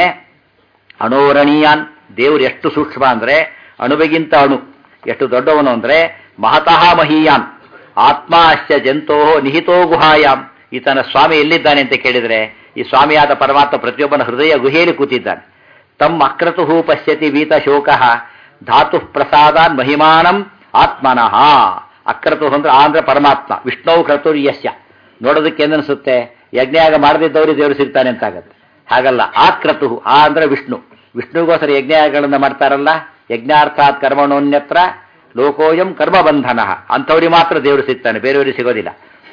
ಅಣೋರಣೀಯಾನ್ ದೇವ್ರು ಎಷ್ಟು ಸೂಕ್ಷ್ಮ ಅಂದ್ರೆ ಅಣುವಿಗಿಂತ ಅಣು ಎಷ್ಟು ದೊಡ್ಡವನು ಅಂದ್ರೆ ಮಹತಃ ಮಹೀಯಾನ್ ಆತ್ಮ ಅಶ್ಯ ಜಂತೋ ನಿಹಿತೋ ಗುಹಾಯಾಮ್ ಈತನ ಸ್ವಾಮಿ ಎಲ್ಲಿದ್ದಾನೆ ಅಂತ ಕೇಳಿದ್ರೆ ಈ ಸ್ವಾಮಿಯಾದ ಪರಮಾತ್ಮ ಪ್ರತಿಯೊಬ್ಬನ ಹೃದಯ ಗುಹೆಯಲ್ಲಿ ಕೂತಿದ್ದಾನೆ ತಮ್ಮ ಅಕ್ರತು ಪಶ್ಯತಿ ವೀತ ಶೋಕ ಧಾತು ಪ್ರಸಾದಾನ್ ಮಹಿಮಾನಂ ಆತ್ಮನಃ ಅಕ್ರತು ಅಂದ್ರೆ ಆ ಅಂದ್ರೆ ಪರಮಾತ್ಮ ವಿಷ್ಣು ಕ್ರತುರ್ ಯಶ್ಯ ನೋಡೋದಕ್ಕೆ ಏನನ್ಸುತ್ತೆ ಯಜ್ಞಯಾಗ ಮಾಡದಿದ್ದವ್ರಿಗೆ ದೇವರು ಸಿಗ್ತಾನೆ ಅಂತ ಆಗತ್ತೆ ಹಾಗಲ್ಲ ಆ ಕ್ರತು ಆ ಅಂದ್ರೆ ವಿಷ್ಣು ವಿಷ್ಣುಗೋಸ್ಕರ ಯಜ್ಞಯಾಗಗಳನ್ನ ಮಾಡ್ತಾರಲ್ಲ ಯಜ್ಞಾರ್ಥಾತ್ ಕರ್ಮಣೋನ್ಯತ್ರ ಲೋಕೋಯಂ ಕರ್ಮಬಂಧನ ಅಂಥವ್ರಿಗೆ ಮಾತ್ರ ದೇವರು ಸಿಗ್ತಾನೆ ಬೇರೆಯವರಿಗೆ ಸಿಗೋದಿಲ್ಲ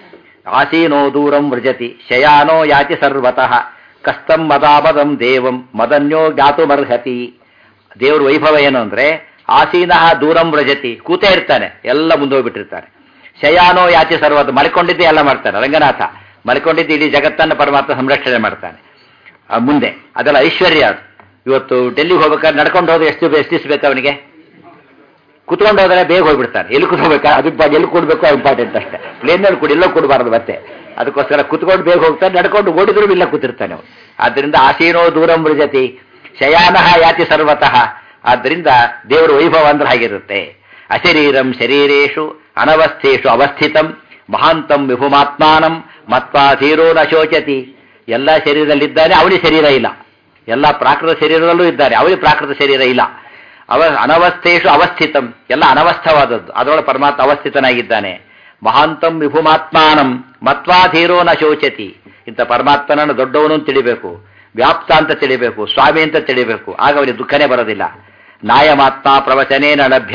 ಆಸೀನೋ ದೂರಂ ವೃಜತಿ ಶಯಾನೋ ಯಾತಿ ಸರ್ವತಃ ಕಸ್ತಂ ಮದಾಬದಂ ದೇವಂ ಮದನ್ಯೋ ಜ್ಞಾತುಮರ್ಹತಿ ದೇವ್ರ ವೈಭವ ಏನು ಅಂದ್ರೆ ಆಸೀನಃ ದೂರಂ ವ್ರಜತಿ ಕೂತೇ ಇರ್ತಾನೆ ಎಲ್ಲ ಮುಂದೆ ಹೋಗ್ಬಿಟ್ಟಿರ್ತಾನೆ ಶಯಾನೋ ಯಾಚೆ ಸರ್ವತ ಮಲ್ಕೊಂಡಿದ್ದೇ ಎಲ್ಲ ಮಾಡ್ತಾನೆ ರಂಗನಾಥ ಮಲ್ಕೊಂಡಿದ್ದು ಇಡೀ ಜಗತ್ತನ್ನು ಪರಮಾತ್ಮ ಸಂರಕ್ಷಣೆ ಮಾಡ್ತಾನೆ ಆ ಮುಂದೆ ಅದೆಲ್ಲ ಐಶ್ವರ್ಯ ಅದು ಇವತ್ತು ಡೆಲ್ಲಿಗೆ ಹೋಗ್ಬೇಕಾದ್ರೆ ನಡ್ಕೊಂಡು ಹೋದ್ರೆ ಎಷ್ಟು ಎಷ್ಟು ದಿವಸ ಬೇಕು ಅವನಿಗೆ ಕುತ್ಕೊಂಡು ಹೋದ್ರೆ ಬೇಗ ಹೋಗ್ಬಿಡ್ತಾನೆ ಎಲ್ಲಿ ಕೂತ್ಕೋಬೇಕಾ ಅದು ಬ- ಎಲ್ಲಿ ಕೊಡ್ಬೇಕು ಇಂಪಾರ್ಟೆಂಟ್ ಅಷ್ಟೇ ಪ್ಲೇನಲ್ಲಿ ಕೂಡ ಎಲ್ಲೋ ಕೊಡಬಾರ್ದು ಮತ್ತೆ ಅದಕ್ಕೋಸ್ಕರ ಕುತ್ಕೊಂಡು ಬೇಗ ಹೋಗ್ತಾನೆ ನಡ್ಕೊಂಡು ಓಡಿದ್ರು ಇಲ್ಲ ಕೂತಿರ್ತಾನೆ ಅವನು ಆದ್ದರಿಂದ ಆಸೀನೋ ದೂರಂ ವೃಜತಿ ಶಯಾನಃ ಯಾತಿ ಸರ್ವತಃ ಆದ್ದರಿಂದ ದೇವರ ವೈಭವ ಅಂದ್ರೆ ಹಾಗಿರುತ್ತೆ ಅಶರೀರಂ ಶರೀರೇಶು ಅನವಸ್ಥೇಶು ಅವಸ್ಥಿತಂ ಮಹಾಂತಂ ವಿಭುಮಾತ್ಮಾನಂ ಮತ್ವಾಧೀರೋ ನ ಶೋಚತಿ ಎಲ್ಲ ಶರೀರದಲ್ಲಿದ್ದಾನೆ ಅವನಿಗೆ ಶರೀರ ಇಲ್ಲ ಎಲ್ಲ ಪ್ರಾಕೃತ ಶರೀರದಲ್ಲೂ ಇದ್ದಾರೆ ಅವನಿಗೆ ಪ್ರಾಕೃತ ಶರೀರ ಇಲ್ಲ ಅವ ಅನವಸ್ಥೇಶು ಅವಸ್ಥಿತಂ ಎಲ್ಲ ಅನವಸ್ಥವಾದದ್ದು ಅದರೊಳಗೆ ಪರಮಾತ್ಮ ಅವಸ್ಥಿತನಾಗಿದ್ದಾನೆ ಮಹಾಂತಂ ವಿಭುಮಾತ್ಮಾನಂ ಮತ್ವಾಧೀರೋ ನ ಶೋಚತಿ ಇಂಥ ಪರಮಾತ್ಮನನ್ನು ದೊಡ್ಡವನು ಅಂತ ತಿಳಿಬೇಕು ವ್ಯಾಪ್ತ ಅಂತ ತಿಳಿಬೇಕು ಸ್ವಾಮಿ ಅಂತ ತಿಳಿಬೇಕು ಆಗ ಅವರಿಗೆ ದುಃಖನೇ ಬರೋದಿಲ್ಲ ನಾಯಮಾತ್ಮ ಪ್ರವಚನೇನ ಲಭ್ಯ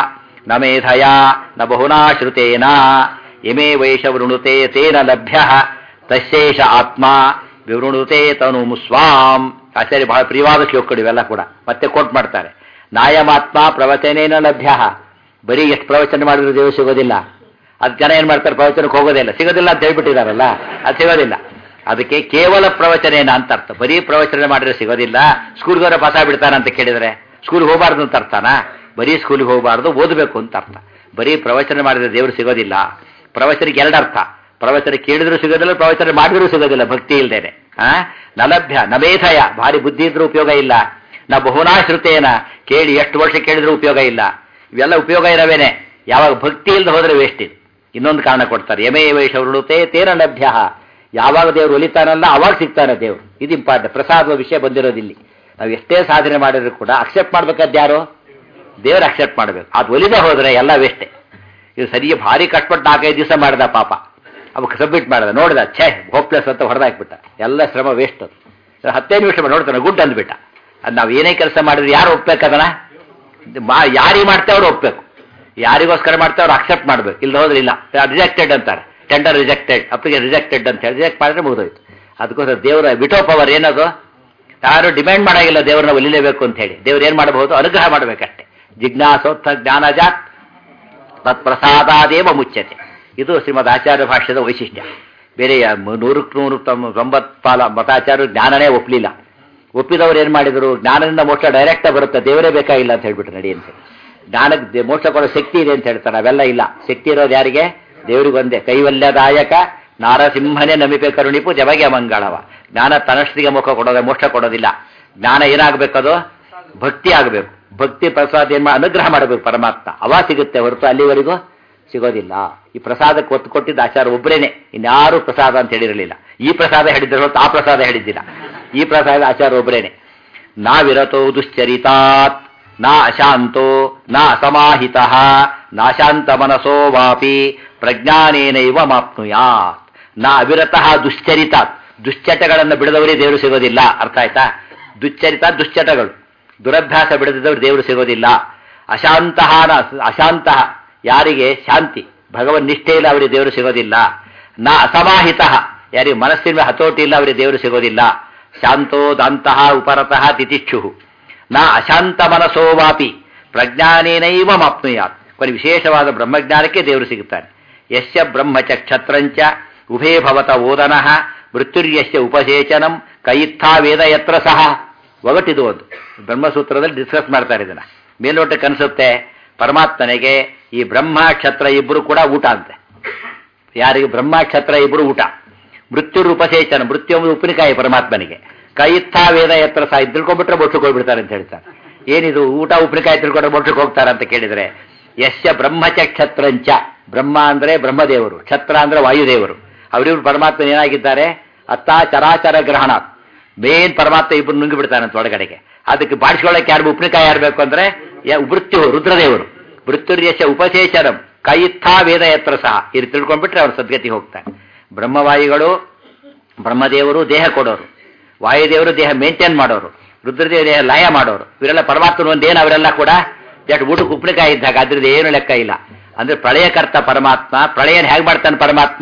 ನ ಮೇಧಯ ನ ಬಹುನಾ ಶ್ರುತೇನ ಇಮೇ ವೈಷ ವೃಣುತೆ ತೇನ ಲಭ್ಯ ತಶೇಷ ಆತ್ಮ ವಿವೃಣುತೆ ತನು ಸ್ವಾಂ ಆಚಾರ್ಯ ಬಹಳ ಪ್ರಿಯವಾದ ಶ್ಲೋಕಗಳು ಇವೆಲ್ಲ ಕೂಡ ಮತ್ತೆ ಕೋಟ್ ಮಾಡ್ತಾರೆ ನಾಯಮಾತ್ಮ ಪ್ರವಚನೇನ ಲಭ್ಯ ಬರೀ ಎಷ್ಟು ಪ್ರವಚನ ಮಾಡಿದ್ರು ದೇವ ಸಿಗೋದಿಲ್ಲ ಅದು ಜನ ಏನ್ ಮಾಡ್ತಾರೆ ಪ್ರವಚನಕ್ಕೆ ಹೋಗೋದೇ ಇಲ್ಲ ಸಿಗೋದಿಲ್ಲ ಅಂತ ಹೇಳ್ಬಿಟ್ಟಿದಾರಲ್ಲ ಅದು ಸಿಗೋದಿಲ್ಲ ಅದಕ್ಕೆ ಕೇವಲ ಪ್ರವಚನೇನ ಅಂತ ಅರ್ಥ ಬರೀ ಪ್ರವಚನ ಮಾಡಿದ್ರೆ ಸಿಗೋದಿಲ್ಲ ಸ್ಕೂಲ್ಗೆ ಹೋದ್ರೆ ಪಾಸ ಬಿಡ್ತಾನೆ ಅಂತ ಕೇಳಿದ್ರೆ ಸ್ಕೂಲ್ಗೆ ಹೋಗಬಾರ್ದು ಅಂತ ಅರ್ಥನಾ ಬರೀ ಸ್ಕೂಲ್ಗೆ ಹೋಗಬಾರ್ದು ಓದಬೇಕು ಅಂತ ಅರ್ಥ ಬರೀ ಪ್ರವಚನ ಮಾಡಿದ್ರೆ ದೇವರು ಸಿಗೋದಿಲ್ಲ ಪ್ರವಚನಕ್ಕೆ ಎರಡು ಅರ್ಥ ಪ್ರವಚನ ಕೇಳಿದ್ರು ಸಿಗೋದಿಲ್ಲ ಪ್ರವಚನ ಮಾಡಿದ್ರು ಸಿಗೋದಿಲ್ಲ ಭಕ್ತಿ ಇಲ್ದೇನೆ ಆ ನಲಭ್ಯ ನಮೇಧಯ ಭಾರಿ ಬುದ್ಧಿ ಇದ್ರೂ ಉಪಯೋಗ ಇಲ್ಲ ನಾ ಬಹುನಾ ಶ್ರುತೇನ ಕೇಳಿ ಎಷ್ಟು ವರ್ಷ ಕೇಳಿದ್ರೂ ಉಪಯೋಗ ಇಲ್ಲ ಇವೆಲ್ಲ ಉಪಯೋಗ ಇರವೇನೆ ಯಾವಾಗ ಭಕ್ತಿ ಇಲ್ಲದೆ ಹೋದ್ರೆ ವೇಸ್ಟ್ ಇದು ಇನ್ನೊಂದು ಕಾರಣ ಕೊಡ್ತಾರೆ ಯಮೇ ವೈಷವೃಣುತೆ ತೇನ ಲಭ್ಯ ಯಾವಾಗ ದೇವರು ಒಲಿತಾನಲ್ಲ ಅವಾಗ ಸಿಗ್ತಾನೆ ದೇವರು ಇದು ಇಂಪಾರ್ಟೆಂಟ್ ಪ್ರಸಾದದ ವಿಷಯ ಬಂದಿರೋದಿಲ್ಲ ನಾವು ಎಷ್ಟೇ ಸಾಧನೆ ಮಾಡಿದ್ರು ಕೂಡ ಅಕ್ಸೆಪ್ಟ್ ಮಾಡ್ಬೇಕಾದ್ ಯಾರು ದೇವರು ಅಕ್ಸೆಪ್ಟ್ ಮಾಡಬೇಕು ಅದು ಒಲಿದೇ ಹೋದ್ರೆ ಎಲ್ಲ ವೇಸ್ಟೆ ಇದು ಸರಿಯ ಭಾರಿ ಕಷ್ಟಪಟ್ಟು ನಾಲ್ಕೈದು ದಿವಸ ಮಾಡ್ದ ಪಾಪ ಅವಾಗ ಸಬ್ಮಿಟ್ ಮಾಡ್ದ ನೋಡ್ದ ಛೇ ಹೋಪ್ಲೆಸ್ ಅಂತ ಹೊಡೆದಾಕ್ಬಿಟ್ಟ ಎಲ್ಲ ಶ್ರಮ ವೇಸ್ಟ್ ಅದು ಹತ್ತೇ ನಿಮಿಷ ಮಾಡಿ ನೋಡ್ತಾನೆ ಗುಡ್ ಅಂದ್ಬಿಟ್ಟ ಅದು ನಾವು ಏನೇ ಕೆಲಸ ಮಾಡಿದ್ರೆ ಯಾರು ಒಪ್ಬೇಕದನ್ನ ಮಾ ಯಾರಿಗೆ ಮಾಡ್ತೇವೆ ಅವ್ರು ಒಪ್ಬೇಕು ಯಾರಿಗೋಸ್ಕರ ಮಾಡ್ತೇವೆ ಅವ್ರು ಅಕ್ಸೆಪ್ಟ್ ಮಾಡ್ಬೇಕು ಇಲ್ಲ ಹೋದ್ರೆ ಇಲ್ಲ ರಿಜೆಕ್ಟೆಡ್ ಅಂತಾರೆ ಟೆಂಡರ್ ರಿಜೆಕ್ಟೆಡ್ ಅಪ್ಪಿಗೆ ರಿಜೆಕ್ಟೆಡ್ ಅಂತ ಹೇಳಿ ರಿಜೆಕ್ಟ್ ಮಾಡಿದ್ರೆ ಮುಗಿದೋಯ್ತು ಅದಕ್ಕೋಸ್ಕರ ದೇವರ ವಿಟೋ ಪವರ್ ಏನದು ಯಾರು ಡಿಮ್ಯಾಂಡ್ ಮಾಡಾಗಿಲ್ಲ ದೇವ್ರನ್ನ ಒಲಿಲೇಬೇಕು ಅಂತ ಹೇಳಿ ದೇವ್ರು ಏನ್ ಮಾಡಬಹುದು ಅನುಗ್ರಹ ಮಾಡಬೇಕಷ್ಟೇ ಜಿಜ್ಞಾಸೋತ್ಥ ಜ್ಞಾನಜಾತ್ ತತ್ಪ್ರಸಾದಾದೇವ ಮುಚ್ಚತೆ ಇದು ಶ್ರೀಮದ್ ಆಚಾರ್ಯ ಭಾಷ್ಯದ ವೈಶಿಷ್ಟ್ಯ ಬೇರೆ ಯಾ- ಮ- ನೂರಕ್ಕೆ ನೂರು ತಮ್ಮ ತೊಂಬತ್ತು ಪಾಲ ಮತಾಚಾರ್ಯರು ಜ್ಞಾನನೇ ಒಪ್ಪಲಿಲ್ಲ ಒಪ್ಪಿದವರು ಏನು ಮಾಡಿದರು ಜ್ಞಾನದಿಂದ ಮೋಕ್ಷ ಡೈರೆಕ್ಟ್ ಬರುತ್ತೆ ದೇವರೇ ಬೇಕಾಗಿಲ್ಲ ಅಂತ ಹೇಳ್ಬಿಟ್ಟು ನಡಿ ಅಂತ ಹೇಳಿ. ಜ್ಞಾನಕ್ಕೆ ದೇ- ಮೋಕ್ಷ ಕೊಡೋ ಶಕ್ತಿ ಇದೆ ಅಂತ ಹೇಳ್ತಾರೆ ಅವೆಲ್ಲ ಇಲ್ಲ ಶಕ್ತಿ ಇರೋದು ಯಾರಿಗೆ ದೇವರಿಗೊಂದೇ ಕೈವಲ್ಯದಾಯಕ ನಾರಸಿಂಹನೇ ನಮಿಪೆ ಕರುಣಿಪು ಜಮಗೆ ಮಂಗಳವ ಜ್ಞಾನ ತನ್ನಷ್ಟಿಗೆ ಮುಖ ಕೊಡೋದೆ ಮೋಕ್ಷ ಕೊಡೋದಿಲ್ಲ ಜ್ಞಾನ ಏನಾಗಬೇಕದು ಭಕ್ತಿ ಆಗಬೇಕು ಭಕ್ತಿ ಪ್ರಸಾದ ಏನ್ ಮಾ- ಅನುಗ್ರಹ ಮಾಡಬೇಕು ಪರಮಾತ್ಮ ಅವ ಸಿಗುತ್ತೆ ಹೊರತು ಅಲ್ಲಿವರೆಗೂ ಸಿಗೋದಿಲ್ಲ ಈ ಪ್ರಸಾದಕ್ಕೆ ಒತ್ತು ಕೊಟ್ಟಿದ್ದ ಆಚಾರ ಒಬ್ಬರೇನೆ ಇನ್ಯಾರು ಪ್ರಸಾದ ಅಂತ ಹೇಳಿರಲಿಲ್ಲ ಈ ಪ್ರಸಾದ ಹೇಳಿದ್ರೆ ಹೊರತು ಆ ಪ್ರಸಾದ ಹೇಳಿದ್ದಿಲ್ಲ ಈ ಪ್ರಸಾದ ಆಚಾರ ಒಬ್ಬರೇನೆ ನಾವಿರತೋ ದುಶ್ಚರಿತಾತ್ ನಾ ಅಶಾಂತೋ ನಾ ಅಸಮಾಹಿತ ನಾಶಾಂತ ಮನಸೋ ವಾಪಿ ಪ್ರಜ್ಞಾನೇನೈವ ಮಾಪ್ನುಯಾತ್ ನಾ ಅವಿರತಃ ದುಶ್ಚರಿತಾತ್ ದುಶ್ಚಟಗಳನ್ನು ಬಿಡದವರೇ ದೇವರು ಸಿಗೋದಿಲ್ಲ ಅರ್ಥ ಆಯ್ತಾ ದುಶ್ಚರಿತ ದುಶ್ಚಟಗಳು ದುರಭ್ಯಾಸ ಬಿಡದಿದ್ದವರು ದೇವರು ಸಿಗೋದಿಲ್ಲ ಅಶಾಂತಹ ಅಶಾಂತಹ ಯಾರಿಗೆ ಶಾಂತಿ ಭಗವನ್ ನಿಷ್ಠೆ ಇಲ್ಲ ಅವರಿಗೆ ದೇವರು ಸಿಗೋದಿಲ್ಲ ನಾ ಅಸಮಾಹಿತ ಯಾರಿಗೆ ಮನಸ್ಸಿನ ಮೇಲೆ ಹತೋಟಿ ಇಲ್ಲ ಅವರಿಗೆ ದೇವರು ಸಿಗೋದಿಲ್ಲ ಶಾಂತೋ ದಂತಹ ಉಪರತಃ ತಿತಿಕ್ಷು ನಾ ಅಶಾಂತ ಮನಸೋ ವಾಪಿ ಪ್ರಜ್ಞಾನೇನೈವ ಮಾಪ್ನುಯಾತ್ ಕೊನೆ ವಿಶೇಷವಾದ ಬ್ರಹ್ಮಜ್ಞಾನಕ್ಕೆ ದೇವರು ಸಿಗುತ್ತಾನೆ ಯಸ್ಯ ಬ್ರಹ್ಮಚ ಕ್ಷತ್ರಂಚ ಉಭೇ ಭವತ ಓದನಃ ಮೃತ್ಯುರ್ಯಸ್ಯ ಉಪಸೇಚನಂ ಕೈತ್ಥಾ ವೇದ ಯತ್ರ ಸಹ ಒಗಟಿದು ಒಂದು ಬ್ರಹ್ಮಸೂತ್ರದಲ್ಲಿ ಡಿಸ್ಕಸ್ ಮಾಡ್ತಾರೆ ಇದನ್ನ ಮೇಲ್ನೋಟಕ್ಕೆ ಅನಿಸುತ್ತೆ ಪರಮಾತ್ಮನಿಗೆ ಈ ಬ್ರಹ್ಮ ಕ್ಷತ್ರ ಇಬ್ಬರು ಕೂಡ ಊಟ ಅಂತೆ ಯಾರಿಗೆ ಬ್ರಹ್ಮ ಕ್ಷತ್ರ ಇಬ್ಬರು ಊಟ ಮೃತ್ಯುರ್ ಉಪಸೇಚನ ಮೃತ್ಯು ಎಂಬುದು ಉಪ್ಪಿನಕಾಯಿ ಪರಮಾತ್ಮನಿಗೆ ಕೈತ್ಥಾ ವೇದ ಎತ್ತರ ಸಹ ಇದ್ ತಿಳ್ಕೊಂಡ್ಬಿಟ್ರೆ ಮೋಕ್ಷಕ್ಕೆ ಹೋಗ್ಬಿಡ್ತಾರೆ ಅಂತ ಹೇಳ್ತಾರೆ ಏನಿದು ಊಟ ಉಪ್ಪಿನಕಾಯಿ ತಿಳ್ಕೊಂಡ್ರೆ ಮೋಕ್ಷಕ್ಕೆ ಹೋಗ್ತಾರೆ ಅಂತ ಕೇಳಿದ್ರೆ ಯಶ್ಯ ಬ್ರಹ್ಮಚ ಕ್ಷತ್ರಂಚ ಬ್ರಹ್ಮ ಅಂದ್ರೆ ಬ್ರಹ್ಮದೇವರು ಕ್ಷತ್ರ ಅಂದ್ರೆ ವಾಯುದೇವರು ಅವರಿವ್ರು ಪರಮಾತ್ಮ ಏನಾಗಿದ್ದಾರೆ ಅತ್ತ ಚರಾಚರ ಗ್ರಹಣ ಮೇನ್ ಪರಮಾತ್ಮ ಇಬ್ಬರು ನುಂಗಿ ಬಿಡ್ತಾನಂತ ಒಳಗಡೆಗೆ ಅದಕ್ಕೆ ಬಾಡಿಸ್ಕೊಳ್ಳಕ್ಕೆ ಯಾರು ಉಪ್ಪಿನಕಾಯಿ ಯಾರಬೇಕು ಅಂದ್ರೆ ಯ- ಮೃತ್ಯು ರುದ್ರದೇವರು ಮೃತ್ಯುರ್ಯಶ ಉಪಶೇಷರಂ ಕೈತ್ಥಾ ವೇದ ಎತ್ತರ ಸಹ ಇದು ತಿಳ್ಕೊಂಡ್ಬಿಟ್ರೆ ಅವ್ರ ಸದ್ಗತಿ ಹೋಗ್ತಾರೆ ಬ್ರಹ್ಮವಾಯುಗಳು ಬ್ರಹ್ಮದೇವರು ದೇಹ ಕೊಡೋರು ವಾಯುದೇವರು ದೇಹ ಮೇಂಟೈನ್ ಮಾಡೋರು ರುದ್ರದೇವ ದೇಹ ಲಯ ಮಾಡೋರು ಇವರೆಲ್ಲ ಪರಮಾತ್ಮನ ಒಂದೇನು ಅವರೆಲ್ಲ ಕೂಡ ಜಟ್ ಊಟಕ್ಕೆ ಉಪ್ಪಿನಕಾಯಿ ಇದ್ದಾಗ ಅದ್ರದ್ದು ಏನು ಲೆಕ್ಕ ಇಲ್ಲ ಅಂದ್ರೆ ಪ್ರಳಯಕರ್ತ ಪರಮಾತ್ಮ ಪ್ರಳಯನ ಹೇಗೆ ಮಾಡ್ತಾನೆ ಪರಮಾತ್ಮ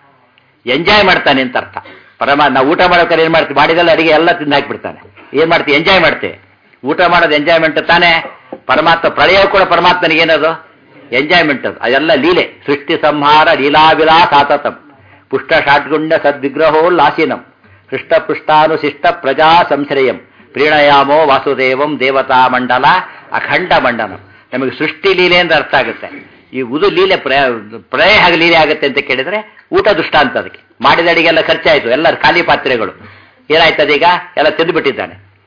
ಎಂಜಾಯ್ ಮಾಡ್ತಾನೆ ಅಂತ ಅರ್ಥ ಪರಮ ನಾವು ಊಟ ಮಾಡೋಕೆ ಏನ್ ಮಾಡ್ತೀವಿ ಮಾಡಿದಲ್ಲ ಅಡಿಗೆ ಎಲ್ಲ ತಿಂದು ಹಾಕ್ಬಿಡ್ತಾನೆ ಏನ್ ಮಾಡ್ತೀವಿ ಎಂಜಾಯ್ ಮಾಡ್ತೀವಿ ಊಟ ಮಾಡೋದು ಎಂಜಾಯ್ಮೆಂಟ್ ತಾನೇ ಪರಮಾತ್ಮ ಪ್ರಳಯ ಕೂಡ ಪರಮಾತ್ಮನಿಗೆ ಏನದು ಎಂಜಾಯ್ಮೆಂಟ್ ಅದು ಅದೆಲ್ಲ ಲೀಲೆ ಸೃಷ್ಟಿ ಸಂಹಾರ ಲೀಲಾವಿಲಾಸ ಆತತಂ ಪುಷ್ಟ ಷಾಟ್ಗುಂಡ ಸದ್ವಿಗ್ರಹೋ ಲಾಸಿನಂ ಹೃಷ್ಟ ಪೃಷ್ಟಾನುಶಿಷ್ಟ ಪ್ರಜಾ ಸಂಶ್ರಯಂ ಪ್ರೀಣಯಾಮೋ ವಾಸುದೇವಂ ದೇವತಾ ಮಂಡಲ ಅಖಂಡ ಮಂಡಲಂ ನಮಗೆ ಸೃಷ್ಟಿ ಲೀಲೆ ಅಂತ ಅರ್ಥ ಆಗುತ್ತೆ ಈ ಉದು ಲೀಲೆ ಪ್ರಯ ಪ್ರಳಯ ಹಾಗೆ ಲೀಲೆ ಆಗುತ್ತೆ ಅಂತ ಕೇಳಿದ್ರೆ ಊಟ ದುಷ್ಟ ಅಂತ ಅದಕ್ಕೆ ಮಾಡಿದ ಅಡಿಗೆಲ್ಲ ಖರ್ಚಾಯ್ತು ಎಲ್ಲ ಖಾಲಿ ಪಾತ್ರೆಗಳು ಏನಾಯ್ತದೀಗ ಎಲ್ಲ ತಿಂದು ಬಿಟ್ಟಿದ್ದಾನೆ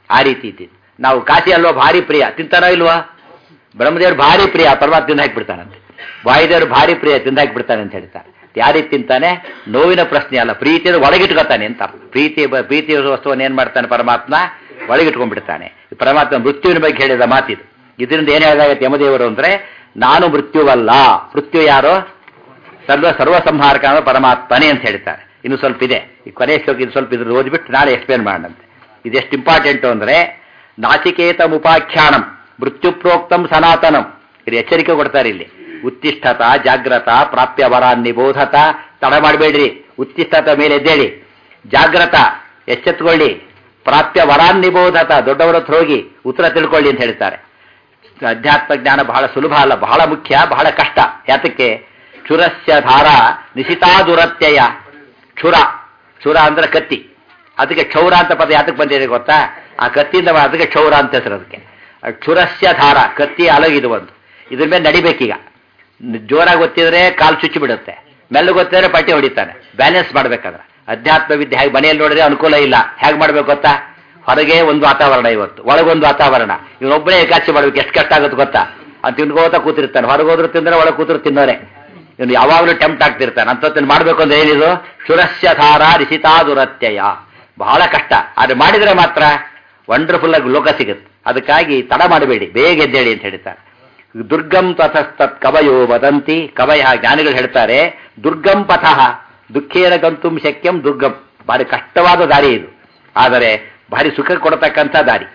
ಆ ರೀತಿ ಇದ್ದಿದ್ದು ನಾವು ಕಾಶಿ ಅಲ್ವಾ ಭಾರಿ ಪ್ರಿಯ ತಿಂತಾನೋ ಇಲ್ವಾ ಬ್ರಹ್ಮದೇವ್ರು ಭಾರಿ ಪ್ರಿಯ ಪರಮಾತ್ಮ ತಿಂದು ಹಾಕಿಬಿಡ್ತಾನಂತೆ ವಾಯುದೇವರು ಭಾರಿ ಪ್ರಿಯ ತಿಂದು ಹಾಕಿಬಿಡ್ತಾನೆ ಅಂತ ಹೇಳ್ತಾರೆ ಯಾರಿಗೆ ತಿಂತಾನೆ ನೋವಿನ ಪ್ರಶ್ನೆ ಅಲ್ಲ ಪ್ರೀತಿಯನ್ನು ಒಳಗಿಟ್ಕೊತಾನೆ ಅಂತ ಪ್ರೀತಿ ಬ- ಪ್ರೀತಿಯ ವಸ್ತುವನ್ನು ಏನ್ ಮಾಡ್ತಾನೆ ಪರಮಾತ್ಮ ಒಳಗಿಟ್ಕೊಂಡ್ಬಿಡ್ತಾನೆ ಈ ಪರಮಾತ್ಮ ಮೃತ್ಯುವಿನ ಬಗ್ಗೆ ಹೇಳಿದ ಮಾತಿದು ಇದರಿಂದ ಏನ್ ಹೇಳಿದಾಗತ್ತೆ ಯಮದೇವರು ಅಂದ್ರೆ ನಾನು ಮೃತ್ಯುವಲ್ಲ ಮೃತ್ಯು ಯಾರೋ ಸರ್ವ ಸರ್ವ ಸಂಹಾರಕ ಪರಮಾತ್ಮನೇ ಅಂತ ಹೇಳ್ತಾರೆ ಇನ್ನು ಸ್ವಲ್ಪ ಇದೆ ಈ ಕೊನೆ ಶ್ಲೋಕ ಇದು ಸ್ವಲ್ಪ ಇದ್ರ ಓದ್ಬಿಟ್ಟು ನಾಳೆ ಎಕ್ಸ್ಪ್ಲೇನ್ ಮಾಡೋಣಂತೆ ಇದೆಷ್ಟು ಇಂಪಾರ್ಟೆಂಟು ಅಂದ್ರೆ ನಾಚಿಕೇತಂ ಉಪಾಖ್ಯಾನಂ ಮೃತ್ಯು ಪ್ರೋಕ್ತಂ ಸನಾತನಂ ಇದು ಎಚ್ಚರಿಕೆ ಕೊಡ್ತಾರೆ ಇಲ್ಲಿ ಉತ್ತಿಷ್ಠತ ಜಾಗ್ರತ ಪ್ರಾಪ್ಯ ವರ ನಿಬೋಧತ ತಡ ಮಾಡಬೇಡ್ರಿ ಉತ್ತಿಷ್ಠತ ಮೇಲೆ ಎದ್ದೇಳಿ ಜಾಗ್ರತ ಎಚ್ಚೆತ್ಕೊಳ್ಳಿ ಪ್ರಾಪ್ಯ ವರಾನ್ ನಿಬೋಧತ ದೊಡ್ಡವರ ಹತ್ರ ಹೋಗಿ ಉತ್ತರ ತಿಳ್ಕೊಳ್ಳಿ ಅಂತ ಹೇಳ್ತಾರೆ ಅಧ್ಯಾತ್ಮ ಜ್ಞಾನ ಬಹಳ ಸುಲಭ ಅಲ್ಲ ಬಹಳ ಮುಖ್ಯ ಬಹಳ ಕಷ್ಟ ಯಾತಕ್ಕೆ ಕ್ಷುರಸ್ಯ ಧಾರ ನಿಶಿತಾ ದುರತ್ಯಯ ಕ್ಷುರ ಕ್ಷುರ ಅಂದ್ರೆ ಕತ್ತಿ ಅದಕ್ಕೆ ಕ್ಷೌರ ಅಂತ ಪದ ಯಾತಕ್ಕೆ ಬಂದಿದೆ ಗೊತ್ತಾ ಆ ಕತ್ತಿಯಿಂದ ಬ- ಅದಕ್ಕೆ ಕ್ಷೌರ ಅಂತ ಹೆಸರು ಅದಕ್ಕೆ ಆ ಕ್ಷುರಸ್ಯ ಧಾರ ಕತ್ತಿ ಅಲಗಿದು ಒಂದು ಇದ್ರ ಮೇಲೆ ನಡಿಬೇಕೀಗ ನ್- ಜೋರಾಗಿ ಗೊತ್ತಿದ್ರೆ ಕಾಲು ಚುಚ್ಚಿ ಬಿಡುತ್ತೆ ಮೆಲ್ಲ ಗೊತ್ತಿದ್ರೆ ಪಟ್ಟಿ ಹೊಡಿತಾನೆ ಬ್ಯಾಲೆನ್ಸ್ ಮಾಡ್ಬೇಕಾದ್ರೆ ಅಧ್ಯಾತ್ಮ ವಿದ್ಯೆ ಹೇಗೆ ಮನೆಯಲ್ಲಿ ನೋಡಿದ್ರೆ ಅನುಕೂಲ ಇಲ್ಲ ಹೇಗೆ ಮಾಡ್ಬೇಕು ಗೊತ್ತಾ ಹೊರಗೆ ಒಂದು ವಾತಾವರಣ ಇವತ್ತು ಒಳಗೊಂದು ವಾತಾವರಣ ಇವನೊಬ್ಬನೇ ಏಕಾಚೆ ಮಾಡ್ಬೇಕು ಎಷ್ಟು ಕಷ್ಟ ಆಗುತ್ತೆ ಗೊತ್ತಾ ಅಂತ ತಿನ್ಕೋತಾ ಕೂತಿರ್ತಾನೆ ಹೊರಗೆ ಹೋದ್ರು ತಿಂದ್ರೆ ಒಳಗೆ ಕೂತ್ರು ತಿನ್ನೋರೆ ಇವನು ಯಾವಾಗಲೂ ಟೆಂಪ್ಟ್ ಆಗ್ತಿರ್ತಾನೆ ಅಂಥದ್ದನ್ನು ಮಾಡಬೇಕು ಅಂದ್ರೆ ಏನಿದು ಸುರಸ್ಯ ಧಾರ ರಿಸಿತಾ ದುರತ್ಯಯ ಬಹಳ ಕಷ್ಟ ಆದ್ರೆ ಮಾಡಿದ್ರೆ ಮಾತ್ರ ವಂಡರ್ಫುಲ್ ಆಗಿ ಲೋಕ ಸಿಗುತ್ತೆ ಅದಕ್ಕಾಗಿ ತಡ ಮಾಡಬೇಡಿ ಬೇಗ ಎದ್ದೇಳಿ ಅಂತ ಹೇಳ್ತಾರೆ ದುರ್ಗಂ ತತಸ್ತತ್ ಕವಯೋ ವದಂತಿ ಕವಯ ಜ್ಞಾನಿಗಳು ಹೇಳ್ತಾರೆ ದುರ್ಗಂ ಪಥಃ ದುಃಖೇನ ಗಂತುಂ ಶಕ್ಯಂ ದುರ್ಗಂ ಭಾರಿ ಕಷ್ಟವಾದ ದಾರಿ ಇದು ಆದರೆ ಭಾರಿ ಸುಖ ಕೊಡತಕ್ಕಂಥ ದಾರಿ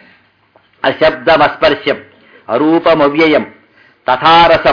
ಅಶಬ್ದಂ ಅಸ್ಪರ್ಶ್ಯಂ ಅರೂಪಮವ್ಯಯಂ ತಥಾರಸಂ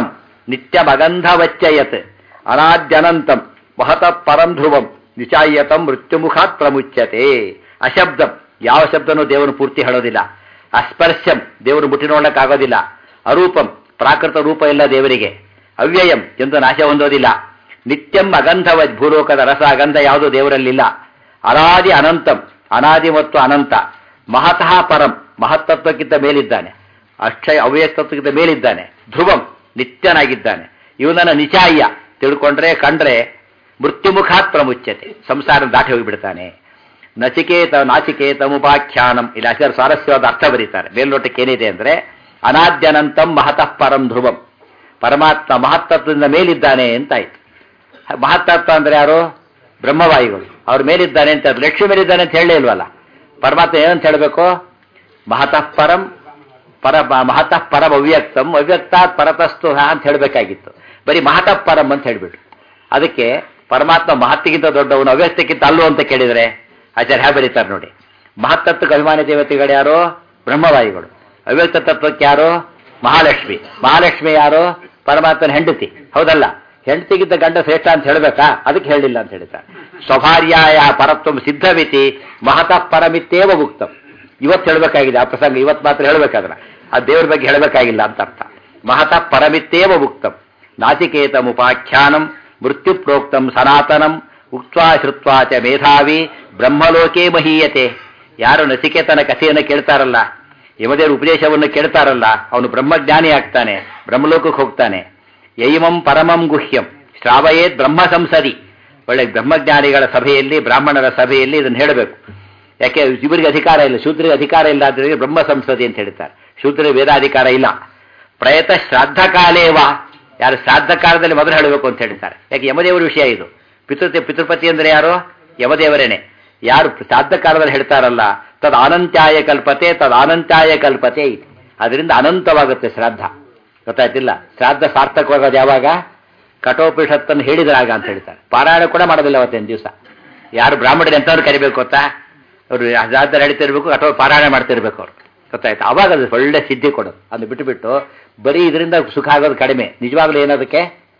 ನಿತ್ಯಮಗಂಧವಚ್ಚಯತ್ ಅನಾದ್ಯನಂತಂ ಮಹತಃ ಪರಂ ಧ್ರುವಂ ನಿಚಾಯತಂ ಮೃತ್ಯುಮುಖಾತ್ ಪ್ರಮುಚ್ಯತೆ ಅಶಬ್ದಂ ಯಾವ ಶಬ್ದನೂ ದೇವರು ಪೂರ್ತಿ ಹೇಳೋದಿಲ್ಲ ಅಸ್ಪರ್ಶ್ಯಂ ದೇವರು ಮುಟ್ಟಿ ನೋಡಕ್ಕಾಗೋದಿಲ್ಲ ಅರೂಪಂ ಪ್ರಾಕೃತ ರೂಪ ಇಲ್ಲ ದೇವರಿಗೆ ಅವ್ಯಯಂ ಎಂದು ನಾಶ ಹೊಂದೋದಿಲ್ಲ ನಿತ್ಯಂ ಅಗಂಧವ ಭೂಲೋಕದ ರಸ ಅಗಂಧ ಯಾವುದೂ ದೇವರಲ್ಲಿಲ್ಲ ಅನಾದಿ ಅನಂತಂ ಅನಾದಿ ಮತ್ತು ಅನಂತ ಮಹತಃ ಪರಂ ಮಹತ್ತತ್ವಕ್ಕಿಂತ ಮೇಲಿದ್ದಾನೆ ಅಕ್ಷಯ ಅವ್ಯಕ್ತತ್ವಕ್ಕಿಂತ ಮೇಲಿದ್ದಾನೆ ಧ್ರುವಂ ನಿತ್ಯನಾಗಿದ್ದಾನೆ ಇವನನ್ನ ನಿಚಾಯ್ಯ ತಿಳ್ಕೊಂಡ್ರೆ ಕಂಡ್ರೆ ಮೃತ್ಯುಮುಖಾತ್ ಪ್ರಮುಚ್ಯತೆ ಸಂಸಾರ ದಾಟಿ ಹೋಗಿಬಿಡ್ತಾನೆ ನಚಿಕೇತ ನಾಚಿಕೇತಮುಪಾಖ್ಯಾನಂ ಇಲ್ಲಿ ಅಕ್ಷರ ಸ್ವಾರಸ್ಯವಾದ ಅರ್ಥ ಬರೀತಾರೆ ಮೇಲ್ನೋಟಕ್ಕೆ ಏನಿದೆ ಅಂದ್ರೆ ಅನಾದ್ಯನಂತಂ ಮಹತಃ ಪರಂ ಧ್ರುವಂ ಪರಮಾತ್ಮ ಮಹತ್ತತ್ವದಿಂದ ಮೇಲಿದ್ದಾನೆ ಅಂತಾಯ್ತು ಮಹತ್ತತ್ವ ಅಂದ್ರೆ ಯಾರು ಬ್ರಹ್ಮವಾಯುಗಳು ಅವ್ರ ಮೇಲಿದ್ದಾನೆ ಅಂತ ಲಕ್ಷ್ಮಿ ಮೇಲಿದ್ದಾನೆ ಅಂತ ಹೇಳಲೇ ಇಲ್ವಲ್ಲ ಪರಮಾತ್ಮ ಏನಂತ ಹೇಳಬೇಕು ಮಹತಃ ಪರಂ ಪರ ಮಹತಃ ಪರಂ ಅವ್ಯಕ್ತಂ ಅವ್ಯಕ್ತಾತ್ ಪರತಸ್ತು ಅಂತ ಹೇಳಬೇಕಾಗಿತ್ತು ಬರೀ ಮಹತಃ ಪರಂ ಅಂತ ಹೇಳ್ಬಿಟ್ರು ಅದಕ್ಕೆ ಪರಮಾತ್ಮ ಮಹತ್ತಿಗಿಂತ ದೊಡ್ಡವನು ಅವ್ಯಕ್ತಕ್ಕಿಂತ ಅಲ್ಲು ಅಂತ ಕೇಳಿದರೆ ಆಚಾರ್ಯ ಹ್ಯಾ ಬರೀತಾರೆ ನೋಡಿ ಮಹತ್ತತ್ವಕ್ಕೆ ಅಭಿಮಾನಿ ದೇವತೆಗಳು ಯಾರು ಬ್ರಹ್ಮವಾಯುಗಳು ಅವ್ಯಕ್ತ ತತ್ವಕ್ಕೆ ಯಾರು ಮಹಾಲಕ್ಷ್ಮಿ ಮಹಾಲಕ್ಷ್ಮಿ ಯಾರು ಪರಮಾತ್ಮನ ಹೆಂಡತಿ ಹೌದಲ್ಲ ಹೆಂಡತಿಗಿಂತ ಗಂಡ ಶ್ರೇಷ್ಠ ಅಂತ ಹೇಳಬೇಕಾ ಅದಕ್ಕೆ ಹೇಳಿಲ್ಲ ಅಂತ ಹೇಳ್ತಾರೆ ಸ್ವಭಾರ್ಯಾಯ ಪರತ್ವ ಸಿದ್ಧವಿತಿ ಮಹತಃ ಪರಮಿತ್ತೇವ ಉಕ್ತಂ ಇವತ್ತು ಹೇಳಬೇಕಾಗಿದೆ ಆ ಪ್ರಸಂಗ ಇವತ್ತು ಮಾತ್ರ ಹೇಳಬೇಕಾದ್ರ ಆ ದೇವ್ರ ಬಗ್ಗೆ ಹೇಳಬೇಕಾಗಿಲ್ಲ ಅಂತ ಅರ್ಥ ಮಹತಃ ಪರಮಿತ್ತೇವ ಉಕ್ತಂ ನಾಚಿಕೇತಮುಪಾಖ್ಯಾನಂ ಮೃತ್ಯು ಪ್ರೋಕ್ತಂ ಸನಾತನಂ ಉಕ್ತ್ವಾ ಶ್ರುತ್ವಾ ಚ ಮೇಧಾವಿ ಬ್ರಹ್ಮಲೋಕೇ ಮಹೀಯತೆ ಯಾರು ನಚಿಕೇತನ ಕಥೆಯನ್ನು ಕೇಳ್ತಾರಲ್ಲ ಯಮದೇವರ ಉಪದೇಶವನ್ನು ಕೇಳ್ತಾರಲ್ಲ ಅವನು ಬ್ರಹ್ಮಜ್ಞಾನಿ ಆಗ್ತಾನೆ ಬ್ರಹ್ಮಲೋಕಕ್ಕೆ ಹೋಗ್ತಾನೆ ಯೈಮಂ ಪರಮಂ ಗುಹ್ಯಂ ಶ್ರಾವಯೇತ್ ಬ್ರಹ್ಮ ಸಂಸದಿ ಒಳ್ಳೆ ಬ್ರಹ್ಮಜ್ಞಾನಿಗಳ ಸಭೆಯಲ್ಲಿ ಬ್ರಾಹ್ಮಣರ ಸಭೆಯಲ್ಲಿ ಇದನ್ನು ಹೇಳಬೇಕು ಯಾಕೆ ಇವರಿಗೆ ಅಧಿಕಾರ ಇಲ್ಲ ಶೂದ್ರಿಗೆ ಅಧಿಕಾರ ಇಲ್ಲ ಆದ್ರೆ ಬ್ರಹ್ಮ ಸಂಸದಿ ಅಂತ ಹೇಳ್ತಾರೆ ಶೂದ್ರಿಗೆ ವೇದಾಧಿಕಾರ ಇಲ್ಲ ಪ್ರಯತ ಶ್ರಾದ್ದ ಕಾಲೇವ ಯಾರು ಶ್ರಾದ್ದ ಕಾಲದಲ್ಲಿ ಮೊದಲು ಹೇಳಬೇಕು ಅಂತ ಹೇಳ್ತಾರೆ ಯಾಕೆ ಯಮದೇವರ ವಿಷಯ ಇದು ಪಿತೃ ಪಿತೃಪತಿ ಅಂದ್ರೆ ಯಾರು ಯಮದೇವರೇನೆ ಯಾರು ಶ್ರಾದ್ದ ಕಾಲದಲ್ಲಿ ಹೇಳ್ತಾರಲ್ಲ ತದ್ ಅನಂತ್ಯಾಯ ಕಲ್ಪತೆ ತದ್ ಅನಂತ್ಯಾಯ ಕಲ್ಪತೆ ಇದೆ ಅದರಿಂದ ಅನಂತವಾಗುತ್ತೆ ಶ್ರಾದ್ದ ಗೊತ್ತಾಯ್ತಿಲ್ಲ ಶ್ರಾದ್ದ ಸಾರ್ಥಕವಾಗೋದು ಯಾವಾಗ ಕಠೋಪನಿಷತ್ತನ್ನು ಹೇಳಿದ್ರಾಗ ಅಂತ ಹೇಳ್ತಾರೆ ಪಾರಾಯಣ ಕೂಡ ಮಾಡೋದಿಲ್ಲ ಅವತ್ತೇನು ದಿವಸ ಯಾರು ಬ್ರಾಹ್ಮಣರು ಎಂಥವ್ರು ಕರಿಬೇಕು ಗೊತ್ತಾ ಅವರು ಶ್ರಾದ್ದ ನಡೀತಿರ್ಬೇಕು ಅಥವಾ ಪಾರಾಯಣ ಮಾಡ್ತಿರ್ಬೇಕು ಅವ್ರು ಗೊತ್ತಾಯ್ತು ಅವಾಗ ಅದು ಒಳ್ಳೆ ಸಿದ್ಧಿ ಕೊಡೋದು ಅದನ್ನು ಬಿಟ್ಟುಬಿಟ್ಟು ಬರೀ ಇದರಿಂದ ಸುಖ ಆಗೋದು ಕಡಿಮೆ ನಿಜವಾಗ್ಲೂ ಏನದಕ್ಕೆ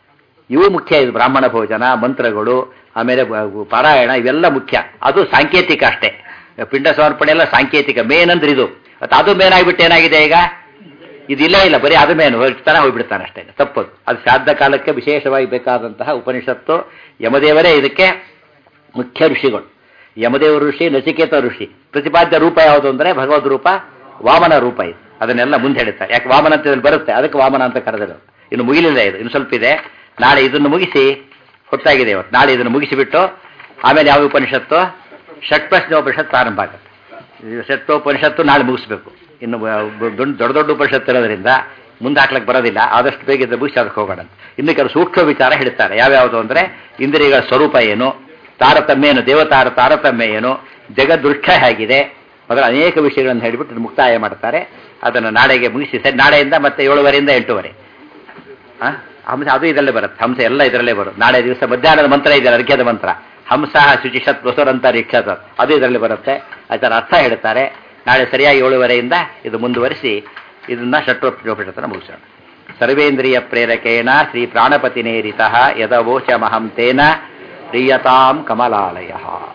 ಇವು ಮುಖ್ಯ ಇದು ಬ್ರಾಹ್ಮಣ ಭೋಜನ ಮಂತ್ರಗಳು ಆಮೇಲೆ ಬ- ಪಾರಾಯಣ ಇವೆಲ್ಲ ಮುಖ್ಯ ಅದು ಸಾಂಕೇತಿಕ ಅಷ್ಟೇ ಪಿಂಡ ಸಮರ್ಪಣೆ ಎಲ್ಲ ಸಾಂಕೇತಿಕ ಮೇನ್ ಅಂದ್ರೆ ಇದು ಮತ್ತೆ ಅದು ಮೇನ್ ಆಗಿಬಿಟ್ಟು ಏನಾಗಿದೆ ಈಗ ಇದಿಲ್ಲ ಇಲ್ಲ ಬರೀ ಅದು ಮೇನು ಹೋಗ್ತಾನೆ ಹೋಗ್ಬಿಡ್ತಾನೆ ಅಷ್ಟೇ ತಪ್ಪದು ಅದು ಶ್ರಾದ್ದ ಕಾಲಕ್ಕೆ ವಿಶೇಷವಾಗಿ ಬೇಕಾದಂತಹ ಉಪನಿಷತ್ತು ಯಮದೇವರೇ ಇದಕ್ಕೆ ಮುಖ್ಯ ಋಷಿಗಳು ಯಮದೇವ ಋಷಿ ನಚಿಕೇತ ಋಷಿ ಪ್ರತಿಪಾದ್ಯ ರೂಪ ಯಾವುದು ಅಂದ್ರೆ ಭಗವದ್ ರೂಪ ವಾಮನ ರೂಪ ಇದು ಅದನ್ನೆಲ್ಲ ಮುಂದೆ ಹೇಳ್ತಾರೆ ಯಾಕೆ ವಾಮನ ಅಂತ ಇದ್ರಲ್ಲಿ ಬರುತ್ತೆ ಅದಕ್ಕೆ ವಾಮನ ಅಂತ ಕರೆದರು ಇನ್ನು ಮುಗಿಲಿಲ್ಲ ಇದು ಇನ್ನು ಸ್ವಲ್ಪ ಇದೆ ನಾಳೆ ಇದನ್ನು ಮುಗಿಸಿ ಹೊತ್ತಾಗಿದೆ ಇವತ್ತು ನಾಳೆ ಇದನ್ನು ಮುಗಿಸಿಬಿಟ್ಟು ಆಮೇಲೆ ಯಾವ ಉಪನಿಷತ್ತು ಷಟ್ಪ್ರಶ್ನೆ ಉಪನಿಷತ್ ಪ್ರಾರಂಭ ಆಗುತ್ತೆ ಷಟ್ಟೋಪನಿಷತ್ತು ನಾಳೆ ಮುಗಿಸ್ಬೇಕು ಇನ್ನು ಬ- ಬ- ದೊಡ್ಡ ದೊಡ್ಡ ದೊಡ್ಡ ಉಪನಿಷತ್ತು ಇರೋದ್ರಿಂದ ಮುಂದೆ ಹಾಕ್ಲಿಕ್ಕೆ ಬರೋದಿಲ್ಲ ಆದಷ್ಟು ಬೇಗ ಇದ್ದ ಮುಗಿಸಿ ಅದಕ್ಕೆ ಹೋಗೋಣ ಅಂತ. ಇನ್ನು ಕೆಲವು ಸೂಕ್ಷ್ಮ ವಿಚಾರ ಹೇಳ್ತಾರೆ ಯಾವ್ಯಾವುದು ಅಂದರೆ ಇಂದ್ರಿಯಗಳ ಸ್ವರೂಪ ಏನು ತಾರತಮ್ಯ ಏನು ದೇವತಾರ ತಾರತಮ್ಯ ಏನು ಜಗದೃಷ್ಟ ಹೇಗಿದೆ ಅದರ ಅನೇಕ ವಿಷಯಗಳನ್ನು ಹೇಳಿಬಿಟ್ಟು ಇದನ್ನು ಮುಕ್ತಾಯ ಮಾಡ್ತಾರೆ ಅದನ್ನು ನಾಳೆಗೆ ಮುಗಿಸಿ ಸರಿ ನಾಳೆಯಿಂದ ಮತ್ತೆ ಏಳುವರೆಯಿಂದ ಎಂಟೂವರೆ ಆ? ಹಂಸ ಅದು ಇದರಲ್ಲೇ ಬರುತ್ತೆ ಹಂಸ ಎಲ್ಲ ಇದರಲ್ಲೇ ಬರುತ್ತೆ ನಾಳೆ ದಿವಸ ಮಧ್ಯಾಹ್ನದ ಮಂತ್ರ ಇದೆಯಲ್ಲ ಅರ್ಘ್ಯದ ಮಂತ್ರ ಹಂಸ ಶುಚಿಷತ್ ಬಸವರಂತ ರೀಕ್ಷತ್ ಅದು ಇದರಲ್ಲಿ ಬರುತ್ತೆ ಅದರ ಅರ್ಥ ಹೇಳ್ತಾರೆ ನಾಳೆ ಸರಿಯಾಗಿ ಏಳುವರೆಯಿಂದ ಇದು ಮುಂದುವರಿಸಿ ಇದನ್ನ ಷಟ್ಟೋಪನಿಷತ್ತನ್ನು ಮುಗಿಸೋಣ ಸರ್ವೇಂದ್ರಿಯ ಪ್ರೇರಕೇಣ ಶ್ರೀ ಪ್ರಾಣಪತಿನೇರಿತ ಯದವೋಚಮಹಂ ತೇನ ಪ್ರಿಯತಾಂ ಕಮಲಾಲಯ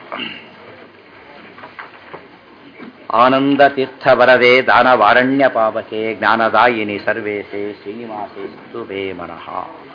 ಆನಂದತೀರ್ಥವರದೆ ದಾನವಾರಣ್ಯ ಪಾವಕೆ ಜ್ಞಾನದಾಯಿನಿ ಸರ್ವೇಶೇ ಶ್ರೀನಿವಾಸೇ ಸ್ತುವೇ ಮನಃ